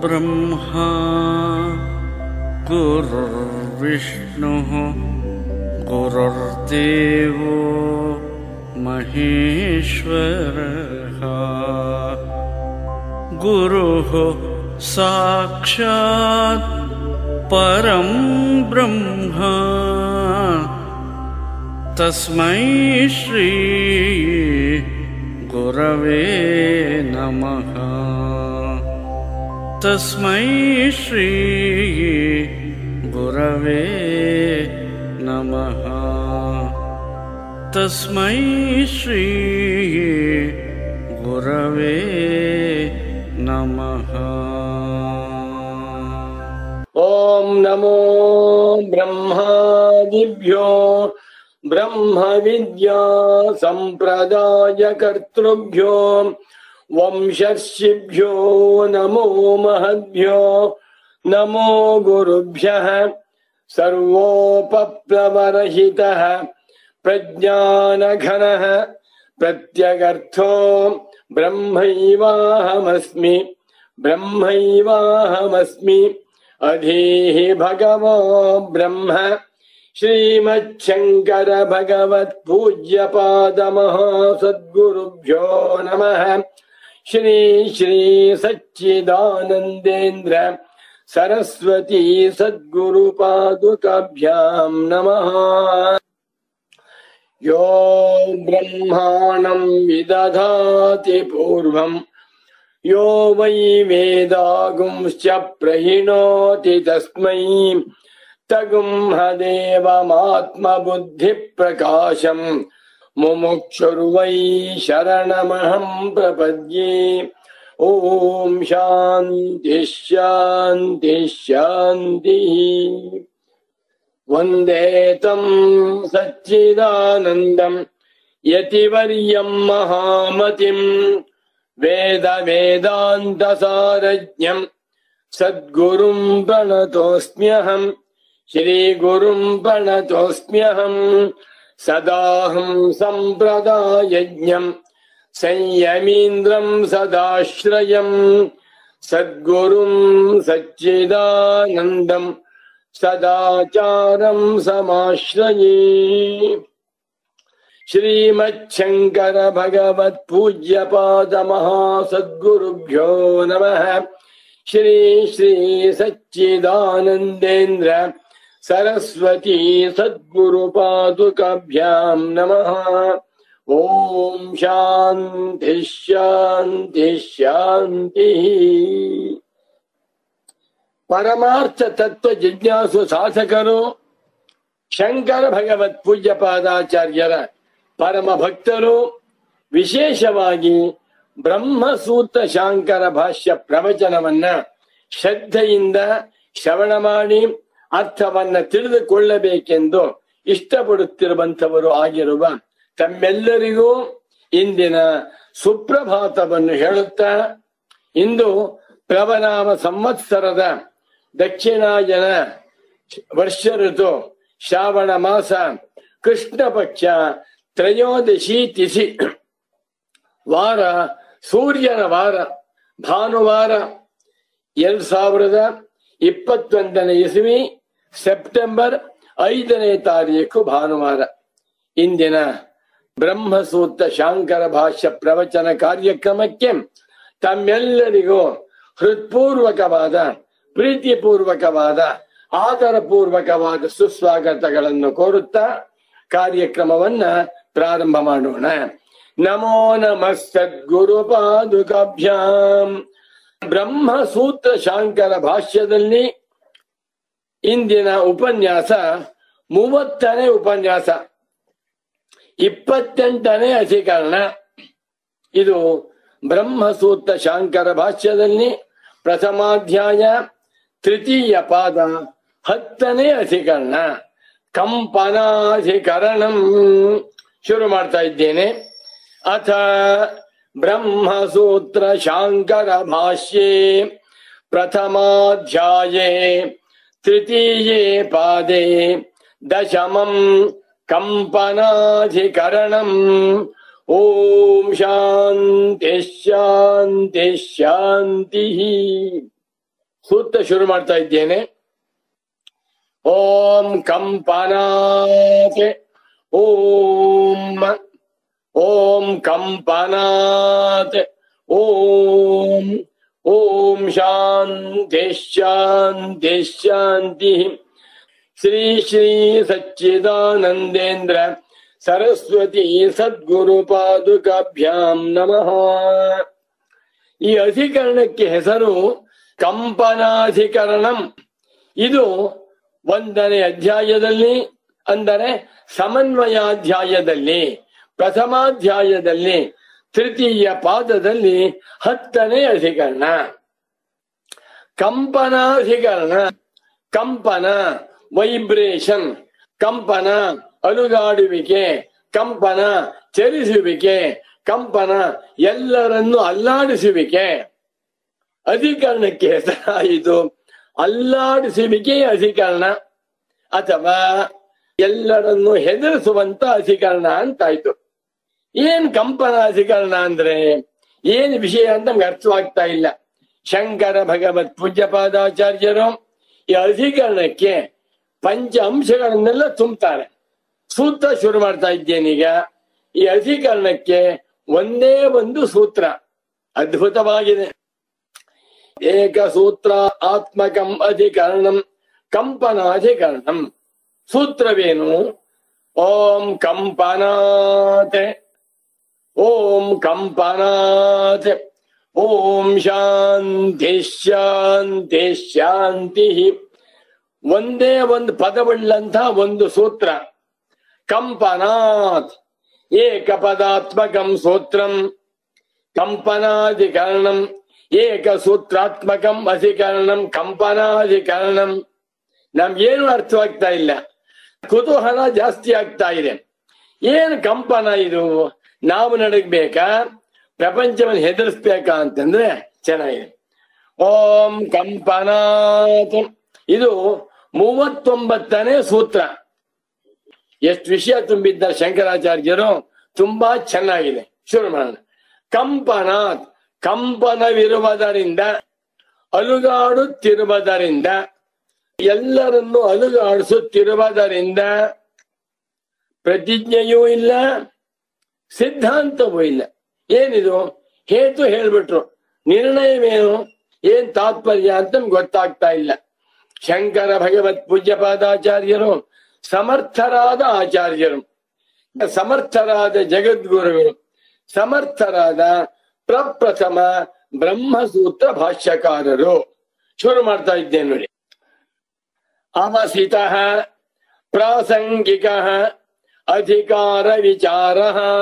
गुरुर्ब्रह्मा गुरुर्विष्णुः गुरुर्देवो महेश्वरः गुरुः साक्षात् परं ब्रह्मा तस्मै श्री गुरवे नमः तस्मै श्री गुरवे नमः तस्मै श्री गुरवे नमः ॐ नमो ब्रह्मादिभ्यो ब्रह्मविद्या सम्प्रदायकर्तृभ्यो वंशर्षिभ्यो नमो महद्भ्यो नमो गुरुभ्यः सर्वोपप्लवरहितः प्रज्ञानघनः प्रत्यगर्थो ब्रह्मैवाहमस्मि ब्रह्मैवाहमस्मि अधीः भगवो ब्रह्म श्रीमच्छङ्कर भगवत् पूज्यपादमहासद्गुरुभ्यो नमः श्री श्री सच्चिदानन्देन्द्र सरस्वती सद्गुरुपादुकाभ्याम् नमः यो ब्रह्माणम् विदधाति पूर्वम् यो वै वेदागुंश्च प्रहिणोति तस्मै तगुंहदेवमात्मबुद्धिप्रकाशम् मुमुक्षुर्वै शरणमहम् प्रपद्ये ॐ शान्तिः शान्तिः शान्तिः वन्दे तम् सच्चिदानन्दम् यतिवर्यम् महामतिम् वेद वेदान्तसारज्ञम् सद्गुरुम् प्रणतोऽस्म्यहम् श्रीगुरुम् प्रणतोऽस्म्यहम् सदाहम् सम्प्रदायज्ञम् संयमीन्द्रम् सदाश्रयम् सद्गुरुम् सच्चिदानन्दम् सदाचारम् समाश्रये श्रीमच्छङ्कर भगवत् पूज्यपाद महासद्गुरुभ्यो नमः श्री श्री सच्चिदानन्देन्द्र सरस्वती सद्गुरुपादुकाभ्याम् नमः ॐ शान्तिः शान्तिः शान्तिः ಪರಮಾರ್ಥ ತತ್ವ ಜಿಜ್ಞಾಸು ಸಾಧಕರು ಶಂಕರ ಭಗವತ್ ಪೂಜ್ಯ ಪಾದಾಚಾರ್ಯರ ಪರಮ ಭಕ್ತರು ವಿಶೇಷವಾಗಿ ಬ್ರಹ್ಮಸೂತ್ರ ಶಾಂಕರ ಭಾಷ್ಯ ಪ್ರವಚನವನ್ನ ಶ್ರದ್ಧೆಯಿಂದ ಶ್ರವಣ ಮಾಡಿ ಅರ್ಥವನ್ನ ತಿಳಿದುಕೊಳ್ಳಬೇಕೆಂದು ಇಷ್ಟಪಡುತ್ತಿರುವಂತವರು ಆಗಿರುವ ತಮ್ಮೆಲ್ಲರಿಗೂ ಇಂದಿನ ಸುಪ್ರಭಾತವನ್ನು ಹೇಳುತ್ತಾ ಇಂದು ಪ್ಲವನಾಮ ಸಂವತ್ಸರದ ದಕ್ಷಿಣಾಯನ ವರ್ಷ ಋತು ಶ್ರಾವಣ ಮಾಸ ಕೃಷ್ಣ ಪಕ್ಷ ತ್ರಯೋದಶಿ ತಿಥಿ ವಾರ ಸೂರ್ಯನ ವಾರ ಭಾನುವಾರ ಎರಡ್ ಸಾವಿರದ ಇಪ್ಪತ್ತೊಂದನೇ ಇಸವಿ ಸೆಪ್ಟೆಂಬರ್ ಐದನೇ ತಾರೀಕು ಭಾನುವಾರ ಇಂದಿನ ಬ್ರಹ್ಮಸೂತ್ರ ಶಾಂಕರ ಭಾಷ್ಯ ಪ್ರವಚನ ಕಾರ್ಯಕ್ರಮಕ್ಕೆ ತಮ್ಮೆಲ್ಲರಿಗೂ ಹೃತ್ಪೂರ್ವಕವಾದ ಪ್ರೀತಿಪೂರ್ವಕವಾದ ಆದರಪೂರ್ವಕವಾದ ಸುಸ್ವಾಗತಗಳನ್ನು ಕೋರುತ್ತಾ ಕಾರ್ಯಕ್ರಮವನ್ನ ಪ್ರಾರಂಭ ಮಾಡೋಣ ನಮೋ ನಮಃ ಸದ್ಗುರು ಪಾದುಕಾಭ್ಯಾಂ ಬ್ರಹ್ಮಸೂತ್ರ ಶಾಂಕರ ಭಾಷ್ಯದಲ್ಲಿ ಇಂದಿನ ಉಪನ್ಯಾಸ ಮೂವತ್ತನೇ ಉಪನ್ಯಾಸ ಇಪ್ಪತ್ತೆಂಟನೇ ಅಧಿಕರಣ ಇದು ಬ್ರಹ್ಮಸೂತ್ರ ಶಾಂಕರ ಭಾಷ್ಯದಲ್ಲಿ ಪ್ರಥಮಾಧ್ಯಾಯ ತೃತೀಯ ಪಾದ ಹತ್ತನೇ ಅಧಿಕರಣ ಕಂಪನಾಧಿಕರಣಂ ಶುರು ಮಾಡ್ತಾ ಇದ್ದೇನೆ ಅಥ ಬ್ರಹ್ಮಸೂತ್ರ ಶಾಂಕರ ಭಾಷ್ಯೆ ಪ್ರಥಮಾಧ್ಯಾಯೇ ತೃತೀಯೇ ಪಾದೆ ದಶಮಂ ಕಂಪನಾಧಿಕರಣಂ ಓಂ ಶಾಂತಿ ಶಾಂತಿ ಶಾಂತಿ ಸೂತ್ರ ಶುರು ಮಾಡ್ತಾ ಇದ್ದೇನೆ ಓಂ ಕಂಪನಾತೆ ಓಂ ಓಂ ಕಂಪನಾತೆ ಓಂ ಓಂ ಶಾಂತಿ ಶಾಂತಿ ಶಾಂತಿ ಶ್ರೀ ಶ್ರೀ ಸಚ್ಚಿದಾನಂದೇಂದ್ರ ಸರಸ್ವತಿ ಸದ್ಗುರು ಪಾದುಕಾಭ್ಯಾಂ ನಮಃ ಈ ಅಧಿಕರಣಕ್ಕೆ ಹೆಸರು ಕಂಪನಾಧಿಕರಣಂ ಇದು ಒಂದನೇ ಅಧ್ಯಾಯದಲ್ಲಿ ಅಂದರೆ ಸಮನ್ವಯಾಧ್ಯಾಯದಲ್ಲಿ ಪ್ರಥಮಾಧ್ಯಾಯದಲ್ಲಿ ತೃತೀಯ ಪಾದದಲ್ಲಿ ಹತ್ತನೇ ಅಧಿಕರಣ ಕಂಪನಾಧಿಕರಣ ಕಂಪನ ವೈಬ್ರೇಷನ್ ಕಂಪನ ಅಲುಗಾಡುವಿಕೆ ಕಂಪನ ಚಲಿಸುವಿಕೆ ಕಂಪನ ಎಲ್ಲರನ್ನು ಅಲ್ಲಾಡಿಸುವಿಕೆ ಅಧಿಕರಣಕ್ಕೆ ಹೆಸರಾಯಿತು ಅಲ್ಲಾಡಿಸುವಿಕೆ ಅಧಿಕರಣ ಅಥವಾ ಎಲ್ಲರನ್ನು ಹೆದರಿಸುವಂತ ಅಧಿಕರಣ ಅಂತಾಯ್ತು ಏನ್ ಕಂಪನ ಅಧಿಕರಣ ಅಂದ್ರೆ ಏನ್ ವಿಷಯ ಅಂತ ನಮ್ಗೆ ಅರ್ಥವಾಗ್ತಾ ಇಲ್ಲ ಶಂಕರ ಭಗವತ್ ಪೂಜ್ಯಪಾದಾಚಾರ್ಯರು ಈ ಅಧಿಕರಣಕ್ಕೆ ಪಂಚ ಅಂಶಗಳನ್ನೆಲ್ಲ ತುಂಬುತ್ತಾರೆ ಸೂತ್ರ ಶುರು ಮಾಡ್ತಾ ಇದ್ದೇನೀಗ ಈ ಅಧಿಕರಣಕ್ಕೆ ಒಂದೇ ಒಂದು ಸೂತ್ರ ಅದ್ಭುತವಾಗಿದೆ ಏಕ ಸೂತ್ರ ಆತ್ಮಕಂ ಅಧಿಕರಣಂ ಕಂಪನಾಧಿಕರಣಂ ಸೂತ್ರವೇನು ಓಂ ಕಂಪನಾತೆ ಓಂ ಕಂಪನಾತೆ ಓಂ ಶಾಂತಿ ಶಾಂತಿ ಶಾಂತಿ ಒಂದೇ ಒಂದು ಪದವುಳ್ಳಂತ ಒಂದು ಸೂತ್ರ ಕಂಪನಾತ್ ಏಕಪದಾತ್ಮಕಂ ಸೂತ್ರಂ ಕಂಪನಾಧಿಕರಣಂ ಏಕಸೂತ್ರಾತ್ಮಕಂ ಅಧಿಕರಣಂ ಕಂಪನಾಧಿಕರಣಂ ನಮ್ಗೇನು ಅರ್ಥವಾಗ್ತಾ ಇಲ್ಲ ಕುತೂಹಲ ಜಾಸ್ತಿ ಆಗ್ತಾ ಇದೆ ಏನು ಕಂಪನ ಇದು ನಾವು ನಡಗ್ಬೇಕಾ ಪ್ರಪಂಚವನ್ನು ಹೆದರ್ಸ್ಬೇಕಾ ಅಂತಂದ್ರೆ ಚೆನ್ನಾಗಿದೆ ಓಂ ಕಂಪನಾತ್ ಇದು ಮೂವತ್ತೊಂಬತ್ತನೇ ಸೂತ್ರ ಎಷ್ಟು ವಿಷಯ ತುಂಬಿದ್ದಾರೆ ಶಂಕರಾಚಾರ್ಯರು ತುಂಬಾ ಚೆನ್ನಾಗಿದೆ ಶುರು ಮಾಡೋಣ ಕಂಪನಾತ್ ಕಂಪನವಿರುವುದರಿಂದ ಅಲುಗಾಡುತ್ತಿರುವುದರಿಂದ ಎಲ್ಲರನ್ನು ಅಲುಗಾಡಿಸುತ್ತಿರುವುದರಿಂದ ಪ್ರತಿಜ್ಞೆಯೂ ಇಲ್ಲ ಸಿದ್ಧಾಂತವೂ ಇಲ್ಲ ಏನಿದು ಹೇತು ಹೇಳ್ಬಿಟ್ರು ನಿರ್ಣಯವೇನು ಏನ್ ತಾತ್ಪರ್ಯ ಅಂತ ನಮ್ಗೆ ಗೊತ್ತಾಗ್ತಾ ಇಲ್ಲ ಶಂಕರ ಭಗವತ್ ಪೂಜ್ಯಪಾದಾಚಾರ್ಯರು ಸಮರ್ಥರಾದ ಆಚಾರ್ಯರು ಸಮರ್ಥರಾದ ಜಗದ್ಗುರುಗಳು ಸಮರ್ಥರಾದ ಪ್ರಪ್ರಥಮ ಬ್ರಹ್ಮಸೂತ್ರ ಭಾಷ್ಯಕಾರರು ಶುರು ಮಾಡ್ತಾ ಇದ್ದೇನೆ ನೋಡಿ ಅವಸಿತ ಪ್ರಾಸಂಗಿಕ ಅಧಿಕಾರ ವಿಚಾರ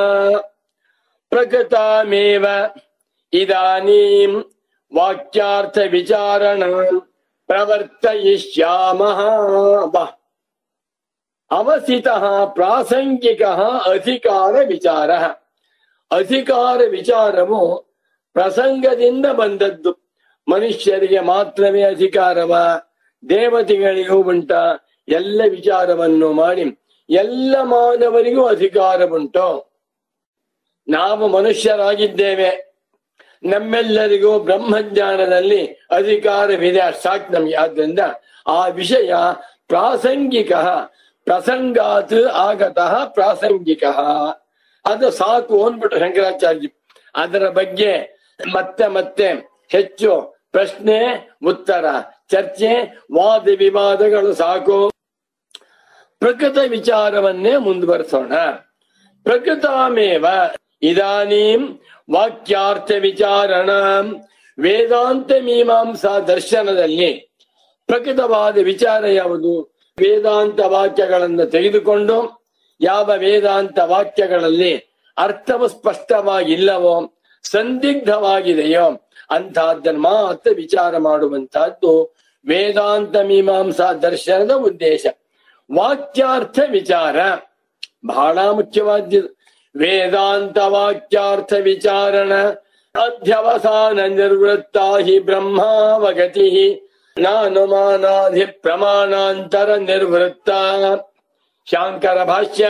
ಪ್ರಕೃತಮೇವ ಇದಾನೀಂ ವಾಕ್ಯಾರ್ಥ ವಿಚಾರಣ ಪ್ರವರ್ತಯಿಷ್ಯಾಮಃ ವಾ ಅವಸಿತ ಪ್ರಾಸಂಗಿಕ ಅಧಿಕಾರ ವಿಚಾರ ಅಧಿಕಾರ ವಿಚಾರವು ಪ್ರಸಂಗದಿಂದ ಬಂದದ್ದು ಮನುಷ್ಯರಿಗೆ ಮಾತ್ರವೇ ಅಧಿಕಾರವ ದೇವತೆಗಳಿಗೂ ಉಂಟ ಎಲ್ಲ ವಿಚಾರವನ್ನು ಮಾಡಿ ಎಲ್ಲ ಮಾನವರಿಗೂ ಅಧಿಕಾರವುಂಟು ನಾವು ಮನುಷ್ಯರಾಗಿದ್ದೇವೆ ನಮ್ಮೆಲ್ಲರಿಗೂ ಬ್ರಹ್ಮಜ್ಞಾನದಲ್ಲಿ ಅಧಿಕಾರವಿದೆ ಅಷ್ಟ್ ಸಾಕು ನಮ್ಗೆ ಆದ್ರಿಂದ ಆ ವಿಷಯ ಪ್ರಾಸಂಗಿಕ ಪ್ರಸಂಗಾತ್ ಆಗತಃ ಪ್ರಾಸಂಗಿಕ ಅದು ಸಾಕು ಅಂದ್ಬಿಟ್ಟು ಶಂಕರಾಚಾರ್ಯ ಅದರ ಬಗ್ಗೆ ಮತ್ತೆ ಮತ್ತೆ ಹೆಚ್ಚು ಪ್ರಶ್ನೆ ಉತ್ತರ ಚರ್ಚೆ ವಾದ ವಿವಾದಗಳು ಸಾಕು ಪ್ರಕೃತ ವಿಚಾರವನ್ನೇ ಮುಂದುವರಿಸೋಣ ಪ್ರಕೃತಾಮೇವ ಇದಾನೀಂ ವಾಕ್ಯಾರ್ಥ ವಿಚಾರಣ ವೇದಾಂತ ಮೀಮಾಂಸಾ ದರ್ಶನದಲ್ಲಿ ಪ್ರಕೃತವಾದ ವಿಚಾರ ಯಾವುದು ವೇದಾಂತ ವಾಕ್ಯಗಳನ್ನು ತೆಗೆದುಕೊಂಡು ಯಾವ ವೇದಾಂತ ವಾಕ್ಯಗಳಲ್ಲಿ ಅರ್ಥವು ಸ್ಪಷ್ಟವಾಗಿಲ್ಲವೋ ಸಂದಿಗ್ಧವಾಗಿದೆಯೋ ಅಂತಹದ್ದನ್ನು ಮಾತ್ರ ವಿಚಾರ ಮಾಡುವಂತಹದ್ದು ವೇದಾಂತ ಮೀಮಾಂಸಾ ದರ್ಶನದ ಉದ್ದೇಶ ವಾಕ್ಯಾರ್ಥ ವಿಚಾರ ಬಹಳ ಮುಖ್ಯವಾದ್ದು ವೇದಾಂತ ವಾಕ್ಯಾರ್ಥ ವಿಚಾರಣ ಅಧ್ಯವಸಾನ ನಿರ್ವೃತ್ತ ಹಿ ಬ್ರಹ್ಮಾವಗತಿ ನಾನುಮಾನಾಧಿ ಪ್ರಮಾಣಾಂತರ ನಿರ್ವೃತ್ತ ಶಾಂಕರ ಭಾಷ್ಯ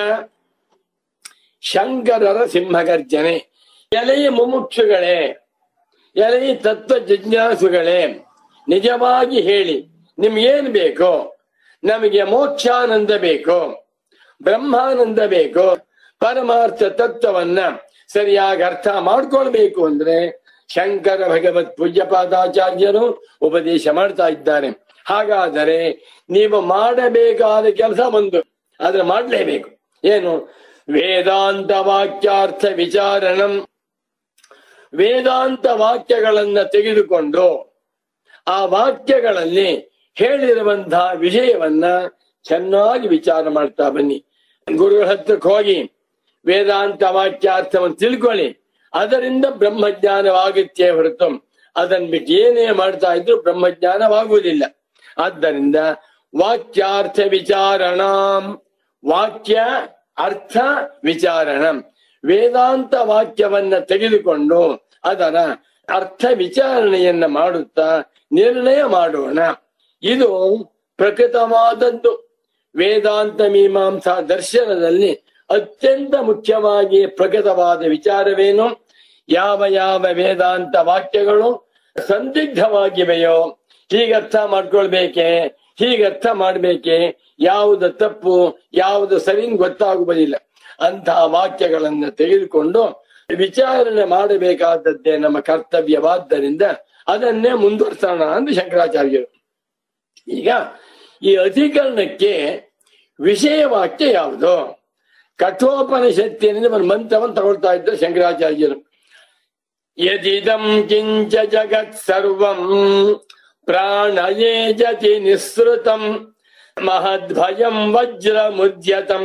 ಶಂಕರರ ಸಿಂಹಗರ್ಜನೆ ಎಲೆಯ ಮುಮುಕ್ಷುಗಳೇ ಎಲೆಯ ತತ್ವ ಜಿಜ್ಞಾಸುಗಳೇ ನಿಜವಾಗಿ ಹೇಳಿ ನಿಮ್ಗೇನ್ ಬೇಕು ನಮಗೆ ಮೋಕ್ಷಾನಂದ ಬೇಕು ಬ್ರಹ್ಮಾನಂದ ಬೇಕು ಪರಮಾರ್ಥ ತತ್ವವನ್ನ ಸರಿಯಾಗಿ ಅರ್ಥ ಮಾಡ್ಕೊಳ್ಬೇಕು ಅಂದ್ರೆ ಶಂಕರ ಭಗವತ್ ಪೂಜ್ಯಪಾದಾಚಾರ್ಯರು ಉಪದೇಶ ಮಾಡ್ತಾ ಇದ್ದಾರೆ ಹಾಗಾದರೆ ನೀವು ಮಾಡಬೇಕಾದ ಕೆಲಸ ಒಂದು ಆದ್ರೆ ಮಾಡ್ಲೇಬೇಕು ಏನು ವೇದಾಂತ ವಾಕ್ಯಾರ್ಥ ವಿಚಾರಣಂ ವೇದಾಂತ ವಾಕ್ಯಗಳನ್ನ ತೆಗೆದುಕೊಂಡು ಆ ವಾಕ್ಯಗಳಲ್ಲಿ ಹೇಳಿರುವಂತಹ ವಿಷಯವನ್ನ ಚೆನ್ನಾಗಿ ವಿಚಾರ ಮಾಡ್ತಾ ಬನ್ನಿ ಗುರುಗಳ ಹತ್ರಕ್ಕೆ ಹೋಗಿ ವೇದಾಂತ ವಾಕ್ಯಾರ್ಥವನ್ನು ತಿಳ್ಕೊಳ್ಳಿ ಅದರಿಂದ ಬ್ರಹ್ಮಜ್ಞಾನವಾಗುತ್ತೆ ಹೊರತು ಅದನ್ನ ಬಿಟ್ಟು ಏನೇ ಮಾಡ್ತಾ ಇದ್ರು ಬ್ರಹ್ಮಜ್ಞಾನವಾಗುವುದಿಲ್ಲ ಆದ್ದರಿಂದ ವಾಕ್ಯಾರ್ಥ ವಿಚಾರಣ ವಾಕ್ಯ ಅರ್ಥ ವಿಚಾರಣ ವೇದಾಂತ ವಾಕ್ಯವನ್ನ ತೆಗೆದುಕೊಂಡು ಅದರ ಅರ್ಥ ವಿಚಾರಣೆಯನ್ನ ಮಾಡುತ್ತಾ ನಿರ್ಣಯ ಮಾಡೋಣ ಇದು ಪ್ರಕೃತವಾದದ್ದು ವೇದಾಂತ ಮೀಮಾಂಸಾ ದರ್ಶನದಲ್ಲಿ ಅತ್ಯಂತ ಮುಖ್ಯವಾಗಿ ಪ್ರಕಟವಾದ ವಿಚಾರವೇನು ಯಾವ ಯಾವ ವೇದಾಂತ ವಾಕ್ಯಗಳು ಸಂದಿಗ್ಧವಾಗಿವೆಯೋ ಹೀಗೆ ಅರ್ಥ ಮಾಡ್ಕೊಳ್ಬೇಕೆ ಹೀಗೆ ಅರ್ಥ ಮಾಡ್ಬೇಕೆ ಯಾವುದು ತಪ್ಪು ಯಾವುದು ಸರಿ ಗೊತ್ತಾಗುವುದಿಲ್ಲ ಅಂತಹ ವಾಕ್ಯಗಳನ್ನ ತೆಗೆದುಕೊಂಡು ವಿಚಾರಣೆ ಮಾಡಬೇಕಾದದ್ದೇ ನಮ್ಮ ಕರ್ತವ್ಯವಾದ್ದರಿಂದ ಅದನ್ನೇ ಮುಂದುವರ್ಸೋಣ ಅಂತ ಶಂಕರಾಚಾರ್ಯರು ಈಗ ಈ ಅಧಿಕರಣಕ್ಕೆ ವಿಷಯ ವಾಕ್ಯ ಯಾವುದು ಕಠೋಪನಿಷತ್ತಿನಿಂದ ಒಂದು ಮಂತ್ರವನ್ನು ತಗೊಳ್ತಾ ಇದ್ದರು ಶಂಕರಾಚಾರ್ಯರು ಯದಿದಂ ಕಿಂಚ ಜಗತ್ ಸರ್ವಂ ಪ್ರಾಣಯೇ ಜತಿ ನಿಸ್ಸೃತಂ ಮಹದ್ಭಯಂ ವಜ್ರ ಮುದ್ಯತಂ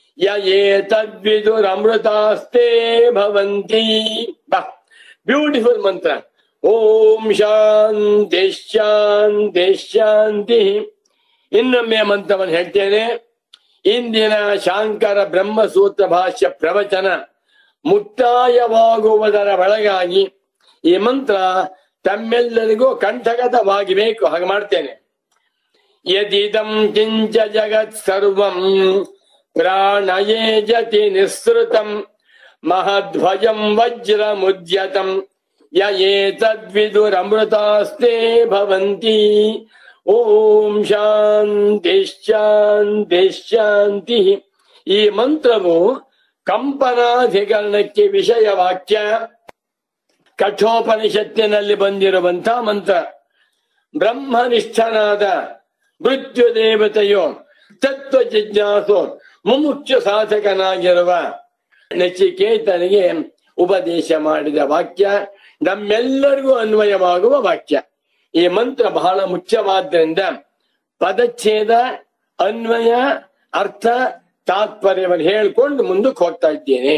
ಯೇತದ್ವಿದುರಮೃತಾಸ್ತೆ ಭವಂತಿ ಬಾ ಬ್ಯೂಟಿಫುಲ್ ಮಂತ್ರ ಓಂ ಶಾಂತಿ ಶಾಂತಿ ಶಾಂತಿ ಇನ್ನೊಮ್ಮೆ ಮಂತ್ರವನ್ನು ಹೇಳ್ತೇನೆ ಇಂದಿನ ಶಾಂಕರ ಬ್ರಹ್ಮಸೂತ್ರ ಭಾಷ್ಯ ಪ್ರವಚನ ಮುಕ್ತಾಯವಾಗುವುದರ ಒಳಗಾಗಿ ಈ ಮಂತ್ರ ತಮ್ಮೆಲ್ಲರಿಗೂ ಕಂಠಗತವಾಗಬೇಕು ಹಾಗೆ ಮಾಡ್ತೇನೆ ಯದಿದಂ ಕಿಂಚ ಜಗತ್ ಸರ್ವಂ ಪ್ರಾಣಯೇ ಜತಿ ನಿಸ್ಸೃತಂ ಮಹಧ್ವಜಂ ವಜ್ರ ಮುದ್ಯತಂ ಯೇತದ್ವಿದುರಮೃತಾಸ್ತೆ ಭವಂತಿ ಓಂ ಶಾಂತಿ ಶಾಂತಿ ಶಾಂತಿ ಈ ಮಂತ್ರವು ಕಂಪನಾಧಿಕರಣಕ್ಕೆ ವಿಷಯ ವಾಕ್ಯ ಕಠೋಪನಿಷತ್ತಿನಲ್ಲಿ ಬಂದಿರುವಂತಹ ಮಂತ್ರ ಬ್ರಹ್ಮನಿಷ್ಠನಾದ ಮೃತ್ಯು ದೇವತೆಯು ತತ್ವ ಜಿಜ್ಞಾಸು ಮುಮುಕ್ಷ ಸಾಧಕನಾಗಿರುವ ನಚಿಕೇತನಿಗೆ ಉಪದೇಶ ಮಾಡಿದ ವಾಕ್ಯ ನಮ್ಮೆಲ್ಲರಿಗೂ ಅನ್ವಯವಾಗುವ ವಾಕ್ಯ ಈ ಮಂತ್ರ ಬಹಳ ಮುಖ್ಯವಾದ್ದರಿಂದ ಪದಚ್ಛೇದ ಅನ್ವಯ ಅರ್ಥ ತಾತ್ಪರ್ಯವನ್ನು ಹೇಳ್ಕೊಂಡು ಮುಂದಕ್ಕೆ ಹೋಗ್ತಾ ಇದ್ದೇನೆ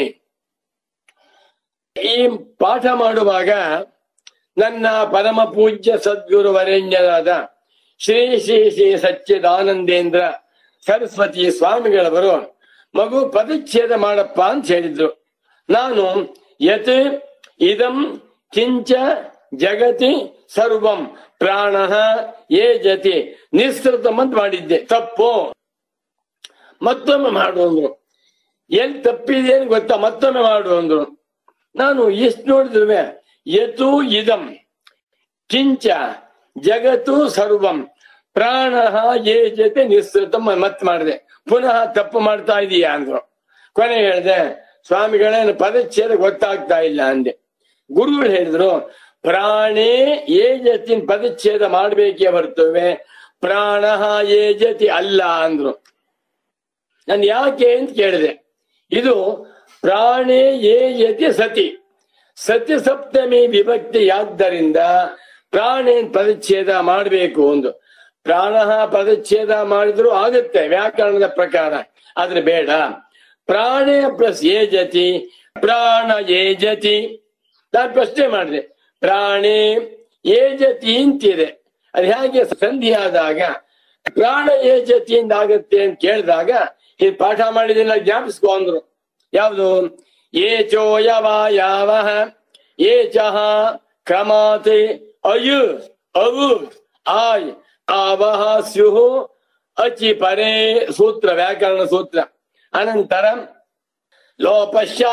ಈ ಪಾಠ ಮಾಡುವಾಗ ನನ್ನ ಪರಮ ಪೂಜ್ಯ ಸದ್ಗುರು ವರೇಣ್ಯರಾದ ಶ್ರೀ ಶ್ರೀ ಶ್ರೀ ಸಚ್ಚಿದಾನಂದೇಂದ್ರ ಸರಸ್ವತಿ ಸ್ವಾಮಿಗಳವರು ಮಗು ಪದಚ್ಛೇದ ಮಾಡಪ್ಪ ಅಂತ ಹೇಳಿದ್ರು ನಾನು ಯತ್ ಇದಂ ಕಿಂಚ ಜಗತಿ ಸರ್ವಂ ಪ್ರಾಣ ಏ ಜತಿ ನಿಸ್ತೃತಂ ಅಂತ ಮಾಡಿದ್ದೆ ತಪ್ಪು ಮತ್ತೊಮ್ಮೆ ಮಾಡು ಅಂದ್ರು ಎಲ್ಲಿ ತಪ್ಪಿದೆ ಅಂತ ಗೊತ್ತಾ ಮತ್ತೊಮ್ಮೆ ಮಾಡು ಅಂದ್ರು ನಾನು ಎಷ್ಟು ನೋಡಿದ್ರು ಯತು ಇದಂ ಕಿಂಚ ಜಗತ್ತು ಸರ್ವಂ ಪ್ರಾಣ ಏ ಜೊತೆ ನಿಸ್ತೃತಂ ಮತ್ ಮಾಡಿದೆ ಪುನಃ ತಪ್ಪು ಮಾಡ್ತಾ ಇದೀಯಾ ಅಂದ್ರು ಕೊನೆ ಹೇಳಿದೆ ಸ್ವಾಮಿಗಳೇನು ಪದಚ್ಛೇದ ಗೊತ್ತಾಗ್ತಾ ಇಲ್ಲ ಅಂದೆ ಗುರುಗಳು ಹೇಳಿದ್ರು ಪ್ರಾಣೇ ಏ ಜತಿನ ಪದಚ್ಛೇದ ಮಾಡ್ಬೇಕೇ ಬರ್ತವೆ ಪ್ರಾಣ ಏ ಜತಿ ಅಲ್ಲ ಅಂದ್ರು ನಾನು ಯಾಕೆ ಅಂತ ಕೇಳಿದೆ ಇದು ಪ್ರಾಣೇ ಏ ಯತಿ ಸತಿ ಸತಿ ಸಪ್ತಮಿ ವಿಭಕ್ತಿಯಾದ್ದರಿಂದ ಪ್ರಾಣೇನ್ ಪದಚ್ಛೇದ ಮಾಡಬೇಕು ಒಂದು ಪ್ರಾಣ ಪದಚ್ಛೇದ ಮಾಡಿದ್ರು ಆಗುತ್ತೆ ವ್ಯಾಕರಣದ ಪ್ರಕಾರ ಆದ್ರೆ ಬೇಡ ಪ್ರಾಣೇ ಪ್ಲಸ್ ಏ ಜತಿ ಪ್ರಾಣ ಏ ಜತಿ ನಾನು ಪ್ರಶ್ನೆ ಮಾಡಿದೆ ಪ್ರಾಣೇ ಏ ಜತಿ ಅಂತಿದೆ ಅದು ಹೇಗೆ ಸಂಧಿ ಆದಾಗ ಪ್ರಾಣ ಏ ಜತಿಯಿಂದ ಆಗತ್ತೆ ಅಂತ ಕೇಳಿದಾಗ ಈ ಪಾಠ ಮಾಡಿದಿಲ್ಲ ಜ್ಞಾಪಿಸ್ಕೊ ಅಂದ್ರು ಯಾವುದು ಏ ಚೋಯವ ಯಾವ ಏ ಚಹ ಕ್ರಮಾತ್ ಅಯು ಅವು ಆಯ್ ಆವಹ ಸ್ಯುಹು ಅಚಿ ಪರೇ ಸೂತ್ರ ವ್ಯಾಕರಣ ಸೂತ್ರ ಅನಂತರ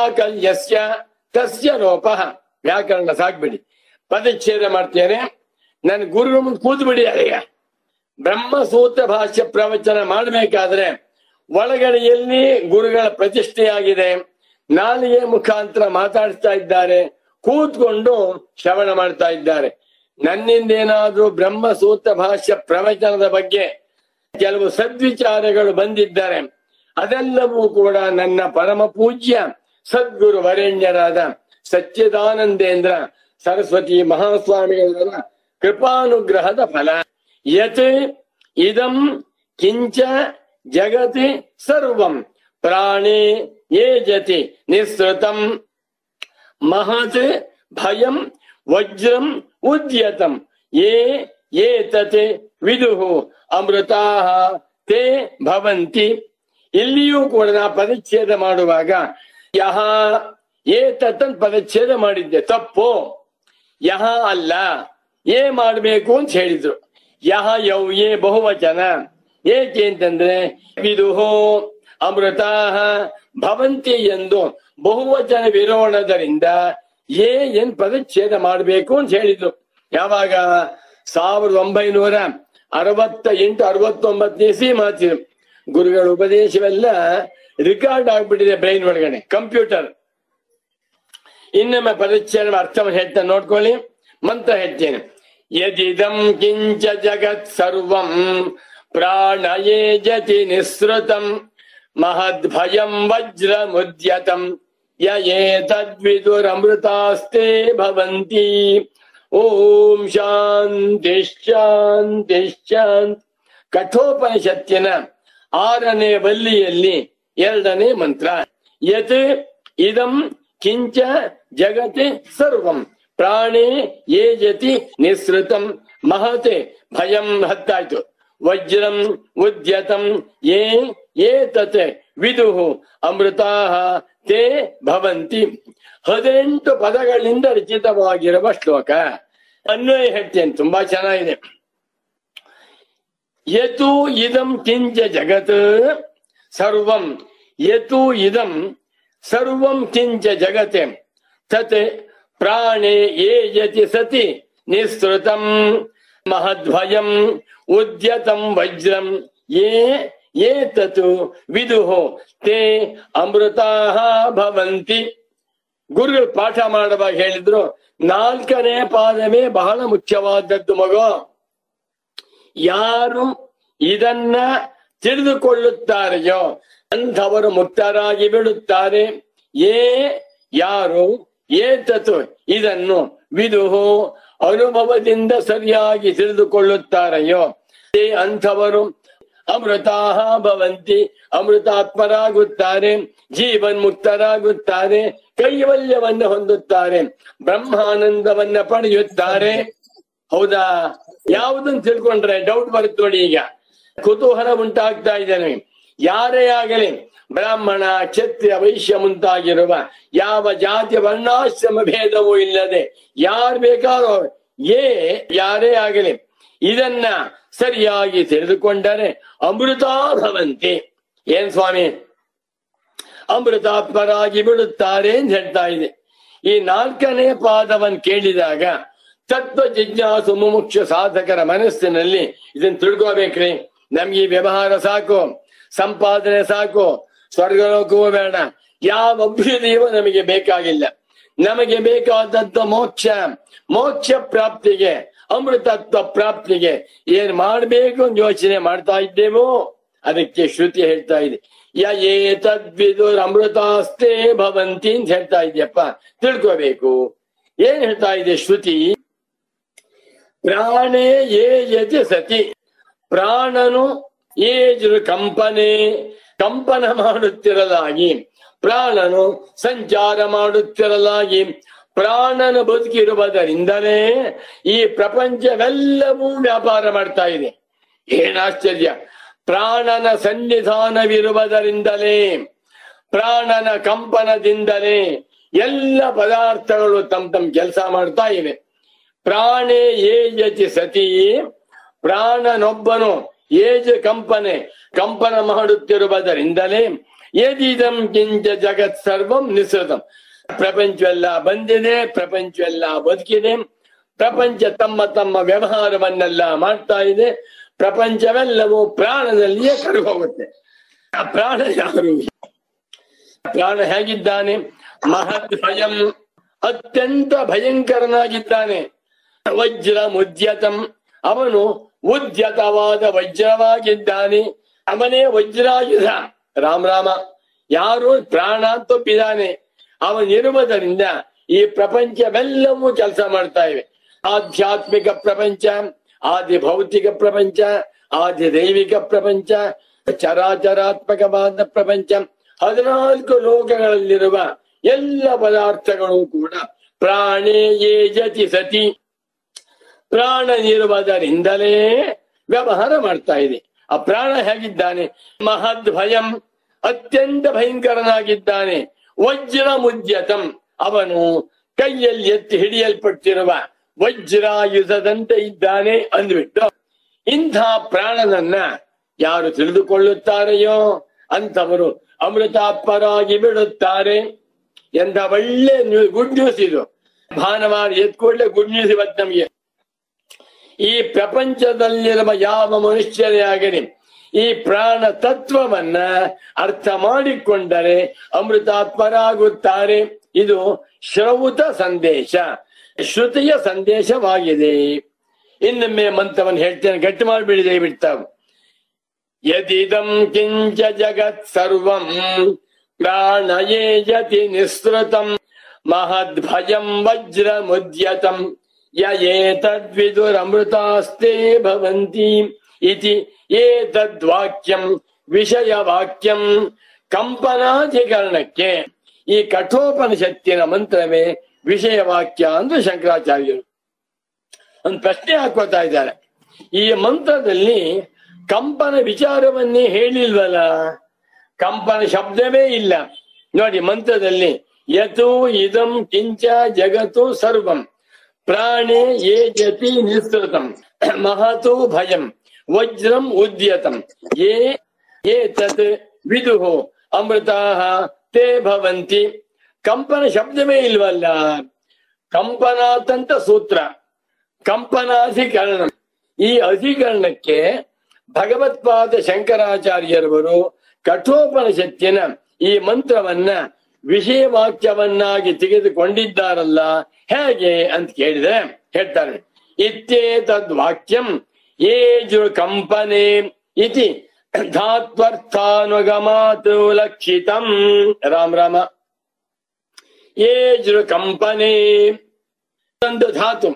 ಲೋಪಶಾಕಲ್ಯಸ್ಯ ತಸ್ಯ ಲೋಪ ವ್ಯಾಕರಣ ಸಾಕ್ಬಿಡಿ ಪದಚ್ಛೇದ ಮಾಡ್ತೇನೆ ನನ್ನ ಗುರುಗಳ ಮುಂದೆ ಕೂತು ಬಿಡಿ ಅಲ್ಲಿಗ ಬ್ರಹ್ಮಸೂತ್ರ ಭಾಷ್ಯ ಪ್ರವಚನ ಮಾಡಬೇಕಾದ್ರೆ ಒಳಗಡೆಯಲ್ಲಿ ಗುರುಗಳ ಪ್ರತಿಷ್ಠೆಯಾಗಿದೆ ನಾಲಿಗೆ ಮುಖಾಂತರ ಮಾತಾಡ್ತಾ ಇದ್ದಾರೆ ಕೂತ್ಕೊಂಡು ಶ್ರವಣ ಮಾಡ್ತಾ ಇದ್ದಾರೆ ನನ್ನಿಂದ ಏನಾದ್ರೂ ಬ್ರಹ್ಮಸೂತ್ರ ಭಾಷ್ಯ ಪ್ರವಚನದ ಬಗ್ಗೆ ಕೆಲವು ಸದ್ವಿಚಾರಗಳು ಬಂದಿದ್ದಾರೆ ಅದೆಲ್ಲವೂ ಕೂಡ ನನ್ನ ಪರಮ ಪೂಜ್ಯ ಸದ್ಗುರು ವರೇಣ್ಯರಾದ ಸಚ್ಚಿದಾನಂದೇಂದ್ರ ಸರಸ್ವತಿ ಮಹಾಸ್ವಾಮಿಗಳವರ ಕೃಪಾನುಗ್ರಹದ ಫಲ ಯತ್ ಇದಂ ಕಿಂಚ ಜಗತಿ ಸರ್ವಂ ಪ್ರಾಣೇ ಯೇಜತಿ ನಿಸ್ಸೃತಂ ಮಹತ್ ಭಯಂ ವಜ್ರಂ ಉದ್ಯತಂ ಯೇ ಏತತ್ ವಿದುಹು ಅಮೃತಾಹ ತೇ ಭವಂತಿ ಇಲ್ಲಿಯೂ ಕೂಡ ನಾ ಪದಚ್ಛೇದ ಮಾಡುವಾಗ ಯಹ ಏತತ್ ಪದಚ್ಛೇದ ಮಾಡಿದ್ದೆ ತಪ್ಪು ಯಹ ಅಲ್ಲ ಏ ಮಾಡ್ಬೇಕು ಅಂತ ಹೇಳಿದ್ರು ಯಹ ಯೌ ಏ ಬಹುವಚನ ಏಕೆ ಅಂತಂದ್ರೆ ವಿದುಹೋ ಅಮೃತಾಹ ಭವಂತಿ ಎಂದು ಬಹುವಚನ ವಿರೋಣದರಿಂದ ಏ ಏನ್ ಪದಚ್ಛೇದ ಮಾಡಬೇಕು ಅಂತ ಹೇಳಿದ್ರು ಯಾವಾಗ ಸಾವಿರದ ಒಂಬೈನೂರ ಅರವತ್ತ ಎಂಟು ಅರವತ್ತೊಂಬತ್ತನೇ ಸಿ ಮಾತಿದ್ರು ಗುರುಗಳ ಉಪದೇಶವೆಲ್ಲ ರೆಕಾರ್ಡ್ ಆಗ್ಬಿಟ್ಟಿದೆ ಬ್ರೈನ್ ಒಳಗಡೆ ಕಂಪ್ಯೂಟರ್ ಇನ್ನೊಮ್ಮೆ ಪದಚ್ಛೇದ ಅರ್ಥವನ್ನು ಹೇಳ್ತಾ ನೋಡ್ಕೊಳ್ಳಿ ಮಂತ್ರ ಹೇಳ್ತೇನೆ ಯದಿದಂ ಕಿಂಚ ಜಗತ್ ಸರ್ವಂ ಪ್ರಾಣಯೇ ಜತಿ ನಿಸ್ಸೃತಂ ಮಹದ್ಭಯಂ ವಜ್ರಮುದ್ಯತಂ ಯ ಏತದ್ವಿದುರಮೃತಾಸ್ತೆ ಭವಂತಿ ಓಂ ಶಾಂತಿ ಶಾಂತಿ ಶಾಂತಿ ಕಠೋಪನಿಷತ್ತಿನ ಆರನೇ ವಲ್ಲಿಯಲ್ಲಿ ಎರಡನೇ ಮಂತ್ರ ಯತ್ ಇದಂ ಕಿಂಚ ಜಗತಿ ಸರ್ವಂ ಪ್ರಾಣೇ ಯೇಜತಿ ನಿಸ್ಸೃತಂ ಮಹತೆ ಭಯಂ ಹತ್ತಾಯ್ತು ವಜ್ರಂ ಉದ್ಯತಂ ಯೇ ಏತತ್ ವಿದುಹು ಅಮೃತಾಹ ತೇ ಭವಂತಿ ಹದಿನೆಂಟು ಪದಗಳಿಂದ ರಚಿತವಾಗಿರುವ ಶ್ಲೋಕ ಅನ್ವಯ ಹೇಳ್ತೇನೆ ತುಂಬಾ ಚೆನ್ನಾಗಿದೆ ಯತು ಇದಂ ಕಿಂಚ ಜಗತ್ ಸರ್ವಂ ಯತು ಇದಂ ಸರ್ವಂ ಕಿಂಚ ಜಗತೆ ತತ್ ಪ್ರಾಣೇ ಯೇಜತಿ ಸತಿ ನಿಸ್ಸೃತಂ ಮಹದ್ಭಯಂ ಉದ್ಯತಂ ವಜ್ರಂ ಯೇ ಏತತು ವಿದುಹೋ ತೇ ಅಮೃತಾಹ ಭವಂತಿ ಗುರುಗಳು ಪಾಠ ಮಾಡುವಾಗ ಹೇಳಿದ್ರು ನಾಲ್ಕನೇ ಪಾದವೇ ಬಹಳ ಮುಖ್ಯವಾದದ್ದು ಮಗು ಯಾರು ಇದನ್ನ ತಿಳಿದುಕೊಳ್ಳುತ್ತಾರೆಯೋ ಅಂಥವರು ಮುಕ್ತರಾಗಿ ಬಿಡುತ್ತಾರೆ ಏ ಯಾರು ಏತತು ಇದನ್ನು ವಿದುಹು ಅನುಭವದಿಂದ ಸರಿಯಾಗಿ ತಿಳಿದುಕೊಳ್ಳುತ್ತಾರೆಯೋ ಏ ಅಂಥವರು ಅಮೃತಾಹ ಭವಂತಿ ಅಮೃತಾತ್ಮರಾಗುತ್ತಾರೆ ಜೀವನ್ ಮುಕ್ತರಾಗುತ್ತಾರೆ ಕೈವಲ್ಯವನ್ನ ಹೊಂದುತ್ತಾರೆ ಬ್ರಹ್ಮಾನಂದವನ್ನ ಪಡೆಯುತ್ತಾರೆ ಹೌದಾ ಯಾವುದನ್ನು ತಿಳ್ಕೊಂಡ್ರೆ ಡೌಟ್ ಬರುತ್ತೆ ನೋಡಿ ಈಗ ಕುತೂಹಲ ಉಂಟಾಗ್ತಾ ಇದೆ ನಮಗೆ ಯಾರೇ ಆಗಲಿ ಬ್ರಾಹ್ಮಣ ಕ್ಷತ್ರಿಯ ವೈಶ್ಯ ಮುಂತಾಗಿರುವ ಯಾವ ಜಾತಿ ವರ್ಣಾಶ್ರಮ ಭೇದವೂ ಇಲ್ಲದೆ ಯಾರು ಬೇಕಾದ್ರೂ ಏ ಯಾರೇ ಆಗಲಿ ಇದನ್ನ ಸರಿಯಾಗಿ ತಿಳಿದುಕೊಂಡರೆ ಅಮೃತಾ ಭವಂತಿ ಏನ್ ಸ್ವಾಮಿ ಅಮೃತಾತ್ಮರಾಗಿ ಬಿಡುತ್ತಾರೆ ಅಂತ ಹೇಳ್ತಾ ಇದೆ ಈ ನಾಲ್ಕನೇ ಪಾದವನ್ನು ಕೇಳಿದಾಗ ತತ್ವ ಜಿಜ್ಞಾಸು ಮುಮುಕ್ಷ ಸಾಧಕರ ಮನಸ್ಸಿನಲ್ಲಿ ಇದನ್ನ ತಿಳ್ಕೋಬೇಕ್ರಿ ನಮ್ಗೆ ಈ ವ್ಯವಹಾರ ಸಾಕು ಸಂಪಾದನೆ ಸಾಕು ಸ್ವರ್ಗಲೋಕವೂ ಬೇಡ ಯಾವ ಅಭ್ಯುದಯವೂ ನಮಗೆ ಬೇಕಾಗಿಲ್ಲ ನಮಗೆ ಬೇಕಾದದ್ದು ಮೋಕ್ಷ ಮೋಕ್ಷ ಪ್ರಾಪ್ತಿಗೆ ಅಮೃತತ್ವ ಪ್ರಾಪ್ತಿಗೆ ಏನ್ ಮಾಡ್ಬೇಕು ಅಂತ ಯೋಚನೆ ಮಾಡ್ತಾ ಇದ್ದೇವೋ ಅದಕ್ಕೆ ಶ್ರುತಿ ಹೇಳ್ತಾ ಇದೆ ಯ ಏತದ್ವಿದುರ್ ಅಮೃತಾಸ್ತೆ ಭವಂತಿ ಅಂತ ಹೇಳ್ತಾ ಇದೆಯಪ್ಪ ತಿಳ್ಕೋಬೇಕು ಏನ್ ಹೇಳ್ತಾ ಇದೆ ಶ್ರುತಿ ಪ್ರಾಣೇ ಏಜತಿ ಸತಿ ಪ್ರಾಣನು ಏಜು ಕಂಪನೆ ಕಂಪನ ಮಾಡುತ್ತಿರಲಾಗಿ ಪ್ರಾಣನು ಸಂಚಾರ ಮಾಡುತ್ತಿರಲಾಗಿ ಪ್ರಾಣನು ಬದುಕಿರುವುದರಿಂದಲೇ ಈ ಪ್ರಪಂಚವೆಲ್ಲವೂ ವ್ಯಾಪಾರ ಮಾಡ್ತಾ ಇದೆ ಏನಾಶ್ಚರ್ಯ ಪ್ರಾಣನ ಸನ್ನಿಧಾನವಿರುವುದರಿಂದಲೇ ಪ್ರಾಣನ ಕಂಪನದಿಂದಲೇ ಎಲ್ಲ ಪದಾರ್ಥಗಳು ತಮ್ಮ ತಮ್ಮ ಕೆಲಸ ಮಾಡ್ತಾ ಇವೆ ಪ್ರಾಣೇ ಏಜತಿ ಸತಿ ಪ್ರಾಣನೊಬ್ಬನು ಏಜ ಕಂಪನೆ ಕಂಪನ ಮಾಡುತ್ತಿರುವುದರಿಂದಲೇ ಯದಿದಂ ಕಿಂಚ ಜಗತ್ ಸರ್ವಂ ನಿಸೃತಂ ಪ್ರಪಂಚವೆಲ್ಲ ಬಂದಿದೆ ಪ್ರಪಂಚವೆಲ್ಲ ಬದುಕಿದೆ ಪ್ರಪಂಚ ತಮ್ಮ ತಮ್ಮ ವ್ಯವಹಾರವನ್ನೆಲ್ಲ ಮಾಡ್ತಾ ಇದೆ ಪ್ರಪಂಚವೆಲ್ಲವೂ ಪ್ರಾಣದಲ್ಲಿಯೇ ಕರಗೋಗುತ್ತೆ ಆ ಪ್ರಾಣ ಯಾರು ಪ್ರಾಣ ಹೇಗಿದ್ದಾನೆ ಮಹದ್ ಭಯಂ ಅತ್ಯಂತ ಭಯಂಕರನಾಗಿದ್ದಾನೆ ವಜ್ರ ಮುದ್ಯತಂ ಅವನು ಉದ್ಯತವಾದ ವಜ್ರವಾಗಿದ್ದಾನೆ ಅವನೇ ವಜ್ರಾಯುಧ ರಾಮ ರಾಮ ಯಾರು ಪ್ರಾಣ ತಪ್ಪಿದ್ದಾನೆ ಅವನಿರುವುದರಿಂದ ಈ ಪ್ರಪಂಚವೆಲ್ಲವೂ ಕೆಲಸ ಮಾಡ್ತಾ ಇವೆ ಆಧ್ಯಾತ್ಮಿಕ ಪ್ರಪಂಚ ಆದಿ ಭೌತಿಕ ಪ್ರಪಂಚ ಆದಿ ದೈವಿಕ ಪ್ರಪಂಚ ಚರಾಚರಾತ್ಮಕವಾದ ಪ್ರಪಂಚ ಹದಿನಾಲ್ಕು ಲೋಕಗಳಲ್ಲಿರುವ ಎಲ್ಲ ಪದಾರ್ಥಗಳು ಕೂಡ ಪ್ರಾಣೇ ಯೇಜತಿ ಸತಿ ಪ್ರಾಣನಿರುವುದರಿಂದಲೇ ವ್ಯವಹಾರ ಮಾಡ್ತಾ ಇದೆ ಆ ಪ್ರಾಣ ಹೇಗಿದ್ದಾನೆ ಮಹದ್ ಭಯಂ ಅತ್ಯಂತ ಭಯಂಕರನಾಗಿದ್ದಾನೆ ವಜ್ರ ಮುದ್ಯತಂ ಅವನು ಕೈಯಲ್ಲಿ ಎತ್ತಿ ಹಿಡಿಯಲ್ಪಟ್ಟಿರುವ ವಜ್ರಾಯುಧದಂತೆ ಇದ್ದಾನೆ ಅಂದ್ಬಿಟ್ಟು ಇಂಥ ಪ್ರಾಣನನ್ನ ಯಾರು ತಿಳಿದುಕೊಳ್ಳುತ್ತಾರೆಯೋ ಅಂತವರು ಅಮೃತಾತ್ಮರಾಗಿ ಬಿಡುತ್ತಾರೆ ಎಂತ ಒಳ್ಳೆ ಗುಡ್ ನ್ಯೂಸ್ ಇದು ಭಾನುವಾರ ಎದ್ ಕೂಡಲೇ ಗುಡ್ ನ್ಯೂಸ್ ಇವತ್ತು ನಮಗೆ ಈ ಪ್ರಪಂಚದಲ್ಲಿರುವ ಯಾವ ಮನುಷ್ಯರೇ ಆಗಲಿ ಈ ಪ್ರಾಣ ತತ್ವವನ್ನ ಅರ್ಥ ಮಾಡಿಕೊಂಡರೆ ಅಮೃತಾತ್ಮರಾಗುತ್ತಾರೆ ಇದು ಶ್ರೌತ ಸಂದೇಶ ಶ್ರುತಿಯ ಸಂದೇಶವಾಗಿದೆ ಇನ್ನೊಮ್ಮೆ ಮಂತ್ರವನ್ನು ಹೇಳ್ತೇನೆ ಗಟ್ಟಿ ಮಾಡಿಬಿಡಿದೆ ಬಿಡ್ತಾವ್ ಯದಿದಂ ಕಿಂಚ ಜಗತ್ ಸರ್ವಂ ಪ್ರಾಣಯೇ ಯತಿ ನಿಸ್ಸೃತಂ ಮಹದ್ಭಯಂ ವಜ್ರ ಮುದ್ಯತಂ ಯೇತದ್ವಿದುರಮೃತಾಸ್ತೆ ಭವಂತಿ ಇತಿ ಏತದ್ವಾಕ್ಯಂ ವಿಷಯ ವಾಕ್ಯಂ ಕಂಪನಾಧಿಕರಣಕ್ಕೆ ಈ ಕಠೋಪನಿಷತ್ತಿನ ಮಂತ್ರವೇ ವಿಷಯ ವಾಕ್ಯ ಅಂದ್ರೆ ಶಂಕರಾಚಾರ್ಯರು ಒಂದು ಪ್ರಶ್ನೆ ಹಾಕೋತಾ ಇದ್ದಾರೆ ಈ ಮಂತ್ರದಲ್ಲಿ ಕಂಪನ ವಿಚಾರವನ್ನೇ ಹೇಳಿಲ್ವಲ್ಲ ಕಂಪನ ಶಬ್ದವೇ ಇಲ್ಲ ನೋಡಿ ಮಂತ್ರದಲ್ಲಿ ಯತು ಇದಂ ಕಿಂಚ ಜಗತ್ತು ಸರ್ವಂ ಪ್ರಾಣೇ ಯೇ ಜತಿ ನಿಸ್ತೃತಂ ಮಹತು ಭಯಂ ವಜ್ರಂ ಉದ್ಯತಂ ಯೇ ಯೇ ತತ್ ವಿದುಹು ಅಮೃತಾಹ ತೇ ಭವಂತಿ ಕಂಪನ ಶಬ್ದವೇ ಇಲ್ವಲ್ಲ ಕಂಪನಾತಂತ ಸೂತ್ರ ಕಂಪನಾಧಿಕರಣ ಈ ಅಧಿಕರಣಕ್ಕೆ ಭಗವತ್ಪಾದ ಶಂಕರಾಚಾರ್ಯರವರು ಕಠೋಪನಿಷತ್ತಿನ ಈ ಮಂತ್ರವನ್ನ ವಿಷಯ ವಾಕ್ಯವನ್ನಾಗಿ ತೆಗೆದುಕೊಂಡಿದ್ದಾರಲ್ಲ ಹೇಗೆ ಅಂತ ಕೇಳಿದ್ರೆ ಹೇಳ್ತಾರೆ ಇತ್ಯೇತದ್ ವಾಕ್ಯಂ ಏಜು ಕಂಪನೆ ಇತಿ ಧಾತ್ವರ್ಥಾನುಗಮಾತು ಲಕ್ಷಿತಂ ರಾಮ ರಾಮ ಏಜು ಕಂಪನೆ ಒಂದು ಧಾತು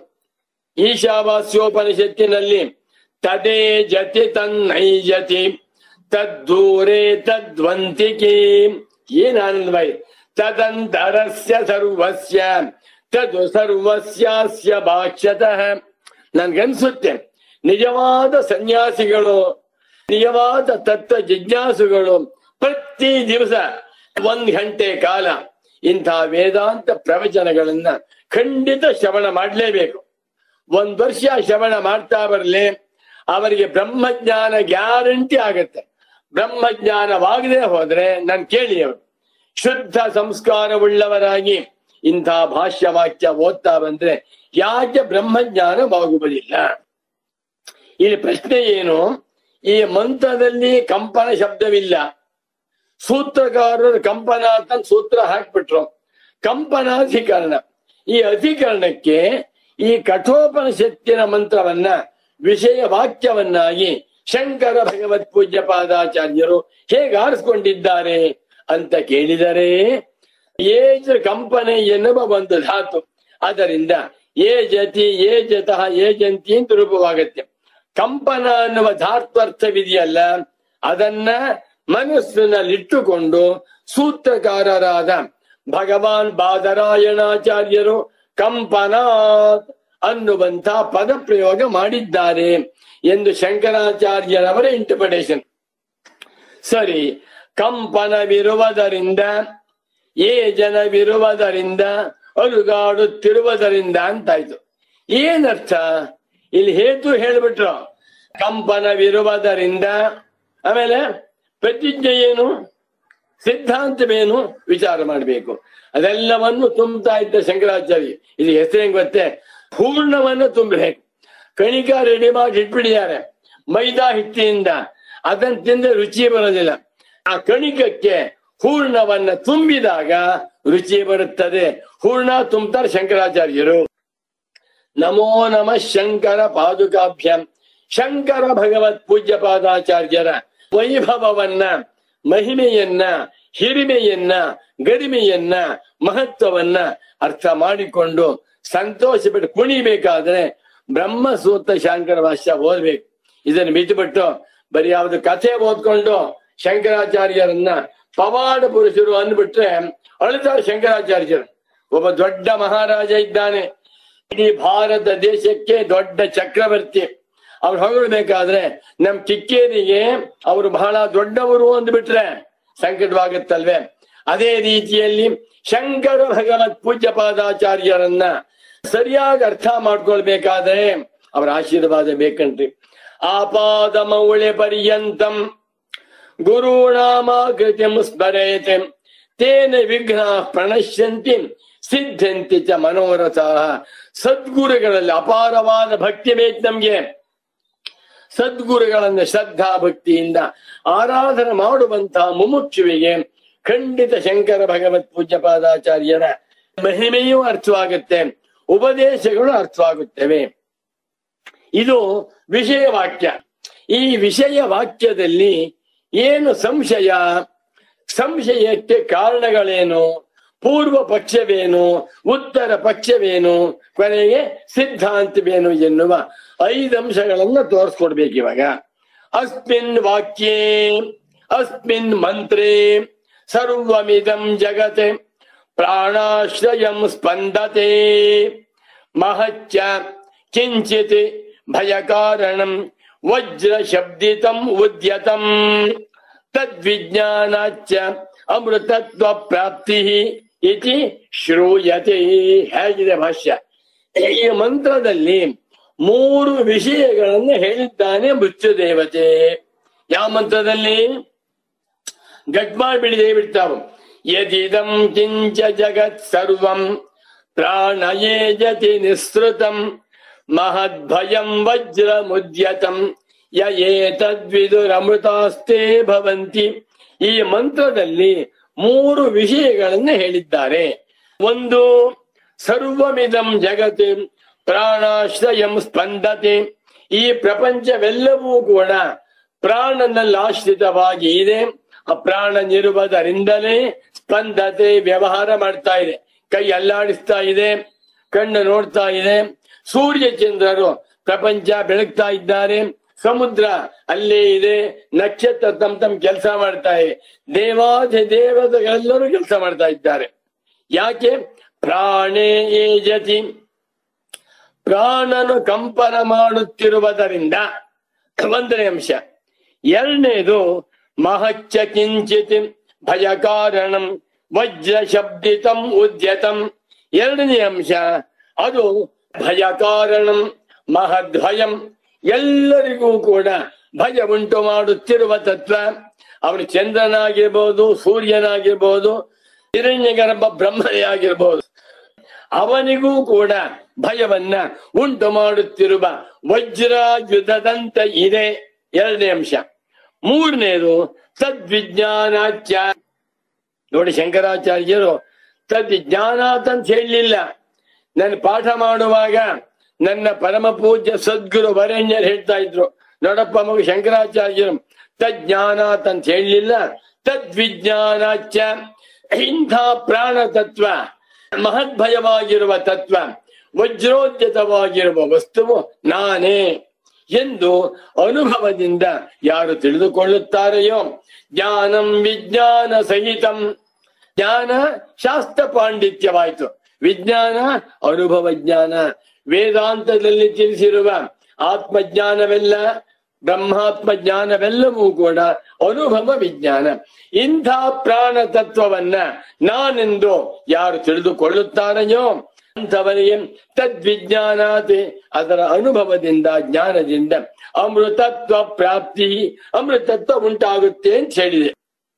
ಈಶಾವಾಸ್ಯೋಪನಿಷತ್ತಿನಲ್ಲಿ ತದೇ ಜತಿ ತನ್ನೈಜತಿ ತದ್ದೂರೇ ತದ್ವಂತಿಕೆ ಏನ್ ಆನಂದಮಯ ತದಂತರಸ್ಯ ಸರ್ವಸ್ಯ ತದು ಸರ್ವಸ್ಯಾಸ್ಯ ಭಾಷ್ಯತಃ ನನ್ಗನ್ಸುತ್ತೆ ನಿಜವಾದ ಸನ್ಯಾಸಿಗಳು ನಿಜವಾದ ತತ್ವ ಜಿಜ್ಞಾಸುಗಳು ಪ್ರತಿ ದಿವಸ ಒಂದ್ ಗಂಟೆ ಕಾಲ ಇಂಥ ವೇದಾಂತ ಪ್ರವಚನಗಳನ್ನ ಖಂಡಿತ ಶ್ರವಣ ಮಾಡಲೇಬೇಕು ಒಂದ್ ವರ್ಷ ಶ್ರವಣ ಮಾಡ್ತಾ ಬರಲಿ ಅವರಿಗೆ ಬ್ರಹ್ಮಜ್ಞಾನ ಗ್ಯಾರಂಟಿ ಆಗತ್ತೆ ಬ್ರಹ್ಮಜ್ಞಾನವಾಗದೆ ಹೋದ್ರೆ ನಾನು ಕೇಳಿ ಅವರು ಶುದ್ಧ ಸಂಸ್ಕಾರವುಳ್ಳವರಾಗಿ ಇಂಥ ಭಾಷ್ಯ ವಾಕ್ಯ ಓದ್ತಾ ಬಂದ್ರೆ ಯಾಕೆ ಬ್ರಹ್ಮಜ್ಞಾನವಾಗುವುದಿಲ್ಲ ಇಲ್ಲಿ ಪ್ರಶ್ನೆ ಏನು ಈ ಮಂತ್ರದಲ್ಲಿ ಕಂಪನ ಶಬ್ದವಿಲ್ಲ ಸೂತ್ರಕಾರರು ಕಂಪನ ಅಂತ ಸೂತ್ರ ಹಾಕ್ಬಿಟ್ರು ಕಂಪನಾಧಿಕರಣ ಈ ಅಧಿಕರಣಕ್ಕೆ ಈ ಕಠೋಪನಿಷತ್ತಿನ ಮಂತ್ರವನ್ನ ವಿಷಯ ವಾಕ್ಯವನ್ನಾಗಿ ಶಂಕರ ಭಗವತ್ ಪೂಜ್ಯ ಪಾದಾಚಾರ್ಯರು ಹೇಗೆ ಆರಿಸ್ಕೊಂಡಿದ್ದಾರೆ ಅಂತ ಕೇಳಿದರೆ ಏಜ ಕಂಪನೆ ಎನ್ನುವ ಒಂದು ಧಾತು ಅದರಿಂದ ಏ ಜತಿ ಏ ಜತಃ ಏ ಜಂತಿ ಅಂತ ರೂಪವಾಗತ್ತೆ ಕಂಪನ ಅನ್ನುವ ಧಾತ್ವರ್ಥವಿದೆಯಲ್ಲ ಅದನ್ನ ಮನಸ್ಸಿನಲ್ಲಿಟ್ಟುಕೊಂಡು ಸೂತ್ರಕಾರರಾದ ಭಗವಾನ್ ಬಾದರಾಯಣಾಚಾರ್ಯರು ಕಂಪನಾತ್ ಅನ್ನುವಂತ ಪದ ಪ್ರಯೋಗ ಮಾಡಿದ್ದಾರೆ ಎಂದು ಶಂಕರಾಚಾರ್ಯರವರ ಇಂಟರ್ಪ್ರಿಟೇಷನ್ ಸರಿ ಕಂಪನವಿರುವುದರಿಂದ ಏ ಜನವಿರುವುದರಿಂದ ಅಲುಗಾಡುತ್ತಿರುವುದರಿಂದ ಅಂತಾಯ್ತು ಏನರ್ಥ ಇಲ್ಲಿ ಹೇತು ಹೇಳ್ಬಿಟ್ರು ಕಂಪನವಿರುವುದರಿಂದ ಆಮೇಲೆ ಪ್ರತಿಜ್ಞೆ ಏನು ಸಿದ್ಧಾಂತವೇನು ವಿಚಾರ ಮಾಡಬೇಕು ಅದೆಲ್ಲವನ್ನು ತುಂಬುತ್ತಾ ಇದ್ದ ಶಂಕರಾಚಾರ್ಯ ಇದು ಹೆಸರು ಹೆಂಗ್ ಗೊತ್ತೇ ಹೂರ್ಣವನ್ನು ತುಂಬಬೇಕು ಕಣಿಕ ರೆಡಿ ಮಾಡಿ ಇಟ್ಬಿಟ್ಟಿದ್ದಾರೆ ಮೈದಾ ಹಿಟ್ಟಿನಿಂದ ಅದನ್ನ ತಿಂದ್ರೆ ರುಚಿ ಬರೋದಿಲ್ಲ ಆ ಕಣಿಕಕ್ಕೆ ಹೂರ್ಣವನ್ನ ತುಂಬಿದಾಗ ರುಚಿ ಬರುತ್ತದೆ ಹೂರ್ಣ ತುಂಬ್ತಾರೆ ಶಂಕರಾಚಾರ್ಯರು ನಮೋ ನಮ ಶಂಕರ ಪಾದುಕಾಭ್ಯಂ ಶಂಕರ ಭಗವತ್ ಪೂಜ್ಯ ಪಾದಾಚಾರ್ಯರ ವೈಭವವನ್ನ ಮಹಿಮೆಯನ್ನ ಹಿರಿಮೆಯನ್ನ ಗರಿಮೆಯನ್ನ ಮಹತ್ವವನ್ನ ಅರ್ಥ ಮಾಡಿಕೊಂಡು ಸಂತೋಷ ಬಿಟ್ಟು ಕುಣಿಬೇಕಾದ್ರೆ ಬ್ರಹ್ಮ ಸೂತ್ರ ಶಂಕರ ಭಾಷ್ಯ ಓದ್ಬೇಕು ಇದನ್ನು ಬಿಟ್ಟುಬಿಟ್ಟು ಬರೀ ಯಾವ್ದು ಕಥೆ ಓದ್ಕೊಂಡು ಶಂಕರಾಚಾರ್ಯರನ್ನ ಪವಾಡ ಪುರುಷರು ಅಂದ್ಬಿಟ್ರೆ ಅಳ್ತಾರೆ ಶಂಕರಾಚಾರ್ಯರು ಒಬ್ಬ ದೊಡ್ಡ ಮಹಾರಾಜ ಇದ್ದಾನೆ ಇಡೀ ಭಾರತ ದೇಶಕ್ಕೆ ದೊಡ್ಡ ಚಕ್ರವರ್ತಿ ಅವ್ರು ಹೊಗಳ್ಬೇಕಾದ್ರೆ ನಮ್ ಕಿಕ್ಕೇರಿಗೆ ಅವರು ಬಹಳ ದೊಡ್ಡವರು ಅಂದ್ಬಿಟ್ರೆ ಸಂಕಟವಾಗುತ್ತಲ್ವೇ ಅದೇ ರೀತಿಯಲ್ಲಿ ಶಂಕರ ಭಗವತ್ ಪೂಜ್ಯ ಪಾದಾಚಾರ್ಯರನ್ನ ಸರಿಯಾಗಿ ಅರ್ಥ ಮಾಡ್ಕೊಳ್ಬೇಕಾದ್ರೆ ಅವರ ಆಶೀರ್ವಾದ ಬೇಕಂತ್ರಿ ಆಪಾದ ಮೌಳೆ ಪರ್ಯಂತಂ ಗುರುಣಾಮಾಕೃತಿಂ ಸ್ಮರೇತೆ ತೇನ ವಿಘ್ನ ಪ್ರಣಶ್ಯಂತಿ ಸಿದ್ಧಂತಿ ಚ ಮನೋರಥ ಸದ್ಗುರುಗಳಲ್ಲಿ ಅಪಾರವಾದ ಭಕ್ತಿ ಬೇಕು ನಮ್ಗೆ ಸದ್ಗುರುಗಳನ್ನ ಶ್ರದ್ಧಾ ಭಕ್ತಿಯಿಂದ ಆರಾಧನೆ ಮಾಡುವಂತಹ ಮುಮುಕ್ಷುವಿಗೆ ಖಂಡಿತ ಶಂಕರ ಭಗವತ್ ಪೂಜ್ಯ ಪಾದಾಚಾರ್ಯರ ಮಹಿಮೆಯೂ ಅರ್ಥವಾಗುತ್ತೆ ಉಪದೇಶಗಳು ಅರ್ಥವಾಗುತ್ತವೆ ಇದು ವಿಷಯ ವಾಕ್ಯ ಈ ವಿಷಯ ವಾಕ್ಯದಲ್ಲಿ ಏನು ಸಂಶಯ ಸಂಶಯಕ್ಕೆ ಕಾರಣಗಳೇನು ಪೂರ್ವ ಪಕ್ಷವೇನು ಉತ್ತರ ಪಕ್ಷವೇನು ಕೊನೆಗೆ ಸಿದ್ಧಾಂತವೇನು ಎನ್ನುವ ಐದು ಅಂಶಗಳನ್ನ ತೋರಿಸ್ಕೊಡ್ಬೇಕು ಇವಾಗ ಅಸ್ಮಿನ್ ವಾಕ್ಯೇ ಅಸ್ಮಿನ್ ಮಂತ್ರೇ ಸರ್ವಮಿದಂ ಜಗತೆ ಪ್ರಾಣಾಶ್ರಯಂ ಸ್ಪಂದತೆ ಮಹಚ್ಚ ಕಿಂಚಿತ್ ಭಯಕಾರಣಂ ವಜ್ರ ಶಬ್ದಿತಂ ಉದ್ಯತಂ ತದ್ವಿಜ್ಞಾನಾಚ್ಚ ಅಮೃತತ್ವ ಪ್ರಾಪ್ತಿ ಇತಿ ಶ್ರೂಯತೆ ಹೇಗಿದೆ ಭಾಷ್ಯ ಈ ಮಂತ್ರದಲ್ಲಿ ಮೂರು ವಿಷಯಗಳನ್ನು ಹೇಳಿದ್ದಾನೆ ಮೃತ್ಯು ದೇವತೆ ಯಾವ ಮಂತ್ರದಲ್ಲಿ ಗಟ್ ಮಾಡಿಬಿಡಿ ಬಿಡ್ತಾವ ಯದಿದಂ ಕಿಂಚ ಜಗತ್ ಸರ್ವಂ ಪ್ರಾಣಯೇ ಜತಿ ನಿಸೃತಂ ಮಹದ್ಭಯಂ ವಜ್ರ ಮುದ್ಯತಂ ಯ ಏತದ್ವಿದುರಮೃತಾಸ್ತೆ ಭವಂತಿ ಈ ಮಂತ್ರದಲ್ಲಿ ಮೂರು ವಿಷಯಗಳನ್ನು ಹೇಳಿದ್ದಾರೆ ಒಂದು ಸರ್ವಮಿದಂ ಜಗತ್ ಪ್ರಾಣಾಶ್ರಯಂ ಸ್ಪಂದತೆ ಈ ಪ್ರಪಂಚವೆಲ್ಲವೂ ಕೂಡ ಪ್ರಾಣನಲ್ಲಿ ಆಶ್ರಿತವಾಗಿ ಇದೆ ಆ ಪ್ರಾಣನಿರುವುದರಿಂದಲೇ ಸ್ಪಂದತೆ ವ್ಯವಹಾರ ಮಾಡ್ತಾ ಇದೆ ಕೈ ಅಲ್ಲಾಡಿಸ್ತಾ ಇದೆ ಕಣ್ಣು ನೋಡ್ತಾ ಇದೆ ಸೂರ್ಯ ಚಂದ್ರರು ಪ್ರಪಂಚ ಬೆಳಗ್ತಾ ಇದ್ದಾರೆ ಸಮುದ್ರ ಅಲ್ಲೇ ಇದೆ ನಕ್ಷತ್ರ ತಮ್ಮ ತಮ್ಮ ಕೆಲಸ ಮಾಡ್ತಾ ಇದೆ ದೇವಾದಿ ದೇವತೆಗಳೆಲ್ಲರೂ ಕೆಲಸ ಮಾಡ್ತಾ ಇದ್ದಾರೆ ಯಾಕೆ ಪ್ರಾಣೇ ಏಜತಿ ಪ್ರಾಣನು ಕಂಪನ ಮಾಡುತ್ತಿರುವುದರಿಂದ ಒಂದನೇ ಅಂಶ ಎರಡನೇದು ಮಹಚ್ಚ ಕಿಂಚಿತ್ ಭಯ ಕಾರಣಂ ವಜ್ರ ಶಬ್ದಿತಂ ಉದ್ಯತಂ ಎರಡನೇ ಅಂಶ ಅದು ಭಯ ಕಾರಣಂ ಮಹದ್ಭಯಂ ಎಲ್ಲರಿಗೂ ಕೂಡ ಭಯ ಉಂಟು ಮಾಡುತ್ತಿರುವ ತತ್ವ ಅವನು ಚಂದ್ರನಾಗಿರ್ಬೋದು ಸೂರ್ಯನಾಗಿರ್ಬೋದು ಹಿರಣ್ಯ ಗರ್ಭ ಬ್ರಹ್ಮನೇ ಆಗಿರ್ಬೋದು ಅವನಿಗೂ ಕೂಡ ಭಯವನ್ನ ಉಂಟು ಮಾಡುತ್ತಿರುವ ವಜ್ರಾಯುಧದಂತ ಇದೆ ಎರಡನೇ ಅಂಶ ಮೂರನೇದು ತದ್ವಿಜ್ಞಾನಾಚ್ಯ ನೋಡಿ ಶಂಕರಾಚಾರ್ಯರು ತದ್ವಿಜ್ಞಾನಾತ್ ಅಂತ ಹೇಳಲಿಲ್ಲ ನನ್ನ ಪಾಠ ಮಾಡುವಾಗ ನನ್ನ ಪರಮ ಪೂಜ್ಯ ಸದ್ಗುರು ವರೇಣ್ಯರು ಹೇಳ್ತಾ ಇದ್ರು ನೋಡಪ್ಪ ಮಗು ಶಂಕರಾಚಾರ್ಯರು ತಜ್ಞಾನಾತ್ ಅಂತ ಹೇಳಲಿಲ್ಲ ತದ್ವಿಜ್ಞಾನಾಚ್ಯ ಇಂಥ ಪ್ರಾಣ ತತ್ವ ಮಹದ್ಭಯವಾಗಿರುವ ತತ್ವ ವಜ್ರೋದ್ಯತವಾಗಿರುವ ವಸ್ತುವು ನಾನೇ ಎಂದು ಅನುಭವದಿಂದ ಯಾರು ತಿಳಿದುಕೊಳ್ಳುತ್ತಾರೆಯೋ ಜ್ಞಾನಂ ವಿಜ್ಞಾನ ಸಹಿತಂ ಜ್ಞಾನ ಶಾಸ್ತ್ರ ಪಾಂಡಿತ್ಯವಾಯಿತು ವಿಜ್ಞಾನ ಅನುಭವ ಜ್ಞಾನ ವೇದಾಂತದಲ್ಲಿ ತಿಳಿಸಿರುವ ಆತ್ಮಜ್ಞಾನವೆಲ್ಲ ಬ್ರಹ್ಮಾತ್ಮ ಜ್ಞಾನವೆಲ್ಲವೂ ಕೂಡ ಅನುಭವ ವಿಜ್ಞಾನ ಇಂಥ ಪ್ರಾಣ ತತ್ವವನ್ನ ನಾನೆಂದು ಯಾರು ತಿಳಿದುಕೊಳ್ಳುತ್ತಾರೆಯೋ ಅಂಥವರಿಗೆ ತದ್ವಿಜ್ಞಾನಾತಿ ಅದರ ಅನುಭವದಿಂದ ಜ್ಞಾನದಿಂದ ಅಮೃತತ್ವ ಪ್ರಾಪ್ತಿ ಅಮೃತತ್ವ ಉಂಟಾಗುತ್ತೆ ಅಂತ ಹೇಳಿದೆ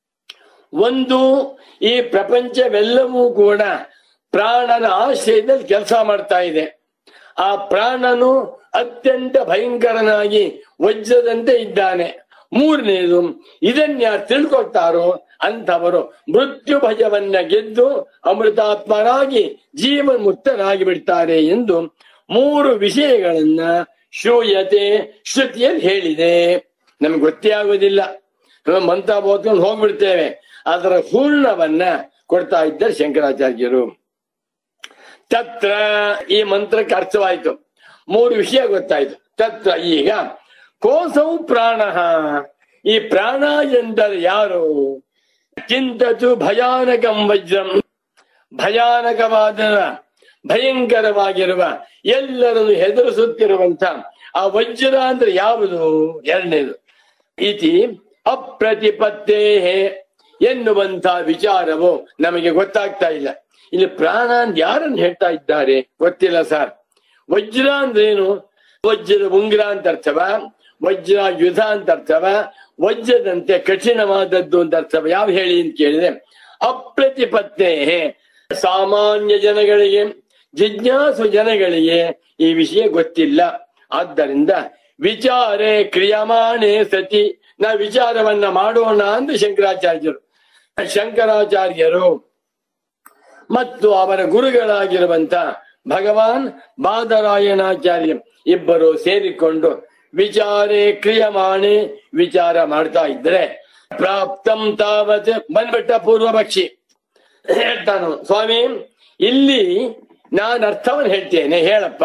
ಒಂದು ಈ ಪ್ರಪಂಚವೆಲ್ಲವೂ ಕೂಡ ಪ್ರಾಣನ ಆಶ್ರಯದಲ್ಲಿ ಕೆಲಸ ಮಾಡ್ತಾ ಇದೆ ಆ ಪ್ರಾಣನು ಅತ್ಯಂತ ಭಯಂಕರನಾಗಿ ವಜ್ರದಂತೆ ಇದ್ದಾನೆ ಮೂರನೇದು ಇದನ್ನ ಯಾರು ತಿಳ್ಕೊಳ್ತಾರೋ ಅಂಥವರು ಮೃತ್ಯು ಭಯವನ್ನ ಗೆದ್ದು ಅಮೃತಾತ್ಮರಾಗಿ ಜೀವನ್ ಮುಕ್ತರಾಗಿ ಬಿಡ್ತಾರೆ ಎಂದು ಮೂರು ವಿಷಯಗಳನ್ನ ಶೂಯತೆ ಶ್ರುತಿಯಲ್ಲಿ ಹೇಳಿದೆ ನಮ್ಗೆ ಗೊತ್ತೇ ಆಗುವುದಿಲ್ಲ ನಾವು ಮಂತ್ರ ಓದ್ಕೊಂಡು ಹೋಗ್ಬಿಡ್ತೇವೆ ಅದರ ಪೂರ್ಣವನ್ನ ಕೊಡ್ತಾ ಇದ್ದಾರೆ ಶಂಕರಾಚಾರ್ಯರು ತತ್ರ ಈ ಮಂತ್ರಕ್ಕೆ ಅರ್ಥವಾಯ್ತು ಮೂರು ವಿಷಯ ಗೊತ್ತಾಯ್ತು ತತ್ರ ಈಗ ಕೋಸೌ ಪ್ರಾಣ ಈ ಪ್ರಾಣ ಎಂದರೆ ಯಾರು ಚಿಂತತು ಭಯಾನಕಂ ವಜ್ರಂ ಭಯಾನಕವಾದ ಭಯಂಕರವಾಗಿರುವ ಎಲ್ಲರನ್ನು ಹೆದರಿಸುತ್ತಿರುವಂತ ಆ ವಜ್ರ ಅಂದ್ರೆ ಯಾವುದು ಎರಡನೇದು ಇತಿ ಅಪ್ರತಿಪತ್ತೇ ಎನ್ನುವಂತ ವಿಚಾರವು ನಮಗೆ ಗೊತ್ತಾಗ್ತಾ ಇಲ್ಲ ಇಲ್ಲಿ ಪ್ರಾಣ ಅಂತ ಯಾರನ್ನು ಹೇಳ್ತಾ ಇದ್ದಾರೆ ಗೊತ್ತಿಲ್ಲ ಸರ್ ವಜ್ರ ಅಂದ್ರೇನು ವಜ್ರದ ಉಂಗ್ರ ಅಂತ ಅರ್ಥವ ವಜ್ರ ಯುಧ ಅಂತ ಅರ್ಥವ ವಜ್ರದಂತೆ ಕಠಿಣವಾದದ್ದು ಅಂತ ಅರ್ಥವ ಯಾವ ಹೇಳಿ ಅಂತ ಕೇಳಿದ್ರೆ ಅಪ್ರತಿಪತ್ತೆ ಸಾಮಾನ್ಯ ಜನಗಳಿಗೆ ಜಿಜ್ಞಾಸು ಜನಗಳಿಗೆ ಈ ವಿಷಯ ಗೊತ್ತಿಲ್ಲ ಆದ್ದರಿಂದ ವಿಚಾರೇ ಕ್ರಿಯಮಾಣೆ ಸತಿ ನಾ ವಿಚಾರವನ್ನ ಮಾಡೋಣ ಅಂತ ಶಂಕರಾಚಾರ್ಯರು ಶಂಕರಾಚಾರ್ಯರು ಮತ್ತು ಅವರ ಗುರುಗಳಾಗಿರುವಂತ ಭಗವಾನ್ ಬಾದರಾಯಣಾಚಾರ್ಯ ಇಬ್ಬರು ಸೇರಿಕೊಂಡು ವಿಚಾರೇ ಕ್ರಿಯಮಾಣೆ ವಿಚಾರ ಮಾಡ್ತಾ ಇದ್ರೆ ಪ್ರಾಪ್ತಂ ತಾವತ್ ಬಂದ್ಬಿಟ್ಟ ಪೂರ್ವ ಪಕ್ಷಿ ಹೇಳ್ತಾನು ಸ್ವಾಮಿ ಇಲ್ಲಿ ನಾನು ಅರ್ಥವನ್ನು ಹೇಳ್ತೇನೆ ಹೇಳಪ್ಪ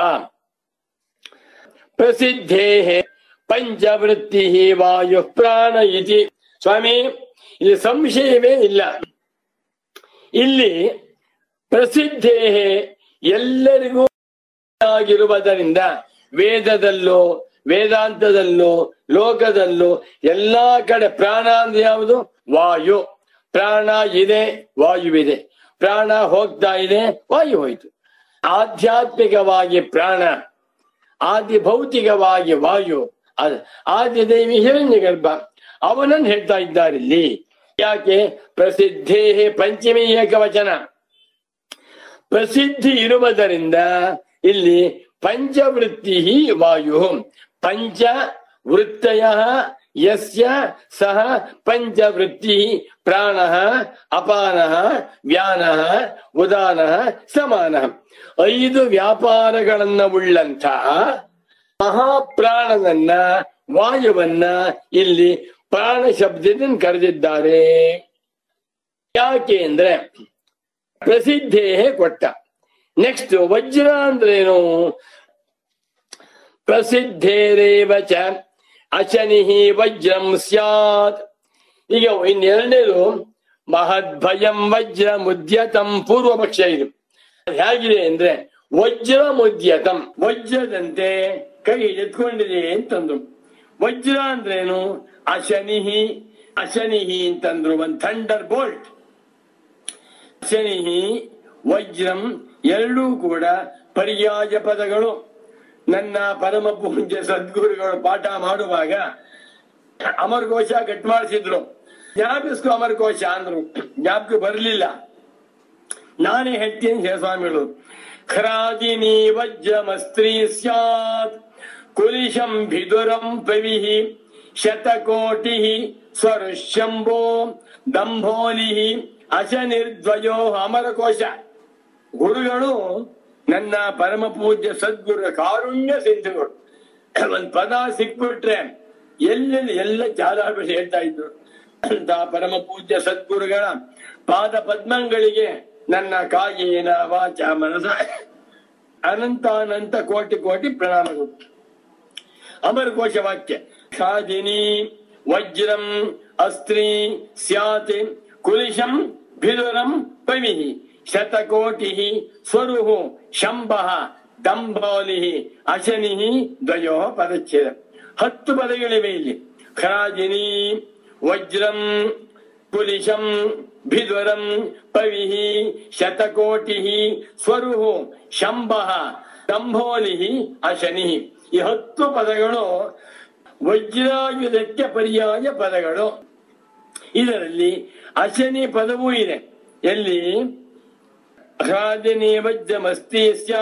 ಪ್ರಸಿದ್ಧೇ ಪಂಚವೃತ್ತಿ ವಾಯು ಪ್ರಾಣ ಇತಿ ಸ್ವಾಮಿ ಇಲ್ಲಿ ಸಂಶಯವೇ ಇಲ್ಲ ಇಲ್ಲಿ ಪ್ರಸಿದ್ಧೇ ಎಲ್ಲರಿಗೂ ಆಗಿರುವುದರಿಂದ ವೇದದಲ್ಲೂ ವೇದಾಂತದಲ್ಲೂ ಲೋಕದಲ್ಲೂ ಎಲ್ಲಾ ಕಡೆ ಪ್ರಾಣ ಅಂದ್ರೆ ಯಾವುದು ವಾಯು ಪ್ರಾಣ ಇದೆ ವಾಯುವಿದೆ ಪ್ರಾಣ ಹೋಗ್ತಾ ಇದೆ ವಾಯು ಹೋಯ್ತು ಆಧ್ಯಾತ್ಮಿಕವಾಗಿ ಪ್ರಾಣ ಆದಿ ಭೌತಿಕವಾಗಿ ವಾಯು ಅದ್- ಆದಿ ದೇವಿ ಹಿರಣ್ಯ ಗರ್ಭ ಅವನನ್ನು ಹೇಳ್ತಾ ಇದ್ದಾರೆ ಇಲ್ಲಿ ಯಾಕೆ ಪ್ರಸಿದ್ಧೇ ಪಂಚಮಿ ಏಕವಚನ ಪ್ರಸಿದ್ಧಿ ಇರುವುದರಿಂದ ಇಲ್ಲಿ ಪಂಚವೃತ್ತಿ ವಾಯು ಪಂಚ ವೃತ್ತಯ ಯಸ್ಯ ಸಹ ಪಂಚವೃತ್ತಿ ಪ್ರಾಣ ಅಪಾನ ವ್ಯಾನ ಉದಾನ ಸಮಾನ ಐದು ವ್ಯಾಪಾರಗಳನ್ನ ಉಳ್ಳಂತ ಮಹಾಪ್ರಾಣನನ್ನ ವಾಯುವನ್ನ ಇಲ್ಲಿ ಪ್ರಾಣ ಶಬ್ದದಿಂದ ಕರೆದಿದ್ದಾರೆ ಯಾಕೆ ಅಂದ್ರೆ ಪ್ರಸಿದ್ಧೇ ಕೊಟ್ಟ ನೆಕ್ಸ್ಟ್ ವಜ್ರ ಅಂದ್ರೇನು ಪ್ರಸಿದ್ಧೇರೇವ ಚ ಅಶನಿಹಿ ವಜ್ರಂ ಸ್ಯಾತ್ ಈಗ ಇನ್ನೆರಡನೇದು ಮಹದ್ಭಯಂ ವಜ್ರ ಮುದ್ಯತಂ ಪೂರ್ವ ಪಕ್ಷ ಇದು ಅದು ಹೇಗಿದೆ ಅಂದ್ರೆ ವಜ್ರ ಮುದ್ಯತಂ ವಜ್ರದಂತೆ ಕೈ ಎತ್ಕೊಂಡಿದೆ ಅಂತಂದ್ರು ವಜ್ರ ಅಂದ್ರೇನು ಅಶನಿಹಿ ಅಶನಿಹಿ ಅಂತಂದ್ರು ಒಂದ್ ಥಂಡರ್ ಬೋಲ್ಟ್ ಶನಿಹಿ ವಜ್ರಂ ಎರಡೂ ಕೂಡ ಪರ್ಯಾಯ ಪದಗಳು ನನ್ನ ಪರಮ ಪೂಜ್ಯ ಸದ್ಗುರುಗಳು ಪಾಠ ಮಾಡುವಾಗ ಅಮರಕೋಶ ಕಟ್ ಮಾಡಿಸಿದ್ರು ಜ್ಞಾಪಿಸ್ಕೊ ಅಮರಕೋಶ ಅಂದ್ರು ಜ್ಞಾಪಕ ಬರಲಿಲ್ಲ ನಾನೇ ಹೇಳ್ತೀನಿ ಶಿವಸ್ವಾಮಿಗಳು ಖರಾದಿನಿ ವಜ್ರಮಸ್ತ್ರೀ ಸ್ಯಾತ್ ಕುಲಿಶಂ ಭಿದುರಂ ಪವಿಹಿ ಶತಕೋಟಿ ಸ್ವರುಶಂಭೋ ದಂಭೋಲಿ ಅಶನಿರ್ದ್ವಯೋ ಅಮರಕೋಶ ಗುರುಗಳು ನನ್ನ ಪರಮ ಪೂಜ್ಯ ಸದ್ಗುರು ಕಾರುಣ್ಯ ಸಿಂಧುಗಳು ಒಂದ್ ಪದ ಸಿಕ್ಬಿಟ್ರೆ ಎಲ್ಲೆಲ್ಲಿ ಎಲ್ಲ ಜಾಲಾಡ್ಬಿಟ್ಟು ಹೇಳ್ತಾ ಇದ್ರು ಅಂತ ಪರಮ ಪೂಜ್ಯ ಸದ್ಗುರುಗಳ ಪಾದ ಪದ್ಮಗಳಿಗೆ ನನ್ನ ಕಾಯೇನ ವಾಚ ಮನಸ ಅನಂತಾನಂತ ಕೋಟಿ ಕೋಟಿ ಪ್ರಣಾಮಗಳು ಅಮರಕೋಶ ವಾಕ್ಯ ಖಾದಿನಿ ವಜ್ರಂ ಅಸ್ತ್ರೀ ಸ್ಯಾತ್ ಕುಲಿಶಂ ಭಿದುರಂ ಪವಿಹಿ ಶತಕೋಟಿ ಸ್ವರುಹು ಶಂಭ ದಂಭೋಲಿ ಅಶನಿ ದ್ವಯೋ ಪದಚ್ಛೇದ ಹತ್ತು ಪದಗಳಿವೆ ಇಲ್ಲಿ ಖರಾಜಿನಿ ವಜ್ರಂ ಕುಲಿಶಂ ಭಿದುರಂ ಪವಿಹಿ ಶತಕೋಟಿ ಸ್ವರುಹು ಶಂಭ ದಂಭೋಲಿ ಅಶನಿ ಈ ಹತ್ತು ಪದಗಳು ವಜ್ರಾಯುಧಕ್ಕೆ ಪರ್ಯಾಯ ಪದಗಳು ಇದರಲ್ಲಿ ಅಶನಿ ಪದವೂ ಇದೆ ಎಲ್ಲಿ ಹ್ರಾದಿನಿ ವಜ್ರಮಸ್ತಿ ಸ್ಯಾತ್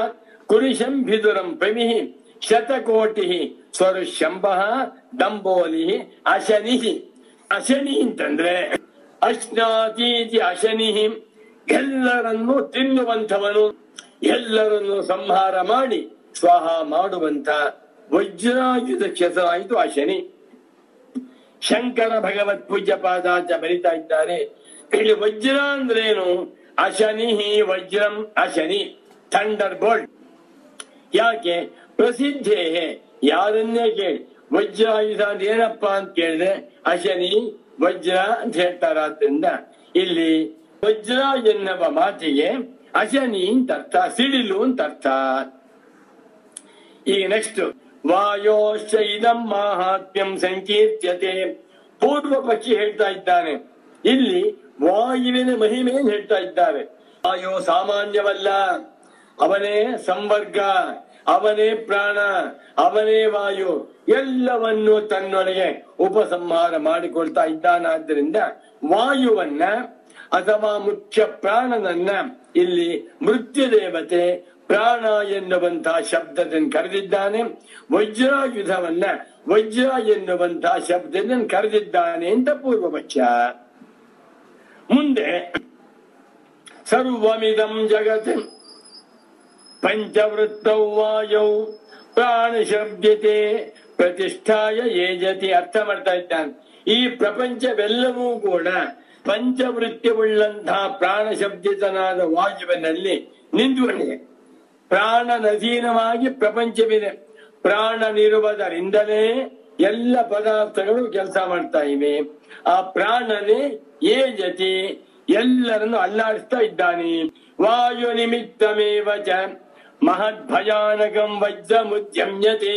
ಕುರಿಶಂ ಭಿದುರಂ ಪ್ರಮಿ ಶತಕೋಟಿ ಸ್ವರುಶಂಭ ದಂಬೋಲಿ ಅಶನಿ ಅಶನಿ ಅಂತಂದ್ರೆ ಅಶ್ನಾತೀತಿ ಅಶನಿ ಎಲ್ಲರನ್ನು ತಿನ್ನುವಂಥವನು ಎಲ್ಲರನ್ನು ಸಂಹಾರ ಮಾಡಿ ಸ್ವಾಹ ಮಾಡುವಂತ ವಜ್ರಾಯುಧ ಕ್ಷೇತ್ರವಾಯಿತು ಆ ಶನಿ ಶಂಕರ ಭಗವತ್ ಪೂಜ್ಯ ಪಾದಾಚ ಬರಿತಾ ಇದ್ದಾರೆ ಇಲ್ಲಿ ವಜ್ರ ಅಂದ್ರೇನು ಅಶನಿ ವಜ್ರಂ ಅಶನಿ ಥಂಡರ್ ಬೋಲ್ಟ್ ಯಾಕೆ ಪ್ರಸಿದ್ಧೇ ಯಾರನ್ನೇ ಕೇಳಿ ವಜ್ರಾಯುಧ ಅಂತ ಏನಪ್ಪ ಅಂತ ಕೇಳಿದ್ರೆ ಅಶನಿ ವಜ್ರ ಅಂತ ಹೇಳ್ತಾರಾದ್ರಿಂದ ಇಲ್ಲಿ ವಜ್ರ ಎನ್ನುವ ಮಾತಿಗೆ ಅಶನಿ ಅಂತ ಅರ್ಥ ಸಿಡಿಲು ಅಂತ ಅರ್ಥ ಈಗ ನೆಕ್ಸ್ಟ್ ವಾಯೋಶ್ಚ ಇದಂ ಮಾಹಾತ್ಮ್ಯಂ ಸಂಕೀರ್ತ್ಯತೆ ಪೂರ್ವ ಪಕ್ಷಿ ಹೇಳ್ತಾ ಇದ್ದಾನೆ ಇಲ್ಲಿ ವಾಯುವಿನ ಮಹಿಮೆಯನ್ನು ಹೇಳ್ತಾ ಇದ್ದಾರೆ ವಾಯು ಸಾಮಾನ್ಯವಲ್ಲ ಅವನೇ ಸಂವರ್ಗ ಅವನೇ ಪ್ರಾಣ ಅವನೇ ವಾಯು ಎಲ್ಲವನ್ನು ತನ್ನೊಳಗೆ ಉಪಸಂಹಾರ ಮಾಡಿಕೊಳ್ತಾ ಇದ್ದಾನಾದ್ದರಿಂದ ವಾಯುವನ್ನ ಅಥವಾ ಮುಖ್ಯ ಪ್ರಾಣನನ್ನ ಇಲ್ಲಿ ಮೃತ್ಯು ದೇವತೆ ಪ್ರಾಣ ಎನ್ನುವಂತಹ ಶಬ್ದದಿಂದ ಕರೆದಿದ್ದಾನೆ ವಜ್ರಾಯುಧವನ್ನ ವಜ್ರ ಎನ್ನುವಂತಹ ಶಬ್ದದಿಂದ ಕರೆದಿದ್ದಾನೆ ಅಂತ ಪೂರ್ವ ಪಕ್ಷ ಮುಂದೆ ಸರ್ವಮಿದಂ ಜಗತ್ ಪಂಚವೃತ್ತೌ ವಾಯೌ ಪ್ರಾಣ ಶಬ್ದತೆ ಪ್ರತಿಷ್ಠಾಯ ಏಜತಿ ಅರ್ಥ ಮಾಡ್ತಾ ಇದ್ದಾನೆ ಈ ಪ್ರಪಂಚವೆಲ್ಲವೂ ಕೂಡ ಪಂಚವೃತ್ಯವುಳ್ಳಂತಹ ಪ್ರಾಣ ಶಬ್ದಿತನಾದ ವಾಯುವಿನಲ್ಲಿ ನಿಂತುಕೊಂಡಿದೆ ಪ್ರಾಣನಧೀನವಾಗಿ ಪ್ರಪಂಚವಿದೆ ಪ್ರಾಣನಿರುವುದರಿಂದಲೇ ಎಲ್ಲ ಪದಾರ್ಥಗಳು ಕೆಲಸ ಮಾಡ್ತಾ ಇವೆ ಆ ಪ್ರಾಣನೇ ಏಜತಿ ಎಲ್ಲರನ್ನು ಅಲ್ಲಾಡಿಸ್ತಾ ಇದ್ದಾನೆ ವಾಯು ನಿಮಿತ್ತಮೇವ ಚ ಮಹದ್ ಭಯಾನಕಂ ವಜ್ರ ಮುದ್ಯಮ್ಯತೆ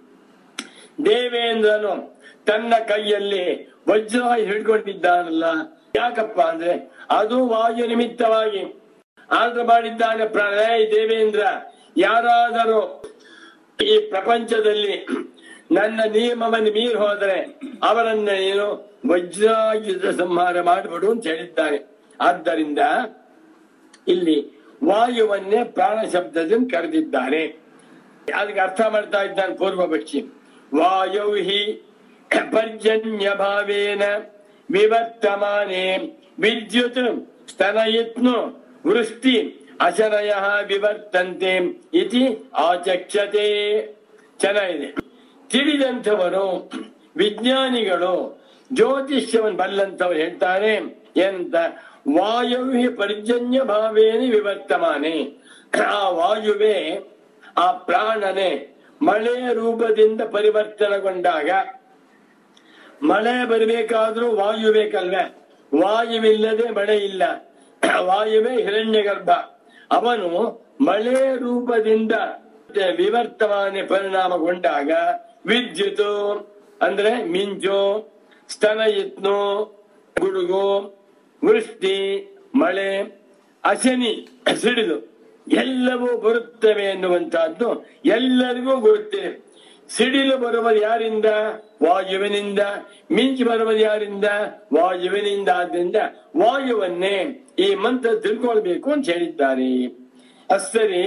ದೇವೇಂದ್ರನು ತನ್ನ ಕೈಯಲ್ಲಿ ವಜ್ರ ಹಿಡ್ಕೊಂಡಿದ್ದಾನಲ್ಲ ಯಾಕಪ್ಪ ಅಂದ್ರೆ ಅದು ವಾಯು ನಿಮಿತ್ತವಾಗಿ ಆರ್ಡರ್ ಮಾಡಿದ್ದಾನೆ ಪ್ರಣಯ ದೇವೇಂದ್ರ ಯಾರಾದರೂ ಈ ಪ್ರಪಂಚದಲ್ಲಿ ನನ್ನ ನಿಯಮವನ್ನು ಮೀರಿ ಹೋದರೆ ಅವರನ್ನ ನೀನು ವಜ್ರಾಯುಧ ಸಂಹಾರ ಮಾಡಿಬಿಡು ಅಂತ ಹೇಳಿದ್ದಾನೆ ಆದ್ದರಿಂದ ಇಲ್ಲಿ ವಾಯುವನ್ನೇ ಪ್ರಾಣ ಶಬ್ದದಿಂದ ಕರೆದಿದ್ದಾನೆ ಅದಕ್ಕೆ ಅರ್ಥ ಮಾಡ್ತಾ ಇದ್ದಾನೆ ಪೂರ್ವ ಪಕ್ಷಿ ವಾಯೌ ಹಿ ಪರ್ಜನ್ಯ ಭಾವೇನ ವಿವರ್ತಮಾನೆ ವಿದ್ಯುತ್ ಸ್ತನಯಿತ್ನು ವೃಷ್ಟಿ ಅಶನಯ ವಿವರ್ತಂತೆ ಇತಿ ಆಚಕ್ಷತೆ ಚೆನ್ನಾಗಿದೆ ತಿಳಿದಂಥವರು ವಿಜ್ಞಾನಿಗಳು ಜ್ಯೋತಿಷ್ಯವನ್ನು ಬಲ್ಲಂತವ್ರು ಹೇಳ್ತಾರೆ ಏನಂತ ವಾಯುವಿ ಪರ್ಜನ್ಯ ಭಾವೇನ ವಿವರ್ತಮಾನೆ ಆ ವಾಯುವೇ ಆ ಪ್ರಾಣನೆ ಮಳೆಯ ರೂಪದಿಂದ ಪರಿವರ್ತನೆಗೊಂಡಾಗ ಮಳೆ ಬರಬೇಕಾದ್ರೂ ವಾಯು ಬೇಕಲ್ವೇ ವಾಯುವಿಲ್ಲದೆ ಮಳೆ ಇಲ್ಲ ವಾಯುವೇ ಹಿರಣ್ಯ ಗರ್ಭ ಅವನು ಮಳೆ ರೂಪದಿಂದ ವಿವರ್ತಮಾನೆ ಪರಿಣಾಮಗೊಂಡಾಗ ವಿದ್ಯುತ್ ಅಂದ್ರೆ ಮಿಂಚು ಸ್ತನಯಿತ್ನು ಗುಡುಗು ವೃಷ್ಟಿ ಮಳೆ ಅಶನಿ ಸಿಡಿಲು ಎಲ್ಲವೂ ಬರುತ್ತವೆ ಎನ್ನುವಂತಹದ್ದು ಎಲ್ಲರಿಗೂ ಬರುತ್ತಿದೆ ಸಿಡಿಲು ಬರುವುದು ಯಾರಿಂದ ವಾಯುವಿನಿಂದ ಮಿಂಚು ಬರುವುದು ಯಾರಿಂದ ವಾಯುವಿನಿಂದ ಆದ್ರಿಂದ ವಾಯುವನ್ನೇ ಈ ಮಂತ್ರ ತಿಳ್ಕೊಳ್ಬೇಕು ಅಂತ ಹೇಳಿದ್ದಾರೆ ಅಷ್ಟರಿ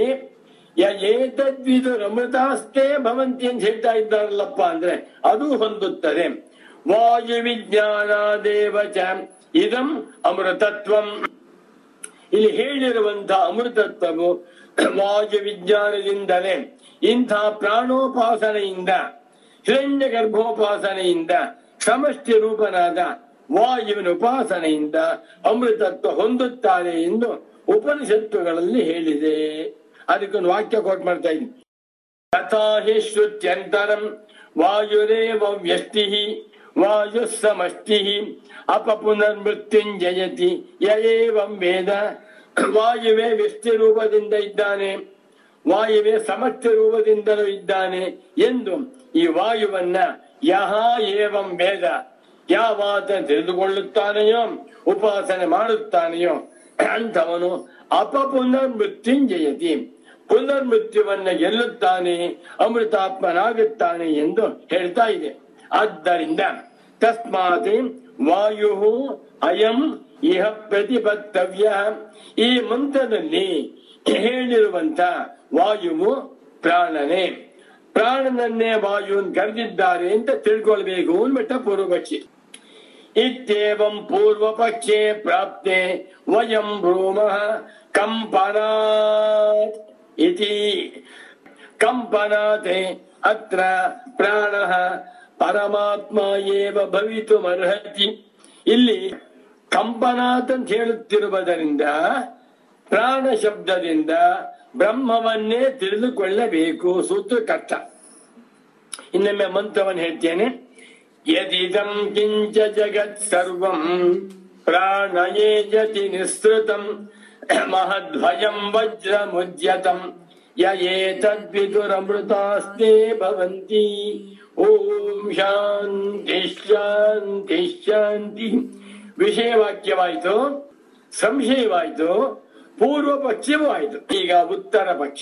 ಏತದ್ವಿದು ಅಮೃತಾಸ್ತೆ ಭವಂತಿ ಅಂತ ಹೇಳ್ತಾ ಇದ್ದಾರಲ್ಲಪ್ಪ ಅಂದ್ರೆ ಅದು ಹೊಂದುತ್ತದೆ ವಾಯು ವಿಜ್ಞಾನ ದೇವಚ ಇದಂ ಅಮೃತತ್ವಂ ಇಲ್ಲಿ ಹೇಳಿರುವಂತಹ ಅಮೃತತ್ವವು ವಾಯು ವಿಜ್ಞಾನದಿಂದಲೇ ಇಂಥ ಪ್ರಾಣೋಪಾಸನೆಯಿಂದ ಹಿರಣ್ಯ ಗರ್ಭೋಪಾಸನೆಯಿಂದ ಸಮಷ್ಟಿ ರೂಪನಾದ ವಾಯುವಿನ ಉಪಾಸನೆಯಿಂದ ಅಮೃತತ್ವ ಹೊಂದುತ್ತಾರೆ ಎಂದು ಉಪನಿಷತ್ತುಗಳಲ್ಲಿ ಹೇಳಿದೆ ಅದಕ್ಕೊಂದು ವಾಕ್ಯ ಕೋಟ್ ಮಾಡ್ತಾ ಇದ್ದೀನಿ ತಥಾ ಹಿ ಶ್ರುತ್ಯಂತರಂ ವಾಯುರೇವ ವ್ಯಷ್ಟಿ ವಾಯು ಸಮಷ್ಟಿ ಅಪ ಪುನರ್ಮೃತ್ಯುಂಜಯತಿ ಯಯೇವಂ ವೇದ ವಾಯುವೇ ವ್ಯಷ್ಟಿ ರೂಪದಿಂದ ಇದ್ದಾನೆ ವಾಯುವೇ ಸಮಷ್ಟಿ ರೂಪದಿಂದಲೂ ಇದ್ದಾನೆ ಎಂದು ಈ ವಾಯುವನ್ನ ಯಹ ಏವಂ ವೇದ ಯಾವಾತ ತಿಳಿದುಕೊಳ್ಳುತ್ತಾನೆಯೋ ಉಪಾಸನೆ ಮಾಡುತ್ತಾನೆಯೋ ಅಂಥವನು ಅಪ ಪುನರ್ಮೃತ್ಯುಂಜಯತಿ ಪುನರ್ಮೃತ್ಯುವನ್ನ ಗೆಲ್ಲುತ್ತಾನೆ ಅಮೃತಾತ್ಮನಾಗುತ್ತಾನೆ ಎಂದು ಹೇಳ್ತಾ ಇದೆ ಆದ್ದರಿಂದ ತಸ್ಮಾತ್ ವಾಯು ಅಯಂ ಇಹ ಪ್ರತಿಪತ್ತವ್ಯ ಈ ಮಂತ್ರದಲ್ಲಿ ಹೇಳಿರುವಂತ ವಾಯುವು ಪ್ರಾಣನೇ ಪ್ರಾಣನನ್ನೇ ವಾಯುನ್ ಕರೆದಿದ್ದಾರೆ ಅಂತ ತಿಳ್ಕೊಳ್ಬೇಕು ಅಂದ್ಬಿಟ್ಟ ಪೂರ್ವಪಕ್ಷಿ ಇತ್ಯೇವಂ ಪೂರ್ವ ಪಕ್ಷೆ ಪ್ರಾಪ್ತೆ ವಯಂ ಬ್ರೂಮಃ ಕಂಪನಾತ್ ಇತಿ ಕಂಪನಾತ್ ಅತ್ರ ಪ್ರಾಣಃ ಪರಮಾತ್ಮ ಏವ ಭವಿತುಮರ್ಹತಿ ಇಲ್ಲಿ ಕಂಪನಾತ್ ಅಂತ ಹೇಳುತ್ತಿರುವುದರಿಂದ ಪ್ರಾಣ ಶಬ್ದದಿಂದ ಬ್ರಹ್ಮವನ್ನೇ ತಿಳಿದುಕೊಳ್ಳಬೇಕು ಸೂತ್ರ ಕಷ್ಟ ಇನ್ನೊಮ್ಮೆ ಮಂತ್ರವನ್ನು ಹೇಳ್ತೇನೆ ಯದಿದಂ ಕಿಂಚ ಜಗತ್ ಸರ್ವಂ ಪ್ರಾಣಯೇ ಜತಿ ನಿಸ್ಸೃತಂ ಮಹದ್ಭಯಂ ವಜ್ರ ಮುಜ್ಯತಂ ಯೇತದ್ವಿದುರಮೃತಾಸ್ತೆ ಭವಂತಿ ಓಂ ಶಾಂತಿ ಶಾಂತಿ ಶಾಂತಿ ವಿಷಯವಾಕ್ಯವಾಯಿತು ಸಂಶಯವಾಯಿತು ಪೂರ್ವ ಪಕ್ಷವೂ ಆಯಿತು ಈಗ ಉತ್ತರ ಪಕ್ಷ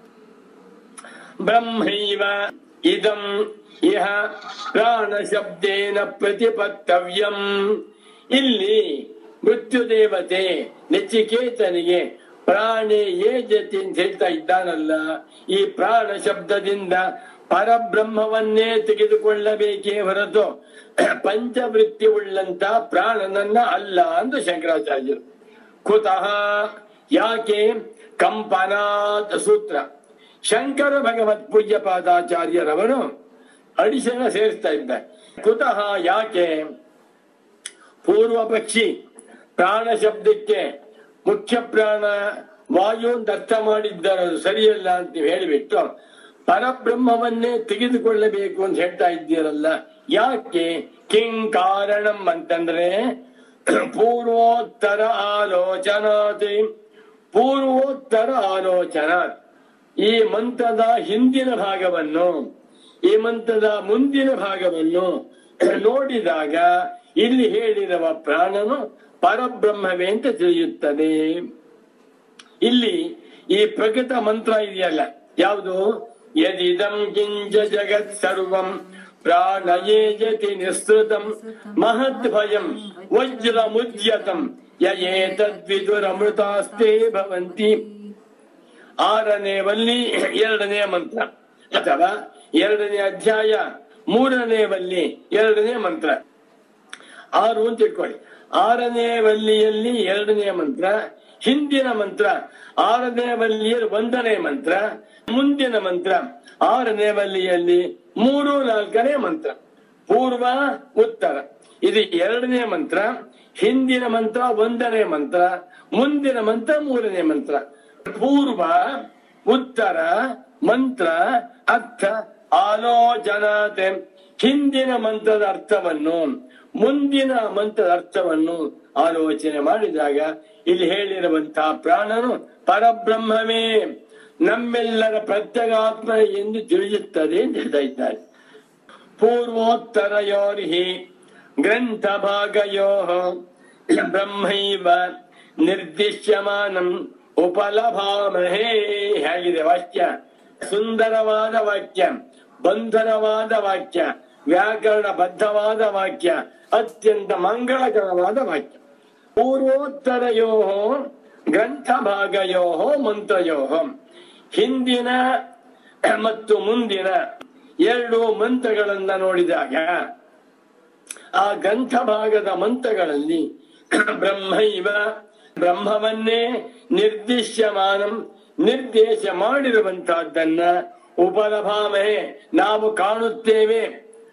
ಬ್ರಹ್ಮೈವ ಇದಂ ಇಹ ಪ್ರಾಣ ಶಬ್ದೇನ ಪ್ರತಿಪತ್ತವ್ಯಂ ಇಲ್ಲಿ ಮೃತ್ಯು ದೇವತೆ ನೆಚ್ಚಿಕೇತನಿಗೆ ಪ್ರಾಣೇ ಏ ಜತಿ ಅಂತ ಹೇಳ್ತಾ ಇದ್ದಾನಲ್ಲ ಈ ಪ್ರಾಣ ಶಬ್ದದಿಂದ ಪರಬ್ರಹ್ಮವನ್ನೇ ತೆಗೆದುಕೊಳ್ಳಬೇಕೇ ಹೊರತು ಪಂಚವೃತ್ತಿ ಉಳ್ಳಂತ ಪ್ರಾಣನನ್ನ ಅಲ್ಲ ಅಂದು ಶಂಕರಾಚಾರ್ಯರು ಕುತಃ ಯಾಕೆ ಕಂಪನಾತ್ ಸೂತ್ರ ಶಂಕರ ಭಗವತ್ ಪೂಜ್ಯ ಪಾದಾಚಾರ್ಯರವರು ಅಡಿಷನ ಸೇರಿಸ್ತಾ ಇದ್ದಾರೆ ಕುತಃ ಯಾಕೆ ಪೂರ್ವ ಪಕ್ಷಿ ಪ್ರಾಣ ಶಬ್ದಕ್ಕೆ ಮುಖ್ಯ ಪ್ರಾಣ ವಾಯು ಅಂತ ಅರ್ಥ ಮಾಡಿದ್ದಾರೆ ಅದು ಸರಿಯಲ್ಲ ಅಂತ ನೀವು ಹೇಳಿಬಿಟ್ಟು ಪರಬ್ರಹ್ಮವನ್ನೇ ತೆಗೆದುಕೊಳ್ಳಬೇಕು ಅಂತ ಹೇಳ್ತಾ ಇದ್ದೀರಲ್ಲ ಯಾಕೆ ಕಿಂ ಕಾರಣಂ ಅಂತಂದ್ರೆ ಪೂರ್ವೋತ್ತರ ಆಲೋಚನಾತ್ ಪೂರ್ವೋತ್ತರ ಆಲೋಚನಾತ್ ಈ ಮಂತ್ರದ ಹಿಂದಿನ ಭಾಗವನ್ನು ಈ ಮಂತ್ರದ ಮುಂದಿನ ಭಾಗವನ್ನು ನೋಡಿದಾಗ ಇಲ್ಲಿ ಹೇಳಿರುವ ಪ್ರಾಣನು ಪರಬ್ರಹ್ಮವೇ ಅಂತ ತಿಳಿಯುತ್ತದೆ ಇಲ್ಲಿ ಈ ಪ್ರಕೃತ ಮಂತ್ರ ಇದೆಯಲ್ಲ ಯಾವುದು ಯದಿದಂ ಕಿಂಚ ಜಗತ್ ಸರ್ವಂ ಪ್ರಾಣಯೇ ಜತಿ ನಿಸ್ತೃತಂ ಮಹದ್ ಭಯಂ ವಜ್ರ ಮುದ್ಯತಂ ಯೇತದ್ವಿದುರಮೃತಾಸ್ತೆ ಭವಂತಿ ಆರನೇ ವಲ್ಲಿ ಎರಡನೇ ಮಂತ್ರ ಅಥವಾ ಎರಡನೇ ಅಧ್ಯಾಯ ಮೂರನೇ ವಲ್ಲಿ ಎರಡನೇ ಮಂತ್ರ ಆರು ಅಂತ ಇಟ್ಕೊಳ್ಳಿ ಆರನೇ ವಲ್ಲಿಯಲ್ಲಿ ಎರಡನೇ ಮಂತ್ರ ಹಿಂದಿನ ಮಂತ್ರ ಆರನೇ ವಲ್ಲಿಯಲ್ಲಿ ಒಂದನೇ ಮಂತ್ರ ಮುಂದಿನ ಮಂತ್ರ ಆರನೇ ವಲ್ಲಿಯಲ್ಲಿ ಮೂರು ನಾಲ್ಕನೇ ಮಂತ್ರ ಪೂರ್ವ ಉತ್ತರ ಇದು ಎರಡನೇ ಮಂತ್ರ ಹಿಂದಿನ ಮಂತ್ರ ಒಂದನೇ ಮಂತ್ರ ಮುಂದಿನ ಮಂತ್ರ ಮೂರನೇ ಮಂತ್ರ ಪೂರ್ವ ಉತ್ತರ ಮಂತ್ರ ಅರ್ಥ ಆಲೋಚನಾತೆ ಹಿಂದಿನ ಮಂತ್ರದ ಅರ್ಥವನ್ನು ಮುಂದಿನ ಮಂತ್ರದ ಅರ್ಥವನ್ನು ಆಲೋಚನೆ ಮಾಡಿದಾಗ ಇಲ್ಲಿ ಹೇಳಿರುವಂತಹ ಪ್ರಾಣನು ಪರಬ್ರಹ್ಮವೇ ನಮ್ಮೆಲ್ಲರ ಪ್ರತ್ಯಗಾತ್ಮ ಎಂದು ತಿಳಿಯುತ್ತದೆ ಅಂತ ಹೇಳ್ತಾ ಇದ್ದಾರೆ ಪೂರ್ವೋತ್ತರಯೋರ್ಹಿ ಗ್ರಂಥ ಭಾಗಯೋ ಬ್ರಹ್ಮೈವ ನಿರ್ದಿಶ್ಯಮಾನಂ ಉಪಲಭಾಮಹೇ ಹೇಗಿದೆ ವಾಕ್ಯ ಸುಂದರವಾದ ವಾಕ್ಯ ಬಂಧನವಾದ ವಾಕ್ಯ ವ್ಯಾಕರಣ ಬದ್ಧವಾದ ವಾಕ್ಯ ಅತ್ಯಂತ ಮಂಗಳಕರವಾದ ವಾಕ್ಯ ಪೂರ್ವೋತ್ತರಯೋ ಗ್ರಂಥ ಭಾಗಯೋ ಮಂತ್ರಯೋ ಹಿಂದಿನ ಮತ್ತು ಮುಂದಿನ ಎರಡು ಮಂತ್ರಗಳನ್ನ ನೋಡಿದಾಗ ಆ ಗ್ರಂಥ ಭಾಗದ ಮಂತ್ರಗಳಲ್ಲಿ ಬ್ರಹ್ಮೈವ ಬ್ರಹ್ಮವನ್ನೇ ನಿರ್ದಿಶ್ಯಮಾನಂ ನಿರ್ದೇಶ ಮಾಡಿರುವಂತಹದ್ದನ್ನ ಉಪಲಭಾಮಹೆ ನಾವು ಕಾಣುತ್ತೇವೆ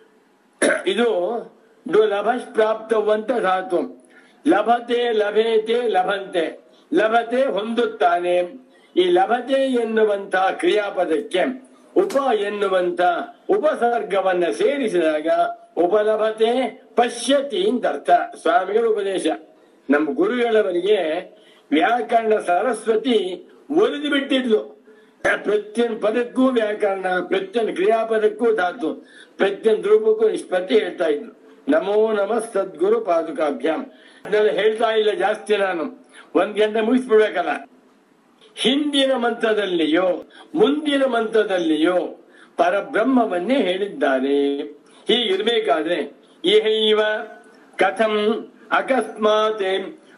ಇದು ದುಲಭ ಪ್ರಾಪ್ತವಂತ ಧಾತು ಲಭತೆ ಲಭೇತೆ ಲಭಂತೆ ಲಭತೆ ಹೊಂದುತ್ತಾನೆ ಈ ಲಭತೆ ಎನ್ನುವಂತಹ ಕ್ರಿಯಾಪದಕ್ಕೆ ಉಪ ಎನ್ನುವಂತ ಉಪಸರ್ಗವನ್ನ ಸೇರಿಸಿದಾಗ ಉಪಲಭತೆ ಪಶ್ಯತಿ ಅಂತ ಅರ್ಥ ಸ್ವಾಮಿಗಳ ಉಪದೇಶ ನಮ್ಮ ಗುರುಗಳವರಿಗೆ ವ್ಯಾಕರಣ ಸರಸ್ವತಿ ಒಲಿದು ಬಿಟ್ಟಿದ್ಲು ಪ್ರತಿಯೊಂದು ಪದಕ್ಕೂ ವ್ಯಾಕರಣ ಪ್ರತಿಯೊಂದು ಕ್ರಿಯಾಪದಕ್ಕೂ ಧಾತು ಪ್ರತಿಯೊಂದು ರೂಪಕ್ಕೂ ನಿಷ್ಪತ್ತಿ ಹೇಳ್ತಾ ಇದ್ರು ನಮೋ ನಮಃ ಸದ್ಗುರು ಪಾದುಕಾಭ್ಯಾಮ್ ಅದನ್ನೆಲ್ಲ ಹೇಳ್ತಾ ಇಲ್ಲ ಜಾಸ್ತಿ ನಾನು ಒಂದ್ ಗಂಟೆ ಮುಗಿಸ್ಬಿಡ್ಬೇಕಲ್ಲ ಹಿಂದಿನ ಮಂತ್ರದಲ್ಲಿಯೋ ಮುಂದಿನ ಮಂತ್ರದಲ್ಲಿಯೋ ಪರಬ್ರಹ್ಮವನ್ನೇ ಹೇಳಿದ್ದಾರೆ ಹೀಗಿರ್ಬೇಕಾದ್ರೆ ಇಹೈವ ಕಥಂ ಅಕಸ್ಮಾತ್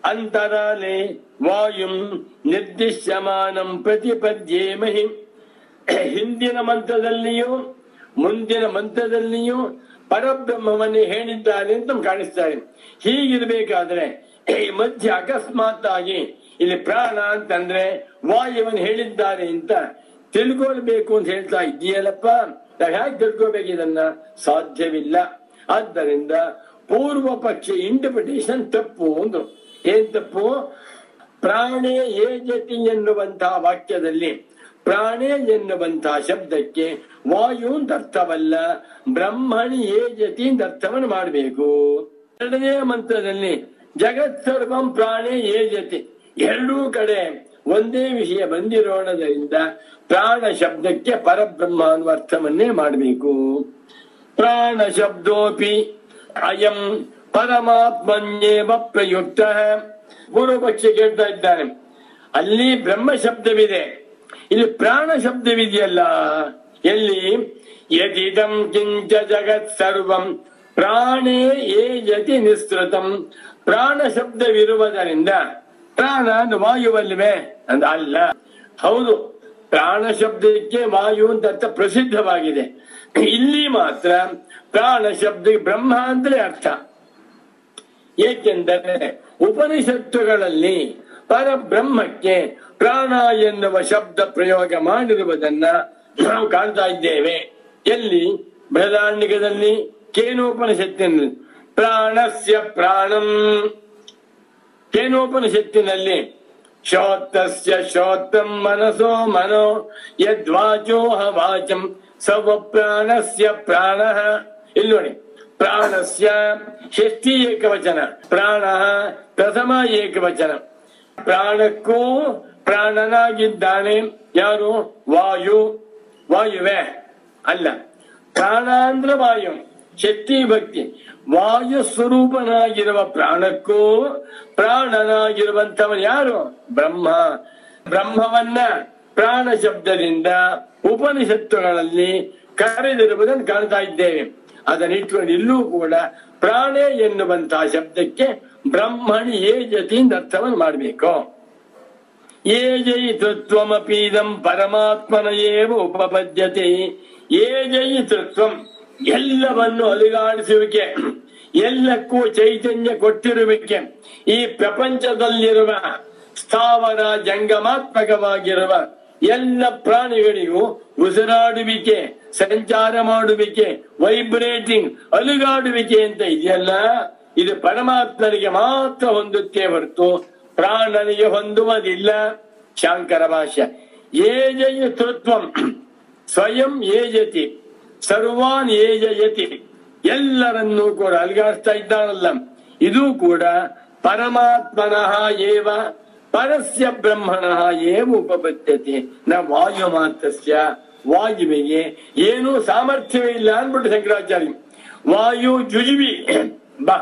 ಅಂತರಾಲೆ ವಾಯುಂ ನಿರ್ದಿಶ್ಯಮಾನಂ ಪ್ರತಿಪದ್ಯೇಮಹಿ ಹಿಂದಿನ ಮಂತ್ರದಲ್ಲಿಯೂ ಮುಂದಿನ ಮಂತ್ರದಲ್ಲಿಯೂ ಪರಬ್ರಹ್ಮವನ್ನೇ ಹೇಳಿದ್ದಾರೆ ಅಂತ ಕಾಣಿಸ್ತಾರೆ ಹೀಗಿರ್ಬೇಕಾದ್ರೆ ಈ ಮಧ್ಯೆ ಅಕಸ್ಮಾತ್ ಆಗಿ ಇಲ್ಲಿ ಪ್ರಾಣ ಅಂತಂದ್ರೆ ವಾಯುವನ್ನು ಹೇಳಿದ್ದಾರೆ ಅಂತ ತಿಳ್ಕೊಳ್ಬೇಕು ಅಂತ ಹೇಳ್ತಾ ಇದೆಯಲ್ಲಪ್ಪ ನಾವ್ ಹೇಗೆ ತಿಳ್ಕೊಬೇಕು ಇದನ್ನ ಸಾಧ್ಯವಿಲ್ಲ ಆದ್ದರಿಂದ ಪೂರ್ವ ಪಕ್ಷ ಇಂಟರ್ಪ್ರಿಟೇಷನ್ ತಪ್ಪು ಅಂದ್ರು ಏನ್ ತಪ್ಪು ಪ್ರಾಣೇ ಏಜತಿ ಎನ್ನುವಂತಹ ವಾಕ್ಯದಲ್ಲಿ ಪ್ರಾಣೇ ಎನ್ನುವಂತಹ ಶಬ್ದಕ್ಕೆ ವಾಯು ಅಂತ ಅರ್ಥವಲ್ಲ ಬ್ರಹ್ಮಣಿ ಏಜತಿ ಅಂತ ಅರ್ಥವನ್ನು ಮಾಡಬೇಕು ಎರಡನೇ ಮಂತ್ರದಲ್ಲಿ ಜಗತ್ ಸರ್ವಂ ಪ್ರಾಣೇ ಏಜತಿ ಎರಡೂ ಕಡೆ ಒಂದೇ ವಿಷಯ ಬಂದಿರೋಣದರಿಂದ ಪ್ರಾಣ ಶಬ್ದಕ್ಕೆ ಪರಬ್ರಹ್ಮ ಅನ್ನುವ ಅರ್ಥವನ್ನೇ ಮಾಡಬೇಕು ಪ್ರಾಣ ಶಬ್ದೋಪಿ ಅಯಂ ಪರಮಾತ್ಮನ್ಯೇವ ಪ್ರಯುಕ್ತ ಪೂರ್ವ ಪಕ್ಷ ಕೇಳ್ತಾ ಇದ್ದಾನೆ ಅಲ್ಲಿ ಬ್ರಹ್ಮ ಶಬ್ದವಿದೆ ಇಲ್ಲಿ ಪ್ರಾಣ ಶಬ್ದವಿದೆಯಲ್ಲ ಎಲ್ಲಿ ಯದಿದಂ ಕಿಂಚ ಜಗತ್ ಸರ್ವಂ ಪ್ರಾಣೇ ಏಜತಿ ನಿಸ್ಸೃತಂ ಪ್ರಾಣ ಶಬ್ದವಿರುವುದರಿಂದ ಪ್ರಾಣ ಅಂದ್ರೆ ವಾಯುವಲ್ವೇ ಅಂದ ಅಲ್ಲ ಹೌದು ಪ್ರಾಣ ಶಬ್ದಕ್ಕೆ ವಾಯು ಅಂತ ಅರ್ಥ ಪ್ರಸಿದ್ಧವಾಗಿದೆ ಇಲ್ಲಿ ಮಾತ್ರ ಪ್ರಾಣ ಶಬ್ದ ಬ್ರಹ್ಮ ಅಂದ್ರೆ ಅರ್ಥ ಏಕೆಂದರೆ ಉಪನಿಷತ್ತುಗಳಲ್ಲಿ ಪರಬ್ರಹ್ಮಕ್ಕೆ ಪ್ರಾಣ ಎನ್ನುವ ಶಬ್ದ ಪ್ರಯೋಗ ಮಾಡಿರುವುದನ್ನ ನಾವು ಕಾಣ್ತಾ ಇದ್ದೇವೆ ಎಲ್ಲಿ ಬೃಹದಾರಣ್ಯಕದಲ್ಲಿ ಕೇನೋಪನಿಷತ್ತಿನಲ್ಲಿ ಪ್ರಾಣಸ್ಯ ಪ್ರಾಣಂ ಕೇನೋಪನಿಷತ್ತಿನಲ್ಲಿ ಶೋತ್ತಸ್ಯ ಶೋತ್ತಂ ಮನಸೋ ಮನೋ ಯದ್ವಾಚೋಹ ವಾಚಂ ಸವ ಪ್ರಾಣಸ್ಯ ಪ್ರಾಣ ಇಲ್ಲಿ ನೋಡಿ ಪ್ರಾಣಸ್ಯ ಷಷ್ಠಿ ಏಕವಚನ ಪ್ರಾಣ ಪ್ರಥಮ ಏಕವಚನ ಪ್ರಾಣಕ್ಕೂ ಪ್ರಾಣನಾಗಿದ್ದಾನೆ ಯಾರು ವಾಯು ವಾಯುವೆ ಅಲ್ಲ ಪ್ರಾಣ ಅಂದ್ರೆ ವಾಯು ಶಕ್ತಿ ಭಕ್ತಿ ವಾಯು ಸ್ವರೂಪನಾಗಿರುವ ಪ್ರಾಣಕ್ಕೂ ಪ್ರಾಣನಾಗಿರುವಂತವನು ಯಾರು ಬ್ರಹ್ಮ ಬ್ರಹ್ಮವನ್ನ ಪ್ರಾಣ ಶಬ್ದದಿಂದ ಉಪನಿಷತ್ತುಗಳಲ್ಲಿ ಕರೆದಿರುವುದನ್ನು ಕಾಣ್ತಾ ಇದ್ದೇವೆ ಅದನ್ನ ಇಟ್ಕೊಂಡು ಇಲ್ಲೂ ಕೂಡ ಪ್ರಾಣೆ ಎನ್ನುವಂತಹ ಶಬ್ದಕ್ಕೆ ಬ್ರಹ್ಮಣಿ ಏಜತಿ ಅಂತ ಅರ್ಥವನ್ನು ಮಾಡಬೇಕು ಏಜಯಿತೃತ್ವಮಪೀದಂ ಪರಮಾತ್ಮನ ಏವ ಉಪಪದ್ಯತೆ ಏಜಯಿತೃತ್ವಂ ಎಲ್ಲವನ್ನು ಅಲುಗಾಡಿಸುವಿಕೆ ಎಲ್ಲಕ್ಕೂ ಚೈತನ್ಯ ಕೊಟ್ಟಿರುವಿಕೆ ಈ ಪ್ರಪಂಚದಲ್ಲಿರುವ ಸ್ಥಾವರ ಜಂಗಮಾತ್ಮಕವಾಗಿರುವ ಎಲ್ಲ ಪ್ರಾಣಿಗಳಿಗೂ ಉಸಿರಾಡುವಿಕೆ ಸಂಚಾರ ಮಾಡುವಿಕೆ ವೈಬ್ರೇಟಿಂಗ್ ಅಲುಗಾಡುವಿಕೆ ಅಂತ ಇದೆಯಲ್ಲ ಇದು ಪರಮಾತ್ಮನಿಗೆ ಮಾತ್ರ ಹೊಂದುತ್ತೆ ಹೊರತು ಪ್ರಾಣನಿಗೆ ಹೊಂದುವುದಿಲ್ಲ ಶಾಂಕರ ಭಾಷ್ಯ ಏಜಯತೃತ್ವಂ ಸ್ವಯಂ ಏಜತಿ ಸರ್ವಾನ್ ಏಜಯತಿ ಎಲ್ಲರನ್ನೂ ಕೂಡ ಅಲ್ಗಾಡ್ತಾ ಇದ್ದಾನಲ್ಲ ಇದು ಕೂಡ ಪರಮಾತ್ಮನಃ ಏವ ಪರಸ್ಯ ಬ್ರಹ್ಮಣಃ ಏವ ಉಪಪದ್ಯತೆ ನ ವಾಯು ಮಾತ್ರಸ್ಯ ವಾಯುವಿಗೆ ಏನೂ ಸಾಮರ್ಥ್ಯವೇ ಇಲ್ಲ ಅಂದ್ಬಿಟ್ಟು ಶಂಕರಾಚಾರ್ಯ ವಾಯು ಜುಜುಬಿ ಬಾ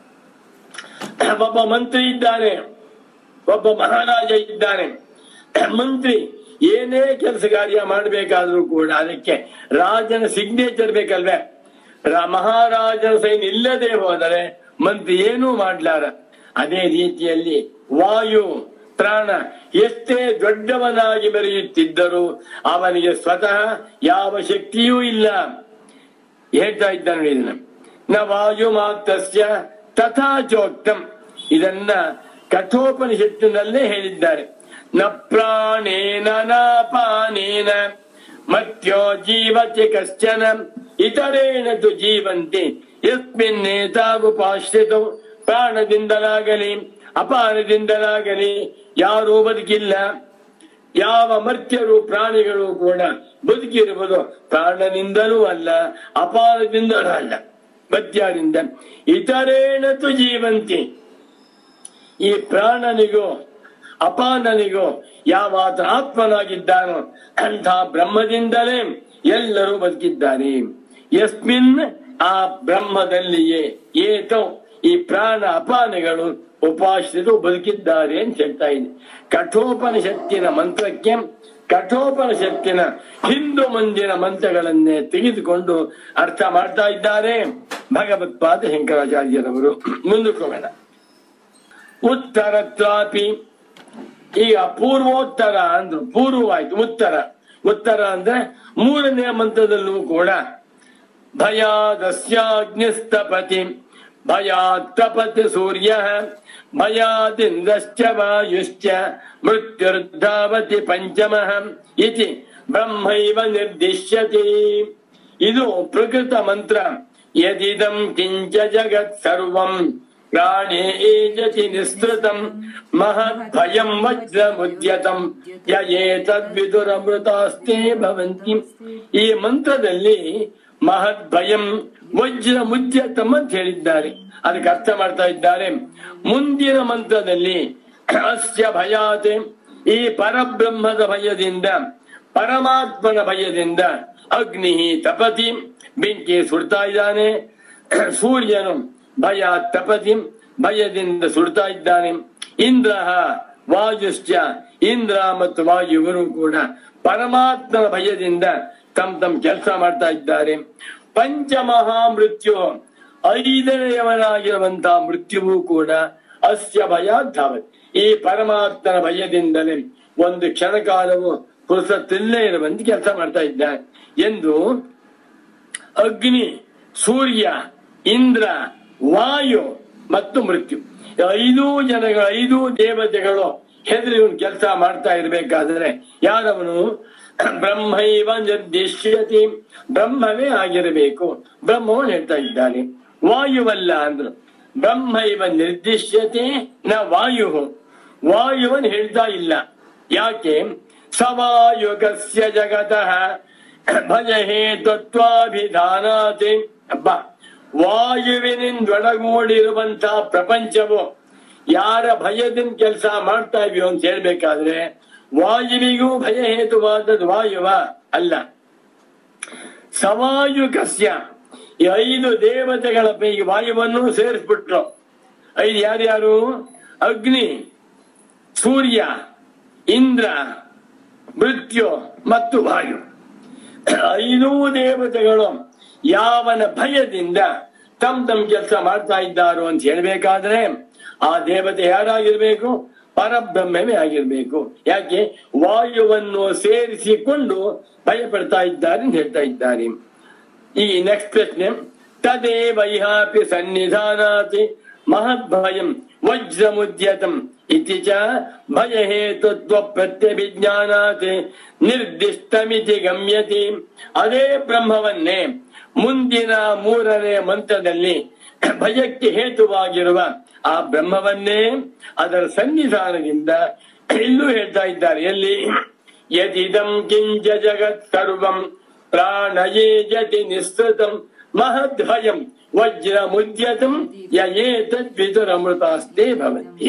ಒಬ್ಬ ಮಂತ್ರಿ ಇದ್ದಾನೆ ಒಬ್ಬ ಮಹಾರಾಜ ಇದ್ದಾನೆ ಮಂತ್ರಿ ಏನೇ ಕೆಲಸ ಕಾರ್ಯ ಮಾಡಬೇಕಾದ್ರೂ ಕೂಡ ಅದಕ್ಕೆ ರಾಜನ ಸಿಗ್ನೇಚರ್ ಬೇಕಲ್ವೇ ರ- ಮಹಾರಾಜನ ಸೈನ್ ಇಲ್ಲದೆ ಹೋದರೆ ಮಂತ್ರಿ ಏನೂ ಮಾಡ್ಲಾರ ಅದೇ ರೀತಿಯಲ್ಲಿ ವಾಯು ಪ್ರಾಣ ಎಷ್ಟೇ ದೊಡ್ಡವನಾಗಿ ಮೆರೆಯುತ್ತಿದ್ದರೂ ಅವನಿಗೆ ಸ್ವತಃ ಯಾವ ಶಕ್ತಿಯೂ ಇಲ್ಲ ಹೇಳ್ತಾ ಇದ್ದಾನೆ ಇದನ್ನ ನ ವಾಯು ಮಾತ್ರಸ್ಯ ತಥಾ ಚೋಕ್ತಂ ಇದನ್ನ ಕಠೋಪನಿಷತ್ತಿನಲ್ಲೇ ಹೇಳಿದ್ದಾರೆ ನ ಪ್ರಾಣೇನ ನ ಪಾನೇನ ಮತ್ಯೋ ಜೀವತಿ ಕಶ್ಚನ ಇತರೇಣ ತು ಜೀವಂತಿ ಯಸ್ಮಿನ್ನೇತಾವುಪಾಶ್ರಿತೌ ಪ್ರಾಣದಿಂದಲಾಗಲಿ ಅಪಾನದಿಂದಲಾಗಲಿ ಯಾರೂ ಬದುಕಿಲ್ಲ ಯಾವ ಮರ್ತ್ಯರು ಪ್ರಾಣಿಗಳು ಕೂಡ ಬದುಕಿರುವುದು ಪ್ರಾಣನಿಂದಲೂ ಅಲ್ಲ ಅಪಾರದಿಂದಲೂ ಅಲ್ಲ ಮತ್ಯಾರಿಂದ ಇತರೇಣ ತು ಜೀವಂತಿ ಈ ಪ್ರಾಣನಿಗೂ ಅಪಾನನಿಗೂ ಯಾವ ಆತ ಆತ್ಮನಾಗಿದ್ದಾನೋ ಅಂಥ ಬ್ರಹ್ಮದಿಂದಲೇ ಎಲ್ಲರೂ ಬದುಕಿದ್ದಾರೆ ಯಸ್ಮಿನ್ ಆ ಬ್ರಹ್ಮದಲ್ಲಿಯೇ ಏತೋ ಈ ಪ್ರಾಣ ಅಪಾನಗಳು ಉಪಾಶ್ರಿತು ಬದುಕಿದ್ದಾರೆ ಅಂತ ಹೇಳ್ತಾ ಇದೆ ಕಠೋಪನಿಷತ್ತಿನ ಮಂತ್ರಕ್ಕೆ ಕಠೋಪನಿಷತ್ತಿನ ಹಿಂದೂ ಮಂದಿರ ಮಂತ್ರಗಳನ್ನೇ ತೆಗೆದುಕೊಂಡು ಅರ್ಥ ಮಾಡ್ತಾ ಇದ್ದಾರೆ ಭಗವತ್ಪಾದ ಶಂಕರಾಚಾರ್ಯರವರು ಮುಂದಕ್ಕೆ ಹೋಗೋಣ ಉತ್ತರತ್ರಾಪಿ ಈಗ ಪೂರ್ವೋತ್ತರ ಅಂದ್ರು ಪೂರ್ವವಾಯ್ತು ಉತ್ತರ ಉತ್ತರ ಅಂದ್ರೆ ಮೂರನೇ ಮಂತ್ರದಲ್ಲೂ ಕೂಡ ಭಯಾದಸ್ಯಾಗ್ನಿಸ್ತಪತಿ ಭಯಾತ್ತಪತಿ ಸೂರ್ಯ ಭಯಾದಿಂದಶ್ಚ ವಾಯುಶ್ಚ ಮೃತ್ಯುರ್ಧಾವತಿ ಪಂಚಮಃ ಇತಿ ಬ್ರಹ್ಮೈವ ನಿರ್ದಿಶ್ಯತೆ ಇದು ಪ್ರಕೃತ ಮಂತ್ರ ಯದಿದಂ ಕಿಂಚ ಜಗತ್ ಸರ್ವಂ ಪ್ರಾಣೇ ಏಜತಿ ನಿಸ್ತೃತಂ ಮಹತ್ ಭಯಂ ವಜ್ರಮುದ್ಯತಂ ಯಯೇತದ್ವಿದುರಮೃತಾಸ್ತೆ ಭವಂತಿ ಈ ಮಂತ್ರದಲ್ಲಿ ಮಹತ್ ಭಯಂ ವಜ್ರ ಮುದ್ಯತಂ ಅಂತ ಹೇಳಿದ್ದಾರೆ ಅದಕ್ಕೆ ಅರ್ಥ ಮಾಡ್ತಾ ಇದ್ದಾರೆ ಮುಂದಿನ ಮಂತ್ರದಲ್ಲಿ ಅಸ್ಯ ಭಯಾತೆ ಈ ಪರಬ್ರಹ್ಮದ ಭಯದಿಂದ ಪರಮಾತ್ಮನ ಭಯದಿಂದ ಅಗ್ನಿ ತಪತಿ ಬೆಂಕಿ ಸುಡ್ತಾ ಇದ್ದಾನೆ ಸೂರ್ಯನು ಭಯ ತಪತಿ ಭಯದಿಂದ ಸುಡ್ತಾ ಇದ್ದಾನೆ ಇಂದ್ರ ವಾಯುಶ್ಚ ಇಂದ್ರ ಮತ್ತು ವಾಯು ಇವರು ಕೂಡ ಪರಮಾತ್ಮನ ಭಯದಿಂದ ತಮ್ ತಮ್ ಕೆಲಸ ಮಾಡ್ತಾ ಇದ್ದಾರೆ ಪಂಚಮಹಾ ಮೃತ್ಯು ಐದನೆಯವನಾಗಿರುವಂತಹ ಮೃತ್ಯುವು ಕೂಡ ಅಸ್ಯ ಭಯ ಧಾವತ್ ಈ ಪರಮಾತ್ಮನ ಭಯದಿಂದಲೇ ಒಂದು ಕ್ಷಣಕಾಲವು ಪುರುಸತ್ತಿಲ್ಲೇ ಇರುವಂತೆ ಕೆಲಸ ಮಾಡ್ತಾ ಇದ್ದಾನೆ ಎಂದು ಅಗ್ನಿ ಸೂರ್ಯ ಇಂದ್ರ ವಾಯು ಮತ್ತು ಮೃತ್ಯು ಐದು ಜನಗಳು ಐದು ದೇವತೆಗಳು ಹೆದರಿ ಕೆಲಸ ಮಾಡ್ತಾ ಇರಬೇಕಾದ್ರೆ ಯಾರವನು ಬ್ರಹ್ಮೈವ ನಿರ್ದಿಶ್ಯತಿ ಬ್ರಹ್ಮವೇ ಆಗಿರಬೇಕು ಬ್ರಹ್ಮವನ್ನು ಹೇಳ್ತಾ ಇದ್ದಾನೆ ವಾಯುವಲ್ಲ ಅಂದ್ರು ಬ್ರಹ್ಮೈವ ನಿರ್ದಿಶ್ಯತೆ ನ ವಾಯು ವಾಯುವನ್ನು ಹೇಳ್ತಾ ಇಲ್ಲ ಯಾಕೆ ಸವಾಯುಗಸ್ಯ ಜಗತಃ ಭಯ ಹೇತತ್ವಾಭಿಧಾನಾತಿ ಅಬ್ಬ ವಾಯುವಿನಿಂದೊಡಗೂಡಿರುವಂತಹ ಪ್ರಪಂಚವು ಯಾರ ಭಯದಿಂದ ಕೆಲಸ ಮಾಡ್ತಾ ಇದೀವಿ ಅಂತ ಹೇಳ್ಬೇಕಾದ್ರೆ ವಾಯುವಿಗೂ ಭಯ ಹೇತುವಾದದ್ದು ವಾಯುವ ಅಲ್ಲ ಸವಾಯುಕಸ್ಯ ಈ ಐದು ದೇವತೆಗಳ ಪೈಕಿ ವಾಯುವನ್ನು ಸೇರಿಸ್ಬಿಟ್ರು ಐದು ಯಾರ್ಯಾರು ಅಗ್ನಿ ಸೂರ್ಯ ಇಂದ್ರ ಮೃತ್ಯು ಮತ್ತು ವಾಯು ಐದೂ ದೇವತೆಗಳು ಯಾವನ ಭಯದಿಂದ ತಮ್ ತಮ್ ಕೆಲಸ ಮಾಡ್ತಾ ಇದ್ದಾರೋ ಅಂತ ಹೇಳ್ಬೇಕಾದ್ರೆ ಆ ದೇವತೆ ಯಾರಾಗಿರ್ಬೇಕು ಪರಬ್ರಹ್ಮವೇ ಆಗಿರ್ಬೇಕು ಯಾಕೆ ವಾಯುವನ್ನು ಸೇರಿಸಿಕೊಂಡು ಭಯ ಪಡ್ತಾ ಇದ್ದಾರೆ ಅಂತ ಹೇಳ್ತಾ ಇದ್ದಾರೆ ಈ ನೆಕ್ಸ್ಟ್ ಪ್ರಶ್ನೆ ತದೇವ ಇಹಾಪಿ ಸನ್ನಿಧಾನಾತಿ ಮಹದ್ಭಯಂ ವಜ್ರಮುದ್ಯತಂ ಇತಿ ಚ ಭಯ ಹೇತುತ್ವ ಪ್ರತ್ಯಭಿಜ್ಞಾನಾತ್ ನಿರ್ದಿಷ್ಟಮಿತಿ ಗಮ್ಯತಿ ಅದೇ ಬ್ರಹ್ಮವನ್ನೇ ಮುಂದಿನ ಮೂರನೇ ಮಂತ್ರದಲ್ಲಿ ಭಯಕ್ಕೆ ಹೇತುವಾಗಿರುವ ಆ ಬ್ರಹ್ಮವನ್ನೇ ಅದರ ಸನ್ನಿಧಾನದಿಂದ ಇಲ್ಲೂ ಹೇಳ್ತಾ ಇದ್ದಾರೆ ಎಲ್ಲಿ ಯದಿದಂ ಕಿಂಚ ಜಗತ್ ಸರ್ವಂ ಪ್ರಾಣಯೇ ಜತಿ ನಿಸ್ತೃತಂ ಮಹದ್ಭಯಂ ವಜ್ರ ಮುದ್ಯತಂ ಯೇತದ್ವಿದುರಮೃತಾಸ್ತೆ ಭವಂತಿ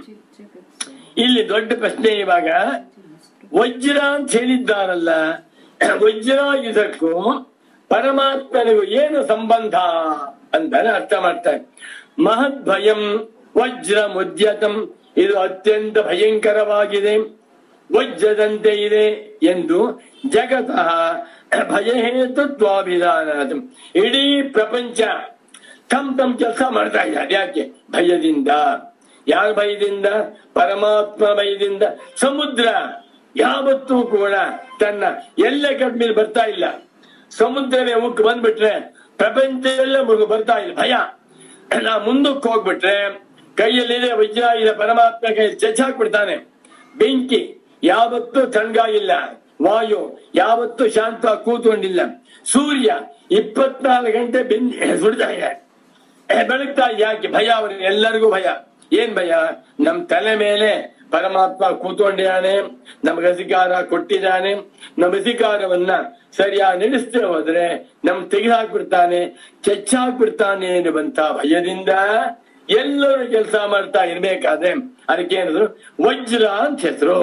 ಇಲ್ಲಿ ದೊಡ್ಡ ಪ್ರಶ್ನೆ ಇವಾಗ ವಜ್ರ ಅಂತ ಹೇಳಿದ್ದಾರಲ್ಲ ವಜ್ರ ಇದಕ್ಕೂ ಪರಮಾತ್ಮನಿಗೂ ಏನು ಸಂಬಂಧ ಅಂತಾನೆ ಅರ್ಥ ಮಾಡ್ತಾರೆ ಮಹದ್ಭಯಂ ವಜ್ರ ಮುದ್ಯತಂ ಇದು ಅತ್ಯಂತ ಭಯಂಕರವಾಗಿದೆ ವಜ್ರದಂತೆ ಇದೆ ಎಂದು ಜಗತಃ ಭಯಹೇತುತ್ವಾಭಿಧಾನ ಇಡೀ ಪ್ರಪಂಚ ತಮ್ ತಮ್ ಕೆಲಸ ಮಾಡ್ತಾ ಇದ್ದಾರೆ ಯಾಕೆ ಭಯದಿಂದ ಯಾರ ಭಯದಿಂದ ಪರಮಾತ್ಮ ಭಯದಿಂದ ಸಮುದ್ರ ಯಾವತ್ತೂ ಕೂಡ ತನ್ನ ಎಲ್ಲೆ ಕಡಿಮೆ ಬರ್ತಾ ಇಲ್ಲ ಸಮುದ್ರವೇ ಉಕ್ಕು ಬಂದ್ಬಿಟ್ರೆ ಪ್ರಪಂಚ ಎಲ್ಲ ಮುಳುಗು ಬರ್ತಾ ಇಲ್ಲ ಭಯ ನಾ ಮುಂದಕ್ಕೆ ಹೋಗ್ಬಿಟ್ರೆ ಕೈಯಲ್ಲಿದೆ ವಜ್ರ ಇದೆ ಪರಮಾತ್ಮ ಕೈ ಚಚ್ಚಾಕ್ಬಿಡ್ತಾನೆ ಬೆಂಕಿ ಯಾವತ್ತೂ ತಣ್ಣಗಾಗಿಲ್ಲ ವಾಯು ಯಾವತ್ತೂ ಶಾಂತ ಕೂತ್ಕೊಂಡಿಲ್ಲ ಸೂರ್ಯ ಇಪ್ಪತ್ನಾಲ್ಕು ಗಂಟೆ ಬೆಂಕಿ ಸುಡ್ತಾ ಇದೆ ಬೆಳಗ್ತಾ ಯಾಕೆ ಭಯ ಅವ್ರಿಗೆ ಎಲ್ಲರಿಗೂ ಭಯ ಏನ್ ಭಯ ನಮ್ ತಲೆ ಮೇಲೆ ಪರಮಾತ್ಮ ಕೂತ್ಕೊಂಡಿದ್ದಾನೆ ನಮ್ಗೆ ಅಧಿಕಾರ ಕೊಟ್ಟಿದ್ದಾನೆ ನಮ್ಮ ಅಧಿಕಾರವನ್ನ ಸರಿಯಾಗಿ ನಡೆಸ್ತೇ ಹೋದ್ರೆ ನಮ್ ತೆಗೆದಾಕ್ಬಿಡ್ತಾನೆ ಚೆಚ್ಚಾಕ್ಬಿಡ್ತಾನೆ ಎನ್ನುವಂತ ಭಯದಿಂದ ಎಲ್ಲರೂ ಕೆಲಸ ಮಾಡ್ತಾ ಇರ್ಬೇಕಾದ್ರೆ ಅದಕ್ಕೆ ಏನಿದ್ರು ವಜ್ರ ಅಂತ ಹೆಸರು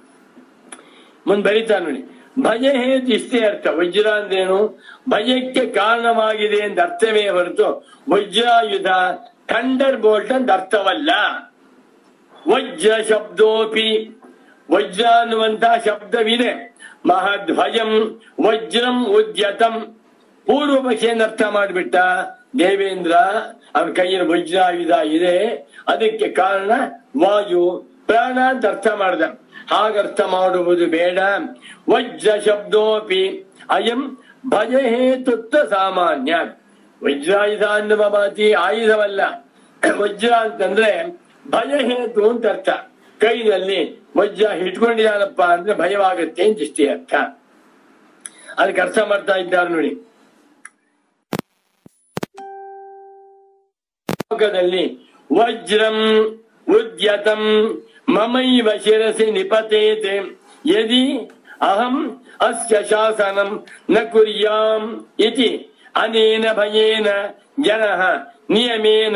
ಮುಂದ್ ಬರೀತಾ ನೋಡಿ ಭಯ ಹೇತು ಇಷ್ಟೇ ಅರ್ಥ ವಜ್ರ ಅಂದ್ರೇನು ಭಯಕ್ಕೆ ಕಾರಣವಾಗಿದೆ ಅಂತ ಅರ್ಥವೇ ಹೊರತು ವಜ್ರಾಯುಧ ಥಂಡರ್ ಬೋಲ್ಟ್ ಅಂತ ಅರ್ಥವಲ್ಲ ವಜ್ರ ಶಬ್ದೋಪಿ ವಜ್ರ ಅನ್ನುವಂತಹ ಶಬ್ದವಿದೆ ಮಹದ್ಭಯಂ ವಜ್ರಂ ಉದ್ಯತಂ ಪೂರ್ವ ಪಕ್ಷಿಯನ್ನು ಅರ್ಥ ಮಾಡಿಬಿಟ್ಟ ದೇವೇಂದ್ರ ಅವನ ಕೈಯಲ್ಲಿ ವಜ್ರಾಯುಧ ಇದೆ ಅದಕ್ಕೆ ಕಾರಣ ವಾಯು ಪ್ರಾಣ ಅಂತ ಅರ್ಥ ಮಾಡ್ದ ಹಾಗರ್ಥ ಮಾಡುವುದು ಬೇಡ ವಜ್ರ ಶಬ್ದೋಪಿ ಅಯಂ ಭಯ ಹೇತುತ್ವ ಸಾಮಾನ್ಯ ವಜ್ರಾಯುಧ ಅನ್ನುವ ಮಾತಿ ಆಯುಧವಲ್ಲ ವಜ್ರ ಅಂತಂದ್ರೆ ಭಯ ಹೇತು ಅಂತ ಅರ್ಥ ಕೈನಲ್ಲಿ ವಜ್ರ ಹಿಡ್ಕೊಂಡಿದ್ದಾನಪ್ಪ ಅಂದ್ರೆ ಭಯವಾಗುತ್ತೆ ಅಂತ ಇಷ್ಟೇ ಅರ್ಥ ಅದಕ್ಕೆ ಅರ್ಥ ಮಾಡ್ತಾ ಇದ್ದಾರೆ ನೋಡಿ ಲೋಕದಲ್ಲಿ ವಜ್ರಂ ಉದ್ಯತಂ ಮಮೈವ ಶಿರಸಿ ನಿಪತೇತೆ ಯದಿ ಅಹಂ ಅಸ್ಯ ಶಾಸನಂ ನ ಕುರ್ಯಾಂ ಇತಿ ಅನೇನ ಭಯೇನ ಜನಃ ನಿಯಮೇನ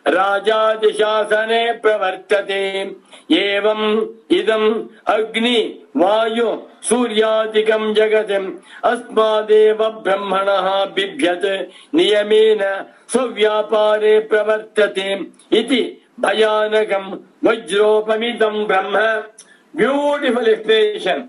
ರಾಜಾದಿಶಾಸನೆ ಪ್ರವರ್ತತೆ ಏವಂ ಇದಂ ಅಗ್ನಿ ವಾಯು ಸೂರ್ಯಾದಿಕಂ ಜಗತ್ ಅಸ್ಮಾದೇವ ಬ್ರಹ್ಮಣಃ ಬಿಭ್ಯತ್ ನಿಯಮೇನ ಸ್ವವ್ಯಾಪಾರೆ ಪ್ರವರ್ತತೆ ಇತಿ ಭಯಾನಕಂ ವಜ್ರೋಪಮಿತಂ ಬ್ರಹ್ಮ ಬ್ಯೂಟಿಫುಲ್ ಎಕ್ಸ್ಪ್ಲೇಷನ್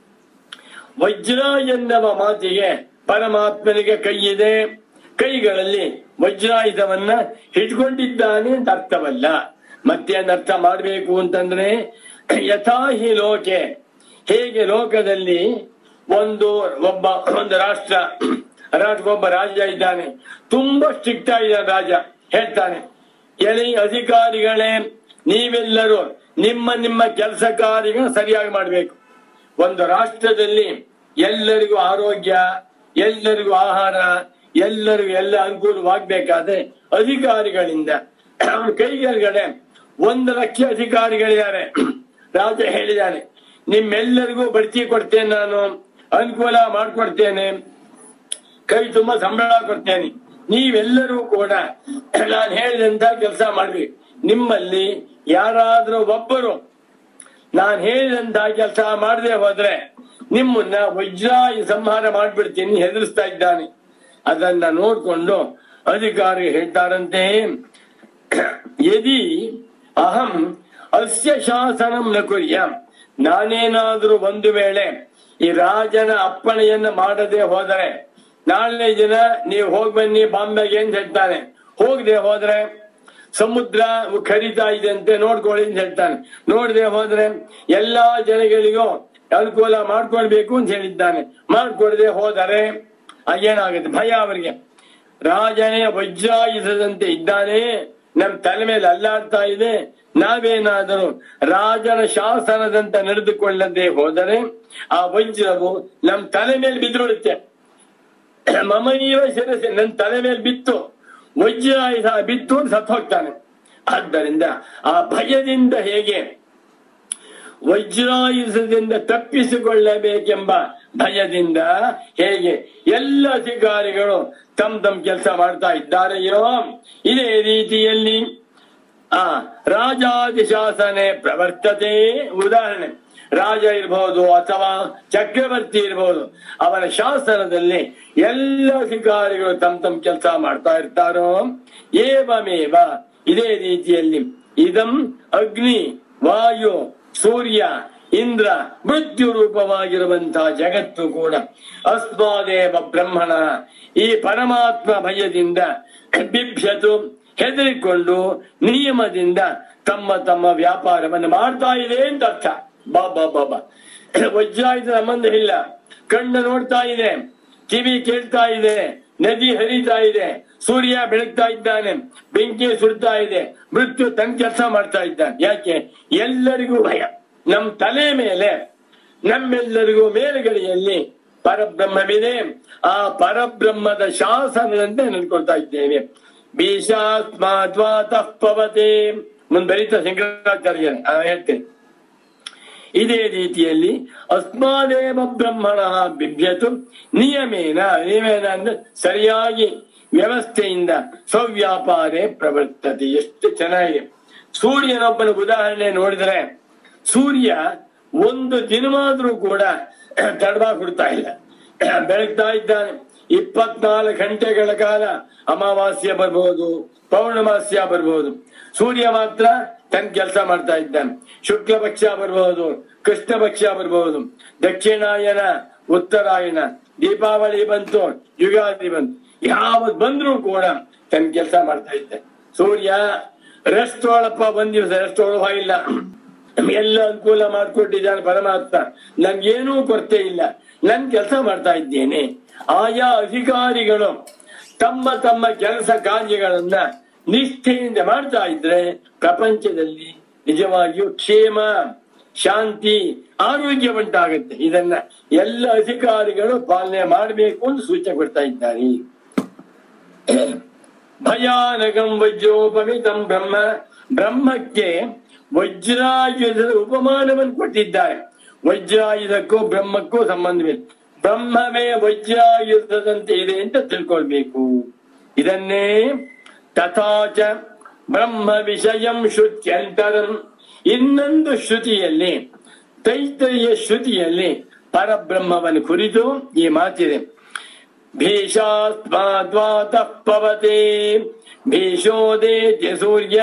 ವಜ್ರ ಎನ್ನುವ ಮಾತಿಗೆ ಪರಮಾತ್ಮನಿಗೆ ಕೈಯಿದೆ ಕೈಗಳಲ್ಲಿ ವಜ್ರಾಯುಧವನ್ನ ಹಿಡ್ಕೊಂಡಿದ್ದಾನೆ ಅಂತ ಅರ್ಥವಲ್ಲ ಮತ್ತೇನ್ ಅರ್ಥ ಮಾಡಬೇಕು ಅಂತಂದ್ರೆ ಯಥಾ ಹಿ ಲೋಕೆ ಹೇಗೆ ಲೋಕದಲ್ಲಿ ಒಂದು ಒಬ್ಬ ಒಂದು ರಾಷ್ಟ್ರ ರಾಷ್ಟ್ರ ಒಬ್ಬ ರಾಜ ಇದ್ದಾನೆ ತುಂಬಾ ಸ್ಟ್ರಿಕ್ಟ್ ಆಗಿದ್ದಾನೆ ರಾಜ ಹೇಳ್ತಾನೆ ಎಲೆ ಅಧಿಕಾರಿಗಳೇ ನೀವೆಲ್ಲರೂ ನಿಮ್ಮ ನಿಮ್ಮ ಕೆಲಸ ಕಾರ್ಯಗಳ ಸರಿಯಾಗಿ ಮಾಡಬೇಕು ಒಂದು ರಾಷ್ಟ್ರದಲ್ಲಿ ಎಲ್ಲರಿಗೂ ಆರೋಗ್ಯ ಎಲ್ಲರಿಗೂ ಆಹಾರ ಎಲ್ಲರಿಗೂ ಎಲ್ಲ ಅನುಕೂಲವಾಗಬೇಕಾದ್ರೆ ಅಧಿಕಾರಿಗಳಿಂದ ಅವನ ಕೈಗೆಳಗಡೆ ಒಂದು ಲಕ್ಷ ಅಧಿಕಾರಿಗಳಿದ್ದಾರೆ ರಾಜ ಹೇಳಿದ್ದಾನೆ ನಿಮ್ಮೆಲ್ಲರಿಗೂ ಬಡ್ತಿ ಕೊಡ್ತೇನೆ ನಾನು ಅನುಕೂಲ ಮಾಡ್ಕೊಡ್ತೇನೆ ಕೈ ತುಂಬಾ ಸಂಬಳ ಕೊಡ್ತೇನೆ ನೀವೆಲ್ಲರೂ ಕೂಡ ನಾನು ಹೇಳಿದಂತ ಕೆಲಸ ಮಾಡ್ಬೇಕು ನಿಮ್ಮಲ್ಲಿ ಯಾರಾದ್ರೂ ಒಬ್ಬರು ನಾನು ಹೇಳಿದಂತ ಕೆಲಸ ಮಾಡದೆ ಹೋದ್ರೆ ನಿಮ್ಮನ್ನ ವಜ್ರ ಸಂಹಾರ ಮಾಡ್ಬಿಡ್ತೀನಿ ಹೆದರಿಸ್ತಾ ಇದ್ದಾನೆ ಅದನ್ನ ನೋಡ್ಕೊಂಡು ಅಧಿಕಾರಿ ಹೇಳ್ತಾರಂತೆ ಯದಿ ಅಹಂ ಅಸ್ಯ ಶಾಸನಂ ನ ಕುರ್ಯ ನಾನೇನಾದ್ರೂ ಒಂದು ವೇಳೆ ಈ ರಾಜನ ಅಪ್ಪಣೆಯನ್ನ ಮಾಡದೆ ಹೋದರೆ ನಾಳೆ ದಿನ ನೀವು ಹೋಗ್ ಬನ್ನಿ ಬಾಂಬೆಗೆ ಅಂತ ಹೇಳ್ತಾನೆ ಹೋಗದೆ ಹೋದ್ರೆ ಸಮುದ್ರ ಖರೀತಾ ಇದೆ ಅಂತೆ ನೋಡ್ಕೊಳ್ಳಿ ಅಂತ ಹೇಳ್ತಾನೆ ನೋಡದೆ ಹೋದ್ರೆ ಎಲ್ಲಾ ಜನಗಳಿಗೂ ಅನುಕೂಲ ಮಾಡ್ಕೊಳ್ಬೇಕು ಅಂತ ಹೇಳಿದ್ದಾನೆ ಮಾಡ್ಕೊಡದೆ ಹೋದರೆ ಏನಾಗುತ್ತೆ ಭಯ ಅವರಿಗೆ ರಾಜನೇ ವಜ್ರಾಯುಧದಂತೆ ಇದ್ದಾನೆ ನಮ್ ತಲೆ ಮೇಲೆ ಅಲ್ಲಾಡ್ತಾ ಇದೆ ನಾವೇನಾದರೂ ರಾಜನ ಶಾಸನದಂತೆ ನಡೆದುಕೊಳ್ಳದೆ ಹೋದರೆ ಆ ವಜ್ರವು ನಮ್ ತಲೆ ಮೇಲೆ ಬಿದ್ದುಬಿಡುತ್ತೆ ಮಮನೀಯ ಶಿರಸೆ ನನ್ನ ತಲೆ ಮೇಲೆ ಬಿತ್ತು ವಜ್ರಾಯುಧ ಬಿತ್ತು ಸತ್ತು ಹೋಗ್ತಾನೆ ಆದ್ದರಿಂದ ಆ ಭಯದಿಂದ ಹೇಗೆ ವಜ್ರಾಯುಧದಿಂದ ತಪ್ಪಿಸಿಕೊಳ್ಳಬೇಕೆಂಬ ಭಯದಿಂದ ಹೇಗೆ ಎಲ್ಲ ಅಧಿಕಾರಿಗಳು ತಮ್ ತಮ್ ಕೆಲಸ ಮಾಡ್ತಾ ಇದ್ದಾರೆಯೋ ಇದೇ ರೀತಿಯಲ್ಲಿ ಆ ರಾಜಾದಿಶಾಸನೆ ಪ್ರವರ್ತತೆ ಉದಾಹರಣೆ ರಾಜ ಇರಬಹುದು ಅಥವಾ ಚಕ್ರವರ್ತಿ ಇರಬಹುದು ಅವನ ಶಾಸನದಲ್ಲಿ ಎಲ್ಲ ಅಧಿಕಾರಿಗಳು ತಮ್ಮ ತಮ್ಮ ಕೆಲಸ ಮಾಡ್ತಾ ಇರ್ತಾರೋ ಏವಮೇವ ಇದೇ ರೀತಿಯಲ್ಲಿ ಇದಂ ಅಗ್ನಿ ವಾಯು ಸೂರ್ಯ ಇಂದ್ರ ಮೃತ್ಯು ರೂಪವಾಗಿರುವಂತಹ ಜಗತ್ತು ಕೂಡ ಅಸ್ಮಾದೇವ ಬ್ರಹ್ಮಣ ಈ ಪರಮಾತ್ಮ ಭಯದಿಂದ ಬಿಭ್ಯತು ಹೆದರಿಕೊಂಡು ನಿಯಮದಿಂದ ತಮ್ಮ ತಮ್ಮ ವ್ಯಾಪಾರವನ್ನು ಮಾಡ್ತಾ ಇದೆ ಅಂತ ಅರ್ಥ ಬಾಬಾ ಬಾಬಾ ವಜ್ರಾಯುಧ ಸಂಬಂಧ ಇಲ್ಲ ಕಣ್ಣು ನೋಡ್ತಾ ಇದೆ ಕಿವಿ ಕೇಳ್ತಾ ಇದೆ ನದಿ ಹರಿತಾ ಇದೆ ಸೂರ್ಯ ಬೆಳಗ್ತಾ ಇದ್ದಾನೆ ಬೆಂಕಿ ಸುಡ್ತಾ ಇದೆ ಮೃತ್ಯು ತನ್ನ ಕೆಲಸ ಮಾಡ್ತಾ ಇದ್ದಾನೆ ಯಾಕೆ ಎಲ್ಲರಿಗೂ ಭಯ ನಮ್ ತಲೆ ಮೇಲೆ ನಮ್ಮೆಲ್ಲರಿಗೂ ಮೇಲುಗಡೆಯಲ್ಲಿ ಪರಬ್ರಹ್ಮವಿದೆ ಆ ಪರಬ್ರಹ್ಮದ ಶಾಸನದಂತೆ ನಡ್ಕೊಳ್ತಾ ಇದ್ದೇವೆ ಭೀಷಾತ್ಮಾದ್ವಾತಃ ಪವತೆ ಮುಂದೆ ಬರೀತಾ ಶಂಕರಾಚಾರ್ಯ ಹೇಳ್ತೇನೆ ಇದೇ ರೀತಿಯಲ್ಲಿ ಅಸ್ಮಾದೇವ ಬ್ರಹ್ಮಣ ಬಿಭ್ಯತು ನಿಯಮೇನ ನಿಯಮೇನ ಅಂದ್ರೆ ಸರಿಯಾಗಿ ವ್ಯವಸ್ಥೆಯಿಂದ ಸ್ವವ್ಯಾಪಾರೇ ಪ್ರವರ್ತತೆ ಎಷ್ಟು ಚೆನ್ನಾಗಿದೆ ಸೂರ್ಯನೊಬ್ಬನ ಉದಾಹರಣೆ ನೋಡಿದ್ರೆ ಸೂರ್ಯ ಒಂದು ದಿನವಾದ್ರೂ ಕೂಡ ತಡವಾಗಿ ಹುಡ್ತಾ ಇಲ್ಲ ಬೆಳಗ್ತಾ ಇದ್ದಾನೆ ಇಪ್ಪತ್ನಾಲ್ಕು ಗಂಟೆಗಳ ಕಾಲ ಅಮಾವಾಸ್ಯ ಬರ್ಬೋದು ಪೌರ್ಣಮಾಸ್ಯ ಬರ್ಬೋದು ಸೂರ್ಯ ಮಾತ್ರ ತನ್ನ ಕೆಲಸ ಮಾಡ್ತಾ ಇದ್ದಾನೆ ಶುಕ್ಲ ಪಕ್ಷ ಬರ್ಬಹುದು ಕೃಷ್ಣ ಪಕ್ಷ ಬರ್ಬಹುದು ದಕ್ಷಿಣಾಯನ ಉತ್ತರಾಯಣ ದೀಪಾವಳಿ ಬಂತು ಯುಗಾದಿ ಬಂತು ಯಾವತ್ ಬಂದ್ರೂ ಕೂಡ ತನ್ನ ಕೆಲಸ ಮಾಡ್ತಾ ಇದ್ದೆ ಸೂರ್ಯ ರೆಸ್ಟ್ ತೊಗೊಳಪ್ಪ ಒಂದ್ ದಿವಸ ರೆಸ್ಟ್ ತೊಗೊಳ್ಳುವ ಇಲ್ಲ ಎಲ್ಲ ಅನುಕೂಲ ಮಾಡಿಕೊಟ್ಟಿದ್ದಾನೆ ಪರಮಾತ್ಮ ನನ್ಗೇನೂ ಕೊರತೆ ಇಲ್ಲ ನನ್ ಕೆಲಸ ಮಾಡ್ತಾ ಇದ್ದೇನೆ ಆಯಾ ಅಧಿಕಾರಿಗಳು ತಮ್ಮ ತಮ್ಮ ಕೆಲಸ ಕಾರ್ಯಗಳನ್ನ ನಿಷ್ಠೆಯಿಂದ ಮಾಡ್ತಾ ಇದ್ರೆ ಪ್ರಪಂಚದಲ್ಲಿ ನಿಜವಾಗಿಯೂ ಕ್ಷೇಮ ಶಾಂತಿ ಆರೋಗ್ಯ ಉಂಟಾಗುತ್ತೆ ಇದನ್ನ ಎಲ್ಲ ಅಧಿಕಾರಿಗಳು ಪಾಲನೆ ಮಾಡಬೇಕು ಅಂತ ಸೂಚನೆ ಕೊಡ್ತಾ ಇದ್ದಾರೆ ಭಯಾನಕಂ ವಜ್ರೋಪಮಿತಂ ಬ್ರಹ್ಮ ಬ್ರಹ್ಮಕ್ಕೆ ವಜ್ರಾಯುಧದ ಉಪಮಾನವನ್ನು ಕೊಟ್ಟಿದ್ದಾರೆ ವಜ್ರಾಯುಧಕ್ಕೂ ಬ್ರಹ್ಮಕ್ಕೂ ಸಂಬಂಧವಿಲ್ಲ ಬ್ರಹ್ಮವೇ ವಜ್ರಾಯುಧದಂತೆ ಇದೆ ಅಂತ ತಿಳ್ಕೊಳ್ಬೇಕು ಇದನ್ನೇ ತಥಾಚ ಬ್ರಹ್ಮ ವಿಷಯಂ ಶ್ರುತ್ಯಂತರಂ ಇನ್ನೊಂದು ಶ್ರುತಿಯಲ್ಲಿ ತೈತರಿಯ ಶ್ರುತಿಯಲ್ಲಿ ಪರಬ್ರಹ್ಮವನ್ನು ಕುರಿತು ಈ ಮಾತಿದೆ ಭೀಷಾಸ್ಮಾದ್ವಾತಃ ಪವತೆ ಭೀಷೋದೇತ್ಯ ಸೂರ್ಯ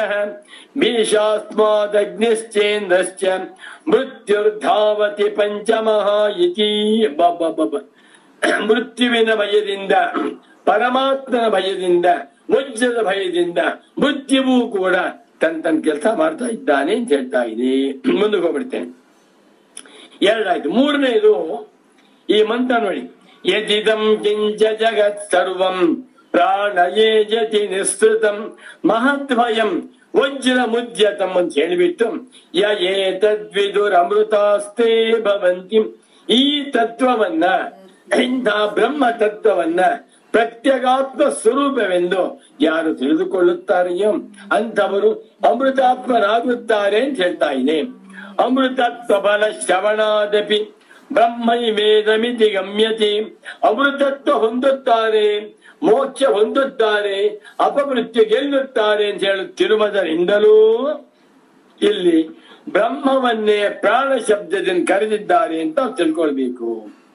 ಭೀಷಾಸ್ಮಾದಗ್ನಿಶ್ಚೇಂದ್ರಶ್ಚ ಮೃತ್ಯುರ್ಧಾವತಿ ಪಂಚಮಃ ಇತಿ ಬಬ್ಬಬ್ಬ ಮೃತ್ಯುವಿನ ಭಯದಿಂದ ಪರಮಾತ್ಮನ ಭಯದಿಂದ ವಜ್ರದ ಭಯದಿಂದ ಮೃತ್ಯುವು ಕೂಡ ತನ್ನ ತನ್ನ ಕೆಲಸ ಮಾಡ್ತಾ ಇದ್ದಾನೆ ಅಂತ ಹೇಳ್ತಾ ಇದೆ ಮುಂದಕ್ಕೆ ಹೋಗ್ಬಿಡ್ತೇನೆ ಎರಡಾಯ್ತು ಮೂರನೇದು ಈ ಮಂತ್ರ ನೋಡಿ ಯದಿದಂ ಕಿಂಚ ಜಗತ್ ಸರ್ವಂ ಪ್ರಾಣಯೇ ಜತಿ ನಿಸ್ತೃತಂ ಮಹದ್ವಯಂ ವಜ್ರ ಮುದ್ಯತಂ ಅಂತ ಹೇಳಿಬಿಟ್ಟು ಯ ಏತದ್ವಿದುರ್ ಅಮೃತಾಸ್ತೆ ಭವಂತಿ ಈ ತತ್ವವನ್ನ ಇಂಥ ಬ್ರಹ್ಮ ತತ್ವವನ್ನ ಪ್ರತ್ಯಗಾತ್ಮ ಸ್ವರೂಪವೆಂದು ಯಾರು ತಿಳಿದುಕೊಳ್ಳುತ್ತಾರೆಯೋ ಅಂಥವರು ಅಮೃತಾತ್ಮರಾಗುತ್ತಾರೆ ಅಂತ ಹೇಳ್ತಾ ಇದೆ ಅಮೃತತ್ವ ಬಲ ಶ್ರವಣಾದಪಿ ಬ್ರಹ್ಮೈವೇದಮಿತಿ ಗಮ್ಯತಿ ಅಮೃತತ್ವ ಹೊಂದುತ್ತಾರೆ ಮೋಕ್ಷ ಹೊಂದುತ್ತಾರೆ ಅಪಮೃತ್ಯು ಗೆಲ್ಲುತ್ತಾರೆ ಅಂತ ಹೇಳುತ್ತಿರುವುದರಿಂದಲೂ ಇಲ್ಲಿ ಬ್ರಹ್ಮವನ್ನೇ ಪ್ರಾಣ ಶಬ್ದದಿಂದ ಕರೆದಿದ್ದಾರೆ ಅಂತ ನಾವು ತಿಳ್ಕೊಳ್ಬೇಕು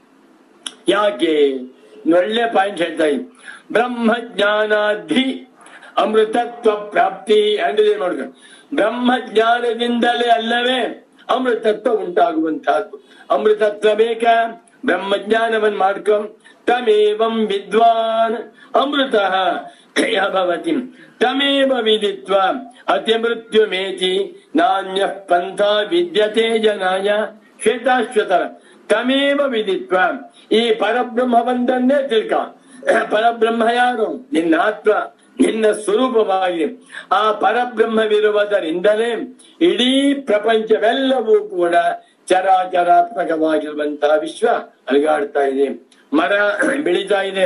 ಯಾಕೆ ಒಳ್ಳೆ ಪಾಯಿಂಟ್ ಹೇಳ್ತಾ ಇದ್ದೀನಿ ಬ್ರಹ್ಮ ಜ್ಞಾನಾಧಿ ಅಮೃತತ್ವ ಪ್ರಾಪ್ತಿ ಅಂದ್ರೆ ಮಾಡ್ಕೊಂಡು ಬ್ರಹ್ಮ ಜ್ಞಾನದಿಂದಲೇ ಅಲ್ಲವೇ ಅಮೃತತ್ವ ಉಂಟಾಗುವಂತಹದ್ದು ಅಮೃತತ್ವ ಬೇಕಾ ಬ್ರಹ್ಮ ಜ್ಞಾನವನ್ನು ಮಾಡ್ಕೊ ತಮೇವಂ ವಿದ್ವಾನ್ ಅಮೃತ ಭವತಿ ತಮೇವ ವಿದಿತ್ವ ಅತಿಮೃತ್ಯುಮೇತಿ ನಾಣ್ಯ ಪಂಥ ವಿದ್ಯತೆ ಜನಾಯ ಶ್ವೇತಾಶ್ವತರ ತಮೇವ ವಿದಿತ್ವ ಈ ಪರಬ್ರಹ್ಮವಂದನ್ನೇ ತಿಳ್ಕ ಪರಬ್ರಹ್ಮ ಯಾರು ನಿನ್ನ ಆತ್ಮ ನಿನ್ನ ಸ್ವರೂಪವಾಗಿ ಆ ಪರಬ್ರಹ್ಮವಿರುವುದರಿಂದಲೇ ಇಡೀ ಪ್ರಪಂಚವೆಲ್ಲವೂ ಕೂಡ ಚರಾಚರಾತ್ಮಕವಾಗಿರುವಂತಹ ವಿಶ್ವ ಅಲುಗಾಡ್ತಾ ಇದೆ ಮರ ಬೆಳೀತಾ ಇದೆ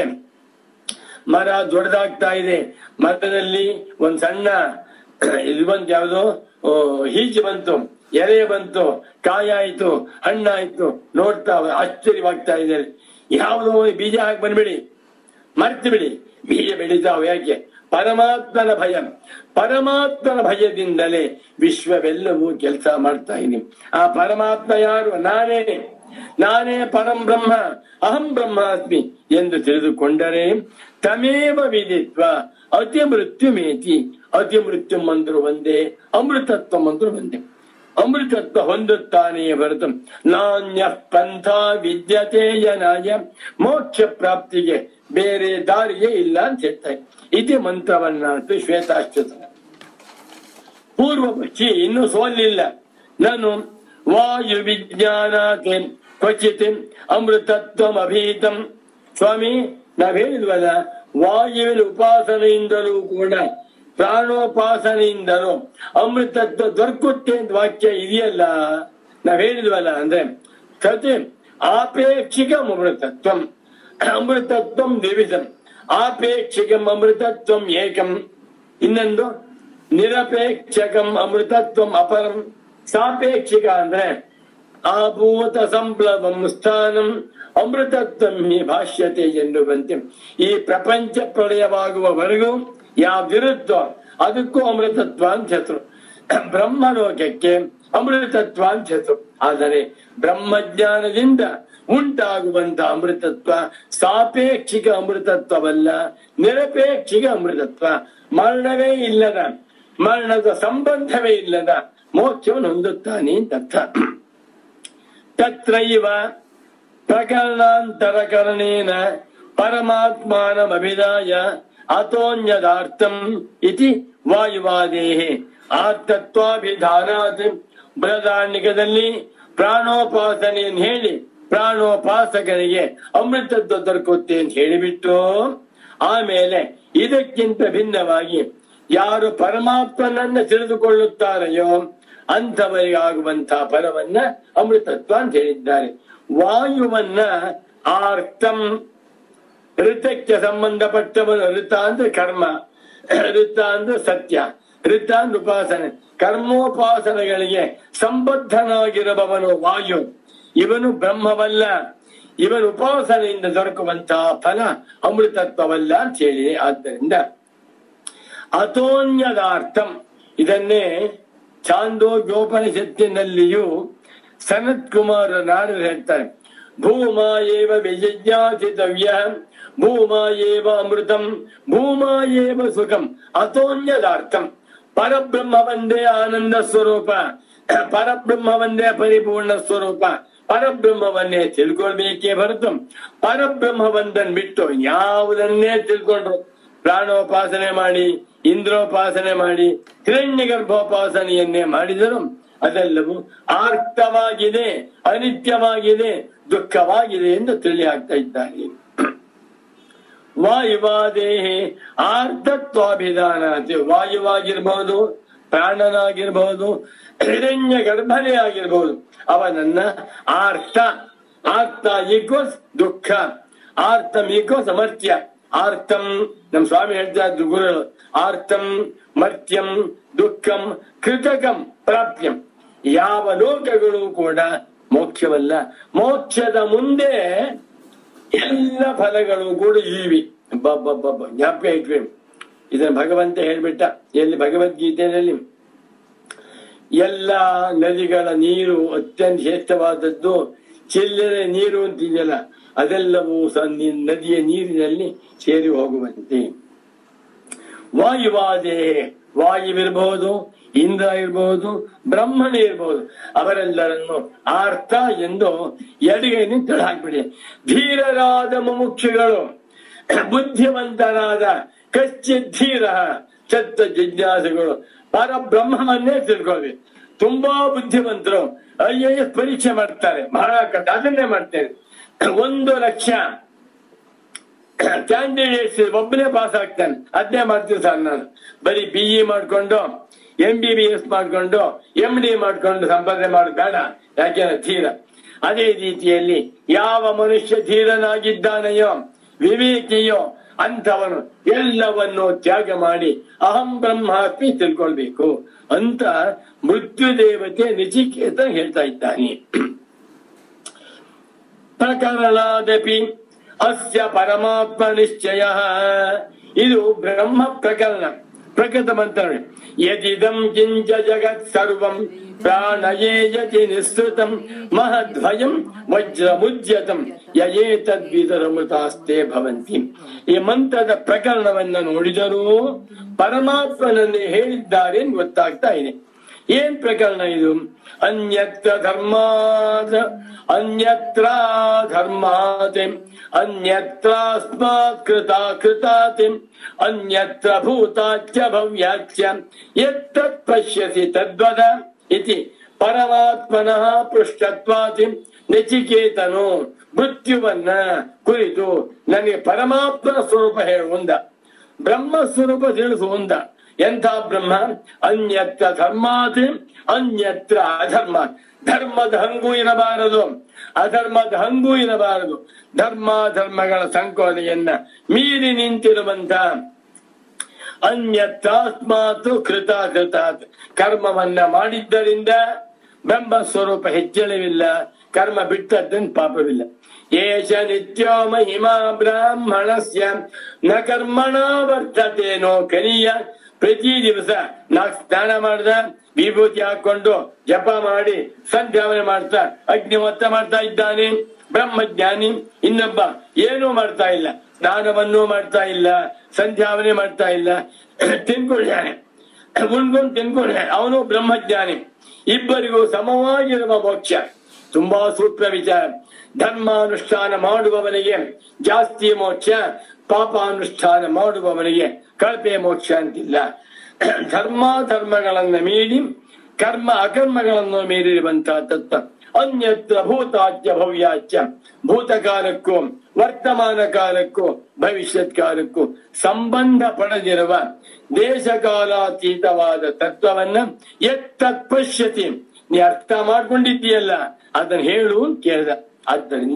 ಮರ ದೊಡ್ಡದಾಗ್ತಾ ಇದೆ ಮರದಲ್ಲಿ ಒಂದ್ ಸಣ್ಣ ಇದು ಬಂತು ಯಾವುದು ಹೀಚು ಬಂತು ಎಲೆ ಬಂತು ಕಾಯಾಯ್ತು ಹಣ್ಣಾಯ್ತು ನೋಡ್ತಾ ಆಶ್ಚರ್ಯವಾಗ್ತಾ ಇದೆ ಯಾವುದೋ ಒಂದು ಬೀಜ ಹಾಕಿ ಬಂದ್ಬಿಡಿ ಮರ್ತು ಬಿಡಿ ಬೀಜ ಬೆಳೀತಾವ ಯಾಕೆ ಪರಮಾತ್ಮನ ಭಯ ಪರಮಾತ್ಮನ ಭಯದಿಂದಲೇ ವಿಶ್ವವೆಲ್ಲವೂ ಕೆಲಸ ಮಾಡ್ತಾ ಇದ್ದೀನಿ ಆ ಪರಮಾತ್ಮ ಯಾರು ನಾನೇ ನಾನೇ ಪರಂ ಬ್ರಹ್ಮ ಅಹಂ ಬ್ರಹ್ಮಾಸ್ಮಿ ಎಂದು ತಿಳಿದುಕೊಂಡರೆ ತಮೇವ ವಿದಿತ್ವ ಅತಿ ಮೃತ್ಯು ಮೇತಿ ಅತಿ ಮೃತ್ಯು ಮಂದ್ರು ಒಂದೇ ಅಮೃತತ್ವ ಮಂದ್ರು ಒಂದೇ ಅಮೃತತ್ವ ಹೊಂದುತ್ತಾನೆಯೇ ಹೊರತು ನಾಣ್ಯ ಪಂಥ ವಿದ್ಯತೆ ಜನಾಯ ಮೋಕ್ಷ ಪ್ರಾಪ್ತಿಗೆ ಬೇರೆ ದಾರಿಯೇ ಇಲ್ಲ ಅಂತ ಹೇಳ್ತಾರೆ ಇತಿ ಮಂತ್ರವನ್ನ ಶ್ವೇತಾಶ್ವತ ಪೂರ್ವ ಪಕ್ಷಿ ಇನ್ನೂ ಸೋಲಿಲ್ಲ ನಾನು ವಾಯು ವಿಜ್ಞಾನಾತ್ ಕ್ವಚಿತ್ ಅಮೃತತ್ವಂ ಅಭೀತಂ ಸ್ವಾಮಿ ನಾವ್ ಹೇಳಿದ್ವಲ್ಲ ವಾಯುವಿನ ಉಪಾಸನೆಯಿಂದಲೂ ಕೂಡ ಪ್ರಾಣೋಪಾಸನೆಯಿಂದಲೂ ಅಮೃತತ್ವ ದೊರಕುತ್ತೆ ಅಂತ ವಾಕ್ಯ ಇದೆಯಲ್ಲ ನಾವ್ ಹೇಳಿದ್ವಲ್ಲ ಅಂದ್ರೆ ಸತಿ ಆಪೇಕ್ಷಿಕಂ ಅಮೃತತ್ವಂ ಅಮೃತತ್ವಂ ದ್ವಿವಿಧಂ ಆಪೇಕ್ಷಿಕಂ ಅಮೃತತ್ವಂ ಏಕಂ ಇನ್ನೊಂದು ನಿರಪೇಕ್ಷಕಂ ಅಮೃತತ್ವಂ ಅಪರಂ ಸಾಪೇಕ್ಷಿಕ ಅಂದ್ರೆ ಆಭೂತ ಸಂಪ್ಲವಂ ಸ್ಥಾನಂ ಅಮೃತತ್ವಂ ಹಿ ಭಾಷ್ಯತೆ ಎಂದು ಬಂತೆ ಈ ಪ್ರಪಂಚ ಪ್ರಳಯವಾಗುವವರೆಗೂ ಯಾವ್ದಿರುತ್ತೋ ಅದಕ್ಕೂ ಅಮೃತತ್ವ ಅಂತ ಹೆಸರು ಬ್ರಹ್ಮಲೋಕಕ್ಕೆ ಅಮೃತತ್ವ ಅಂತ ಹೆಸರು ಆದರೆ ಬ್ರಹ್ಮಜ್ಞಾನದಿಂದ ಉಂಟಾಗುವಂತ ಅಮೃತತ್ವ ಸಾಪೇಕ್ಷಿಕ ಅಮೃತತ್ವವಲ್ಲ ನಿರಪೇಕ್ಷಿಕ ಅಮೃತತ್ವ ಮರಣವೇ ಇಲ್ಲದ ಮರಣದ ಸಂಬಂಧವೇ ಇಲ್ಲದ ಮೋಕ್ಷವನ್ನು ಹೊಂದುತ್ತಾನೆ ಅಂತ ಅರ್ಥ ತತ್ರೈವ ಪ್ರಕರಣಾಂತರಕರಣೇನ ಪರಮಾತ್ಮಾನಮಭಿದಾಯ ಅತೋನ್ಯದಾರ್ಥಂ ಇತಿ ವಾಯುವಾದೇಹ ಆರ್ತತ್ವಾಭಿಧಾನಾತ್ ಬೃಹದಾರಣ್ಯಕದಲ್ಲಿ ಪ್ರಾಣೋಪಾಸನೆಯನ್ನು ಹೇಳಿ ಪ್ರಾಣೋಪಾಸಕನಿಗೆ ಅಮೃತತ್ವ ದೊರಕುತ್ತೆ ಅಂತ ಹೇಳಿಬಿಟ್ಟು ಆಮೇಲೆ ಇದಕ್ಕಿಂತ ಭಿನ್ನವಾಗಿ ಯಾರು ಪರಮಾತ್ಮನನ್ನ ತಿಳಿದುಕೊಳ್ಳುತ್ತಾರೆಯೋ ಅಂಥವರಿಗಾಗುವಂತಹ ಫಲವನ್ನ ಅಮೃತತ್ವ ಅಂತ ಹೇಳಿದ್ದಾರೆ ವಾಯುವನ್ನ ಆರ್ತಂ ಋತಕ್ಕೆ ಸಂಬಂಧಪಟ್ಟವನು ಋತ ಅಂದ್ರೆ ಕರ್ಮ ಋತ ಅಂದ್ರೆ ಸತ್ಯ ಋತ ಅಂದ್ರೆ ಉಪಾಸನೆ ಕರ್ಮೋಪಾಸನೆಗಳಿಗೆ ಸಂಬದ್ಧನಾಗಿರುವವನು ವಾಯು ಇವನು ಬ್ರಹ್ಮವಲ್ಲ ಇವನು ಉಪಾಸನೆಯಿಂದ ದೊರಕುವಂತಹ ಫಲ ಅಮೃತತ್ವವಲ್ಲ ಅಂತ ಹೇಳಿ ಆದ್ದರಿಂದ ಅತೋನ್ಯದಾರ್ಥಂ ಇದನ್ನೇ ಚಾಂದೋಗ್ಯೋಪನಿಷತ್ತಿನಲ್ಲಿಯೂ ಸನತ್ ಕುಮಾರ ನಾರರು ಹೇಳ್ತಾರೆ ಭೂಮ ಏವ ವಿಜಜ್ಞಾತಿತವ್ಯ ಭೂಮ ಏವ ಅಮೃತಂ ಭೂಮ ಏವ ಸುಖಂ ಅತೋನ್ಯದಾರ್ಥಂ ಪರಬ್ರಹ್ಮ ಒಂದೇ ಆನಂದ ಸ್ವರೂಪ ಪರಬ್ರಹ್ಮ ಒಂದೇ ಪರಿಪೂರ್ಣ ಸ್ವರೂಪ ಪರಬ್ರಹ್ಮವನ್ನೇ ತಿಳ್ಕೊಳ್ಬೇಕೇ ಹೊರತು ಪರಬ್ರಹ್ಮ ಒಂದನ್ ಬಿಟ್ಟು ಯಾವುದನ್ನೇ ತಿಳ್ಕೊಂಡ್ರು ಪ್ರಾಣೋಪಾಸನೆ ಮಾಡಿ ಇಂದ್ರೋಪಾಸನೆ ಮಾಡಿ ಹಿರಣ್ಯ ಗರ್ಭೋಪಾಸನೆಯನ್ನೇ ಮಾಡಿದರು ಅದೆಲ್ಲವೂ ಆರ್ತವಾಗಿದೆ ಅನಿತ್ಯವಾಗಿದೆ ದುಃಖವಾಗಿದೆ ಎಂದು ತಿಳಿ ಆಗ್ತಾ ಇದ್ದಾರೆ ವಾಯುವಾದೇಹಿ ಆರ್ತತ್ವಾಭಿಧಾನ ವಾಯುವಾಗಿರ್ಬಹುದು ಪ್ರಾಣನಾಗಿರ್ಬಹುದು ಹಿರಣ್ಯ ಗರ್ಭನೇ ಆಗಿರ್ಬಹುದು ಅವನನ್ನ ಆರ್ತ ಆರ್ತ ಈಕ್ವಲ್ಸ್ ದುಃಖ ಆರ್ತಂ ಈಕ್ವಲ್ಸ್ ಅಮರ್ತ್ಯ ಆರ್ತಂ ನಮ್ ಸ್ವಾಮಿ ಹೇಳ್ತಾ ಇದ್ರು ಗುರುಗಳು ಆರ್ತಂ ಮರ್ತ್ಯಂ ದುಃಖಂ ಕೃತಕಂ ಪ್ರಾಪ್ಯಂ ಯಾವ ಲೋಕಗಳು ಕೂಡ ಮೋಕ್ಷವಲ್ಲ ಮೋಕ್ಷದ ಮುಂದೆ ಎಲ್ಲ ಫಲಗಳು ಕೂಡ ಇವಿ ಬಬ್ಬ ಜ್ಞಾಪಕ ಇಟ್ವಿ ಇದನ್ನ ಭಗವಂತ ಹೇಳ್ಬಿಟ್ಟ ಎಲ್ಲಿ ಭಗವದ್ಗೀತೆಯಲ್ಲಿ ಎಲ್ಲ ನದಿಗಳ ನೀರು ಅತ್ಯಂತ ಶ್ರೇಷ್ಠವಾದದ್ದು ಚಿಲ್ಲರೆ ನೀರು ಅಂತಿದೆಯಲ್ಲ ಅದೆಲ್ಲವೂ ಸಹ ನಿ- ನದಿಯ ನೀರಿನಲ್ಲಿ ಸೇರಿ ಹೋಗುವಂತೆ ವಾಯುವಾದೇ ವಾಯುವಿರಬಹುದು ಇಂದ್ರ ಇರಬಹುದು ಬ್ರಹ್ಮನೇ ಇರಬಹುದು ಅವರೆಲ್ಲರನ್ನು ಆರ್ಥ ಎಂದು ಎಡಗೈನಿ ತಳ ಹಾಕ್ಬಿಡಿ ಧೀರರಾದ ಮುಮುಕ್ಷುಗಳು ಬುದ್ಧಿವಂತರಾದ ಕಚ್ಚಿಧೀರ ಚತ್ತ ಜಿಜ್ಞಾಸುಗಳು ಪರಬ್ರಹ್ಮವನ್ನೇ ತಿಳ್ಕೊಳ್ಬೇಕು ತುಂಬಾ ಬುದ್ಧಿವಂತರು ಐ ಎ ಎಸ್ ಪರೀಕ್ಷೆ ಮಾಡ್ತಾರೆ ಬಹಳ ಕಷ್ಟ ಅದನ್ನೇ ಮಾಡ್ತಾರೆ ಒಂದು ಲಕ್ಷ ಕ್ಯಾಂಡಿಡೇಟ್ಸ್ ಒಬ್ಬನೇ ಪಾಸ್ ಆಗ್ತಾನೆ ಅದನ್ನೇ ಮಾಡ್ತೀವಿ ಸರ್ ನಾನು ಬರೀ ಬಿ ಇ ಮಾಡ್ಕೊಂಡು ಎಂ ಬಿ ಬಿ ಎಸ್ ಮಾಡ್ಕೊಂಡು ಎಂ ಡಿ ಮಾಡ್ಕೊಂಡು ಸಂಪಾದನೆ ಮಾಡೋದು ಬೇಡ ಯಾಕೆಂದ್ರೆ ಧೀರ ಅದೇ ರೀತಿಯಲ್ಲಿ ಯಾವ ಮನುಷ್ಯ ಧೀರನಾಗಿದ್ದಾನೆಯೋ ವಿವೇಕಿಯೋ ಅಂಥವನು ಎಲ್ಲವನ್ನು ತ್ಯಾಗ ಮಾಡಿ ಅಹಂ ಬ್ರಹ್ಮಾಸ್ಮಿ ತಿಳ್ಕೊಳ್ಬೇಕು ಅಂತ ಮೃತ್ಯು ದೇವತೆ ನಿಚಿಕೇತ ಹೇಳ್ತಾ ಇದ್ದಾನೆ ಪ್ರಕರಣಾದಪಿ ಅಸ್ಯ ಪರಮಾತ್ಮ ನಿಶ್ಚಯ ಇದು ಬ್ರಹ್ಮ ಪ್ರಕರಣ ಪ್ರಕೃತ ಮಂತ್ರ ಯದಿದಂ ಕಿಂಚ ಜಗತ್ ಸರ್ವಂ ಪ್ರಾಣಯೇ ಯತಿ ನಿಸ್ಸೃತಂ ಮಹದ್ವಯಂ ವಜ್ರಮುಜ್ಯತಂ ಯಯೇತದ್ವಿತರಮೃತಾಸ್ತೆ ಭವಂತಿ ಈ ಮಂತ್ರದ ಪ್ರಕರಣವನ್ನ ನೋಡಿದರೂ ಪರಮಾತ್ಮನನ್ನೇ ಹೇಳಿದ್ದಾರೆ ಎಂದು ಗೊತ್ತಾಗ್ತಾ ಇದೆ ಏನ್ ಪ್ರಕರಣ ಇದು ಅನ್ಯತ್ರ ಧರ್ಮಾದ ಅನ್ಯತ್ರ ಧರ್ಮಾತಿ ಅನ್ಯತ್ರಾಸ್ಮಾತ್ ಕೃತಾ ಕೃತಾತಿ ಅನ್ಯತ್ರ ಭೂತಾಚ್ಯ ಭವ್ಯಾಚ್ಯ ಯತ್ತತ್ ಪಶ್ಯಸಿ ತದ್ವದ ಇತಿ ಪರಮಾತ್ಮನಃ ಪೃಷ್ಟತ್ವಾತಿ ನಚಿಕೇತನು ಮೃತ್ಯುವನ್ನ ಕುರಿತು ನನಗೆ ಪರಮಾತ್ಮನ ಸ್ವರೂಪ ಹೇಳುವಂದ ಬ್ರಹ್ಮ ಸ್ವರೂಪ ತಿಳಿಸುವಂದ ಎಂಥ ಬ್ರಹ್ಮ ಅನ್ಯತ್ರ ಧರ್ಮಾತ್ ಅನ್ಯತ್ರ ಅಧರ್ಮ ಧರ್ಮದ ಹಂಗೂ ಇರಬಾರದು ಅಧರ್ಮದ ಹಂಗೂ ಇರಬಾರದು ಧರ್ಮ ಧರ್ಮಗಳ ಸಂಕೋಲೆಯನ್ನ ಮೀರಿ ನಿಂತಿರುವಂತ ಅನ್ಯತ್ರಾಸ್ಮಾತು ಕೃತ ಕೃತಾತ್ ಕರ್ಮವನ್ನ ಮಾಡಿದ್ದರಿಂದ ಬ್ರಹ್ಮ ಸ್ವರೂಪ ಹೆಚ್ಚಳವಿಲ್ಲ ಕರ್ಮ ಬಿಟ್ಟದ್ದನ್ ಪಾಪವಿಲ್ಲ ಏಷ ನಿತ್ಯೋ ಮಹಿಮಾ ಬ್ರಾಹ್ಮಣಸ್ಯ ನ ಕರ್ಮಣ ವರ್ತತೇನೋ ಕಲಿಯ ಪ್ರತಿ ದಿವಸ ನಾ ಸ್ನಾನ ಮಾಡ್ದ ವಿಭೂತಿ ಹಾಕೊಂಡು ಜಪ ಮಾಡಿ ಸಂಧ್ಯಾವನೆ ಮಾಡ್ತಾ ಅಗ್ನಿವತ್ತ ಮಾಡ್ತಾ ಇದ್ದಾನೆ ಬ್ರಹ್ಮಜ್ಞಾನಿ ಇನ್ನೊಬ್ಬ ಏನೂ ಮಾಡ್ತಾ ಇಲ್ಲ ಸ್ನಾನವನ್ನೂ ಮಾಡ್ತಾ ಇಲ್ಲ ಸಂಧ್ಯಾವನೆ ಮಾಡ್ತಾ ಇಲ್ಲ ತಿನ್ಕೊಳ್ಳಾನೆ ಉಣ್ಕೊಂಡು ತಿನ್ಕೊಳ್ಳಾನೆ ಅವನು ಬ್ರಹ್ಮಜ್ಞಾನಿ ಇಬ್ಬರಿಗೂ ಸಮವಾಗಿರುವ ಮೋಕ್ಷ ತುಂಬಾ ಸೂಕ್ಷ್ಮ ವಿಚಾರ ಧರ್ಮಾನುಷ್ಠಾನ ಮಾಡುವವನಿಗೆ ಜಾಸ್ತಿ ಮೋಕ್ಷ ಪಾಪಾನುಷ್ಠಾನ ಮಾಡುವವನಿಗೆ ಕಳಪೆ ಮೋಕ್ಷ ಅಂತಿಲ್ಲ ಧರ್ಮ ಧರ್ಮಗಳನ್ನ ಮೀರಿ ಕರ್ಮ ಅಕರ್ಮಗಳನ್ನು ಮೀರಿರುವಂತಹ ತತ್ವ ಅನ್ಯತ್ರ ಭೂತಾಚ್ಯ ಭವ್ಯಾಚ್ಯ ಭೂತಕಾಲಕ್ಕೂ ವರ್ತಮಾನ ಕಾಲಕ್ಕೂ ಭವಿಷ್ಯತ್ ಕಾಲಕ್ಕೂ ಸಂಬಂಧ ಪಡೆದಿರುವ ದೇಶಕಾಲಾತೀತವಾದ ತತ್ವವನ್ನ ಎತ್ತತ್ ಪಶ್ಯತಿ ನೀ ಅರ್ಥ ಮಾಡ್ಕೊಂಡಿದ್ದೀಯಲ್ಲ ಅದನ್ನ ಹೇಳು ಅಂತ ಕೇಳಿದ ಆದ್ದರಿಂದ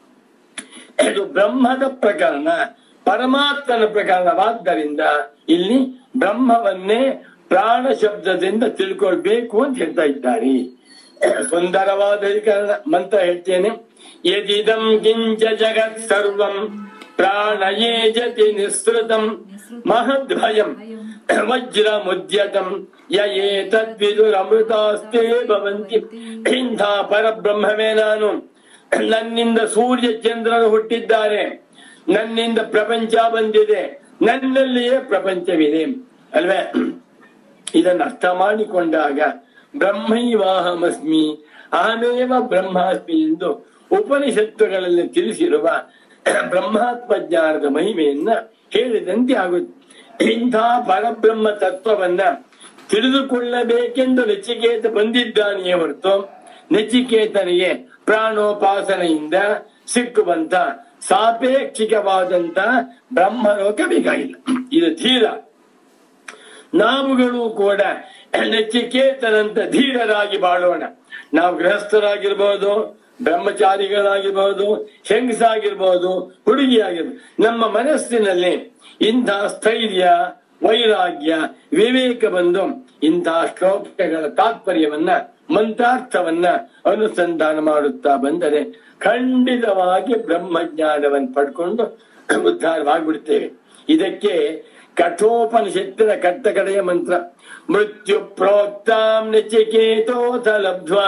ಇದು ಬ್ರಹ್ಮದ ಪ್ರಕರಣ ಪರಮಾತ್ಮನ ಪ್ರಕರಣವಾದ್ದರಿಂದ ಇಲ್ಲಿ ಬ್ರಹ್ಮವನ್ನೇ ಪ್ರಾಣ ಶಬ್ದದಿಂದ ತಿಳ್ಕೊಳ್ಬೇಕು ಅಂತ ಹೇಳ್ತಾ ಇದ್ದಾರೆ ಸುಂದರವಾದ ಅಧಿಕರಣ ಮಂತ್ರ ಹೇಳ್ತೇನೆ ಯದಿದಂ ಕಿಂಚ ಜಗತ್ ಸರ್ವಂ ಪ್ರಾಣಯೇ ಜತಿ ನಿಸ್ಸೃತಂ ಮಹದ್ಭಯಂ ವಜ್ರ ಮುದ್ಯತಂ ಯಯೇ ತದ್ವಿದುರಮೃತಾಸ್ತೆ ಭವಂತಿ ಇಂಥ ಪರಬ್ರಹ್ಮವೇ ನಾನು ನನ್ನಿಂದ ಸೂರ್ಯ ಚಂದ್ರರು ಹುಟ್ಟಿದ್ದಾರೆ ನನ್ನಿಂದ ಪ್ರಪಂಚ ಬಂದಿದೆ ನನ್ನಲ್ಲಿಯೇ ಪ್ರಪಂಚವಿದೆ ಅಲ್ವೇ ಇದನ್ನು ಅರ್ಥ ಮಾಡಿಕೊಂಡಾಗ ಬ್ರಹ್ಮೈವಾಹಮಸ್ಮಿ ಅಹಮೇವ ಬ್ರಹ್ಮಾಸ್ಮಿ ಎಂದು ಉಪನಿಷತ್ತುಗಳಲ್ಲಿ ತಿಳಿಸಿರುವ ಬ್ರಹ್ಮಾತ್ಮ ಜ್ಞಾನದ ಮಹಿಮೆಯನ್ನ ಹೇಳಿದಂತೆ ಆಗುತ್ತೆ ಇಂಥ ಪರಬ್ರಹ್ಮ ತತ್ವವನ್ನ ತಿಳಿದುಕೊಳ್ಳಬೇಕೆಂದು ನಚಿಕೇತ ಬಂದಿದ್ದಾನೆಯೇ ಹೊರತು ನಚಿಕೇತನಿಗೆ ಪ್ರಾಣೋಪಾಸನೆಯಿಂದ ಸಿಕ್ಕುವಂತ ಸಾಪೇಕ್ಷಿಕವಾದಂತ ಬ್ರಹ್ಮಲೋಕ ಬೇಕಾಗಿಲ್ಲ ಇದು ಧೀರ ನಾವುಗಳು ಕೂಡ ನಚಿಕೇತನಂತ ಧೀರರಾಗಿ ಬಾಳೋಣ ನಾವು ಗೃಹಸ್ಥರಾಗಿರ್ಬೋದು ಬ್ರಹ್ಮಚಾರಿಗಳಾಗಿರ್ಬೋದು ಹೆಂಗಸಾಗಿರ್ಬೋದು ಹುಡುಗಿಯಾಗಿರ್ಬೋದು ನಮ್ಮ ಮನಸ್ಸಿನಲ್ಲಿ ಇಂಥ ಸ್ಥೈರ್ಯ ವೈರಾಗ್ಯ ವಿವೇಕ ಬಂದು ಇಂತಹ ಶ್ಲೋಕಗಳ ತಾತ್ಪರ್ಯವನ್ನ ಮಂತ್ರಾರ್ಥವನ್ನ ಅನುಸಂಧಾನ ಮಾಡುತ್ತಾ ಬಂದರೆ ಖಂಡಿತವಾಗಿ ಬ್ರಹ್ಮಜ್ಞಾನವನ್ನು ಪಡ್ಕೊಂಡು ಉದ್ಧಾರವಾಗ್ಬಿಡ್ತೇವೆ ಇದಕ್ಕೆ ಕಠೋಪನಿಷತ್ತಿನ ಕಟ್ಟ ಕಡೆಯ ಮಂತ್ರ ಮೃತ್ಯು ಪ್ರೋಕ್ತಾಂ ನಚಿಕೇತೋಥ ಲಬ್ಧ್ವಾ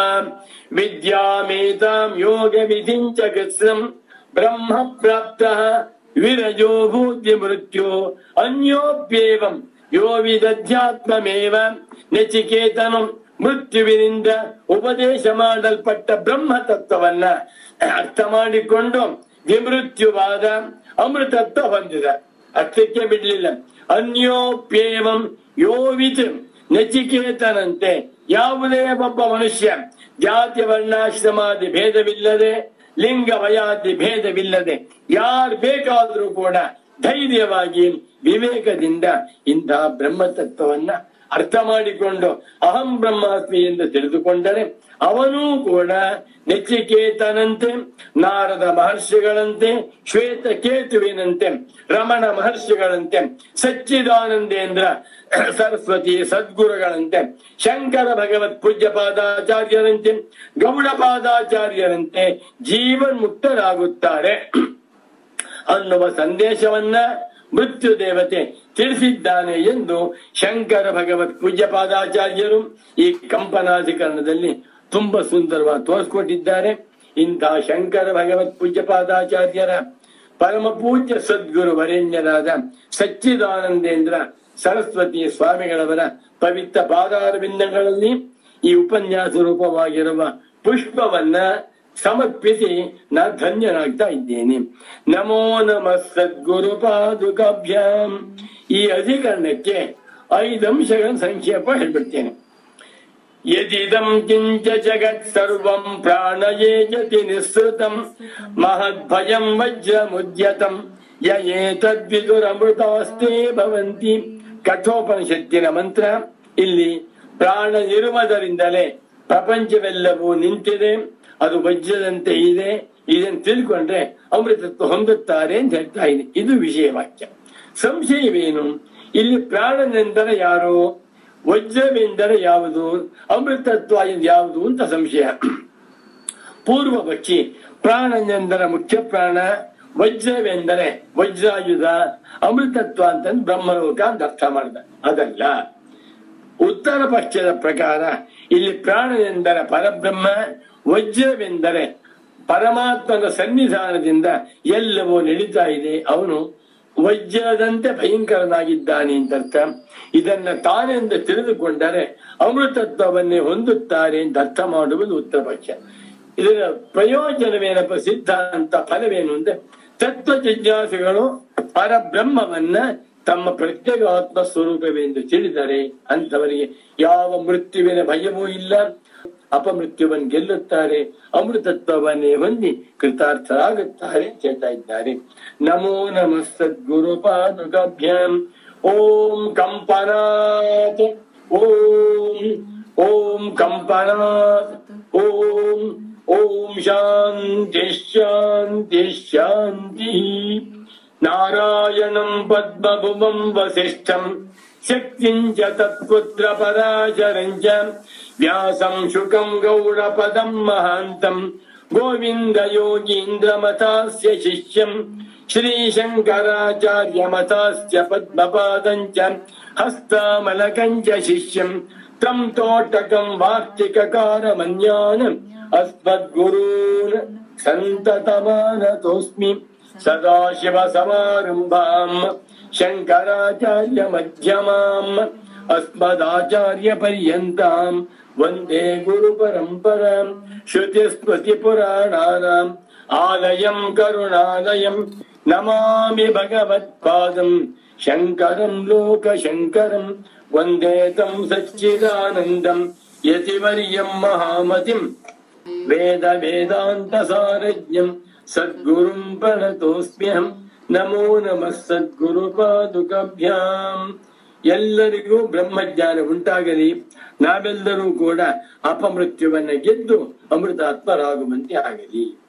ವಿದ್ಯಾಮೇತಾಂ ಯೋಗ ವಿಧಿಂಚ ಗತ್ಸಂ ಬ್ರಹ್ಮ ಪ್ರಾಪ್ತ ವಿರಜೋ ಭೂತಿ ಮೃತ್ಯು ಅನ್ಯೋಪ್ಯೇವಂ ಯೋ ವಿದಧ್ಯಾತ್ಮಮೇವ ನಚಿಕೇತನು ಮೃತ್ಯುವಿನಿಂದ ಉಪದೇಶ ಮಾಡಲ್ಪಟ್ಟ ಬ್ರಹ್ಮ ತತ್ವವನ್ನ ಅರ್ಥ ಮಾಡಿಕೊಂಡು ವಿಮೃತ್ಯುವಾದ ಅಮೃತತ್ವ ಹೊಂದಿದ ಅರ್ಥಕ್ಕೆ ಬಿಡ್ಲಿಲ್ಲ ಅನ್ಯೋಪ್ಯೇವಂ ಯೋವಿತ್ ನಚಿಕೇತನಂತೆ ಯಾವುದೇ ಒಬ್ಬ ಮನುಷ್ಯ ಜಾತಿ ವರ್ಣಾಶ್ರಮಾದಿ ಭೇದವಿಲ್ಲದೆ ಲಿಂಗ ವಯಾದಿ ಭೇದವಿಲ್ಲದೆ ಯಾರು ಬೇಕಾದರೂ ಕೂಡ ಧೈರ್ಯವಾಗಿ ವಿವೇಕದಿಂದ ಇಂತಹ ಬ್ರಹ್ಮತತ್ವವನ್ನ ಅರ್ಥ ಮಾಡಿಕೊಂಡು ಅಹಂ ಬ್ರಹ್ಮಾಸ್ಮಿ ಎಂದು ತಿಳಿದುಕೊಂಡರೆ ಅವನೂ ಕೂಡ ನೆಚ್ಚಿಕೇತನಂತೆ ನಾರದ ಮಹರ್ಷಿಗಳಂತೆ ಶ್ವೇತ ಕೇತುವಿನಂತೆ ರಮಣ ಮಹರ್ಷಿಗಳಂತೆ ಸಚ್ಚಿದಾನಂದೇಂದ್ರ ಸರಸ್ವತಿ ಸದ್ಗುರುಗಳಂತೆ ಶಂಕರ ಭಗವತ್ ಪೂಜ್ಯ ಪಾದಾಚಾರ್ಯರಂತೆ ಗೌಡ ಪಾದಾಚಾರ್ಯರಂತೆ ಜೀವನ್ ಮುಕ್ತರಾಗುತ್ತಾರೆ ಅನ್ನುವ ಸಂದೇಶವನ್ನ ಮೃತ್ಯು ದೇವತೆ ತಿಳಿಸಿದ್ದಾನೆ ಎಂದು ಶಂಕರ ಭಗವತ್ ಪೂಜ್ಯ ಪಾದಾಚಾರ್ಯರು ಈ ಕಂಪನಾಧಿಕರಣದಲ್ಲಿ ತುಂಬಾ ಸುಂದರವಾಗಿ ತೋರಿಸ್ಕೊಟ್ಟಿದ್ದಾರೆ ಇಂತಹ ಶಂಕರ ಭಗವತ್ ಪೂಜ್ಯ ಪಾದಾಚಾರ್ಯರ ಪರಮ ಪೂಜ್ಯ ಸದ್ಗುರು ವರೇಣ್ಯರಾದ ಸಚ್ಚಿದಾನಂದೇಂದ್ರ ಸರಸ್ವತಿ ಸ್ವಾಮಿಗಳವರ ಪವಿತ್ರ ಪಾದಾರವಿಂದಗಳಲ್ಲಿ ಈ ಉಪನ್ಯಾಸ ರೂಪವಾಗಿರುವ ಪುಷ್ಪವನ್ನ ಸಮರ್ಪಿಸಿ ನಾ ಧನ್ಯನಾಗ್ತಾ ಇದ್ದೇನೆ ನಮೋ ನಮಃ ಸದ್ಗುರು ಪಾದುಕಾಭ್ಯಾಂ ಈ ಅಧಿಕರಣಕ್ಕೆ ಐದು ಅಂಶಗಳ ಸಂಕ್ಷೇಪ ಹೇಳ್ಬಿಡ್ತೇನೆ ಯದಿದಂ ಕಿಂಚ ಜಗತ್ ಸರ್ವಂ ಪ್ರಾಣಯೇ ಜತಿ ನಿಸ್ಸೃತಂ ಮಹದ್ಭಯಂ ವಜ್ರಮುದ್ಯತಂ ಯೇತದ್ವಿದುರಮೃತಾಸ್ತೆ ಭವಂತಿ ಕಠೋಪನಿಷತ್ತಿನ ಮಂತ್ರ ಇಲ್ಲಿ ಪ್ರಾಣ ಇರುವುದರಿಂದಲೇ ಪ್ರಪಂಚವೆಲ್ಲವೂ ನಿಂತಿದೆ ಅದು ವಜ್ರದಂತೆ ಇದೆ ಇದನ್ನು ತಿಳ್ಕೊಂಡ್ರೆ ಅಮೃತತ್ವ ಹೊಂದುತ್ತಾರೆ ಅಂತ ಹೇಳ್ತಾ ಇದೆ ಇದು ವಿಷಯ ವಾಕ್ಯ ಸಂಶಯವೇನು ಇಲ್ಲಿ ಪ್ರಾಣನೆಂದರೆ ಯಾರು ವಜ್ರವೆಂದರೆ ಯಾವುದು ಅಮೃತತ್ವ ಯಾವುದು ಅಂತ ಸಂಶಯ ಪೂರ್ವ ಪಕ್ಷಿ ಪ್ರಾಣನೆಂದರೆ ಮುಖ್ಯ ಪ್ರಾಣ ವಜ್ರವೆಂದರೆ ವಜ್ರಾಯುಧ ಅಮೃತತ್ವ ಅಂತಂದು ಬ್ರಹ್ಮಲೋಕ ಅಂತ ಅರ್ಥ ಮಾಡಿದ ಅದಲ್ಲ ಉತ್ತರ ಪಕ್ಷದ ಪ್ರಕಾರ ಇಲ್ಲಿ ಪ್ರಾಣನೆಂದರೆ ಪರಬ್ರಹ್ಮ ವಜ್ರವೆಂದರೆ ಪರಮಾತ್ಮನ ಸನ್ನಿಧಾನದಿಂದ ಎಲ್ಲವೂ ನಡೀತಾ ಇದೆ ಅವನು ವಜ್ರದಂತೆ ಭಯಂಕರನಾಗಿದ್ದಾನೆ ಅಂತ ಅರ್ಥ ಇದನ್ನ ತಾನೆಂದು ತಿಳಿದುಕೊಂಡರೆ ಅಮೃತತ್ವವನ್ನೇ ಹೊಂದುತ್ತಾರೆ ಅಂತ ಅರ್ಥ ಮಾಡುವುದು ಉತ್ತರ ಪಕ್ಷ ಇದರ ಪ್ರಯೋಜನವೇನಪ್ಪ ಸಿದ್ಧಾಂತ ಫಲವೇನು ಅಂದ್ರೆ ತತ್ವ ಜಿಜ್ಞಾಸುಗಳು ಪರಬ್ರಹ್ಮವನ್ನ ತಮ್ಮ ಪ್ರತ್ಯೇಕ ಆತ್ಮ ಸ್ವರೂಪವೆಂದು ತಿಳಿದರೆ ಅಂತವರಿಗೆ ಯಾವ ಮೃತ್ಯುವಿನ ಭಯವೂ ಇಲ್ಲ ಅಪಮೃತ್ಯುವನ್ನು ಗೆಲ್ಲುತ್ತಾರೆ ಅಮೃತತ್ವವನ್ನೇ ಹೊಂದಿ ಕೃತಾರ್ಥರಾಗುತ್ತಾರೆ ಅಂತ ಹೇಳ್ತಾ ಇದ್ದಾರೆ ನಮೋ ನಮಃ ಸದ್ಗುರು ಪಾದುಕಾಭ್ಯಾಂ ಓಂ ಕಂಪನಾತ್ ಓಂ ಓಂ ಕಂಪನಾತ್ ಓಂ ಓಂ ಶಾಂತಿ ಶಾಂತಿ ಶಾಂತಿ ನಾರಾಯಣಂ ಪದ್ಮಭುವಂ ವಸಿಷ್ಠಂ ಶಕ್ತಿಂ ಚ ತತ್ಪುತ್ರ ಪರಾಶರಂ ಚ ವ್ಯಾಸಂ ಶುಕಂ ಗೌಡಪದಂ ಮಹಾಂತಂ ಗೋವಿಂದ ಯೋಗೀಂದ್ರಮತಾಸ್ಯ ಶಿಷ್ಯಂ श्रीशङ्कराचार्यमतास्य पद्मपादम् च हस्तामलकम् च शिष्यम् तम् तोटकम् वार्तिककारमन्यान् अस्मद्गुरून् सन्ततमानतोऽस्मि सदाशिवसमारम्भाम् शङ्कराचार्यमध्यमाम् अस्मदाचार्यपर्यन्ताम् वन्दे गुरुपरम्पराम् श्रुतिस्मृतिपुराणानाम् आलयम् करुणालयम् नमामि भगवत्पादम् शङ्करम् लोकशङ्करम् वन्दे तम् सच्चिदानन्दम् यतिवर्यम् महामतिम् वेद वेदान्तसारज्ञम् सद्गुरुम् प्रणतोऽस्म्यहम् ನಮೋ ನಮಃ ಸದ್ಗುರು ಪಾದುಕಭ್ಯಾಂ ಎಲ್ಲರಿಗೂ ಬ್ರಹ್ಮಜ್ಞಾನ ಉಂಟಾಗಲಿ ನಾವೆಲ್ಲರೂ ಕೂಡ ಅಪಮೃತ್ಯುವನ್ನ ಗೆದ್ದು ಅಮೃತಾತ್ಮರಾಗುವಂತೆ ಆಗಲಿ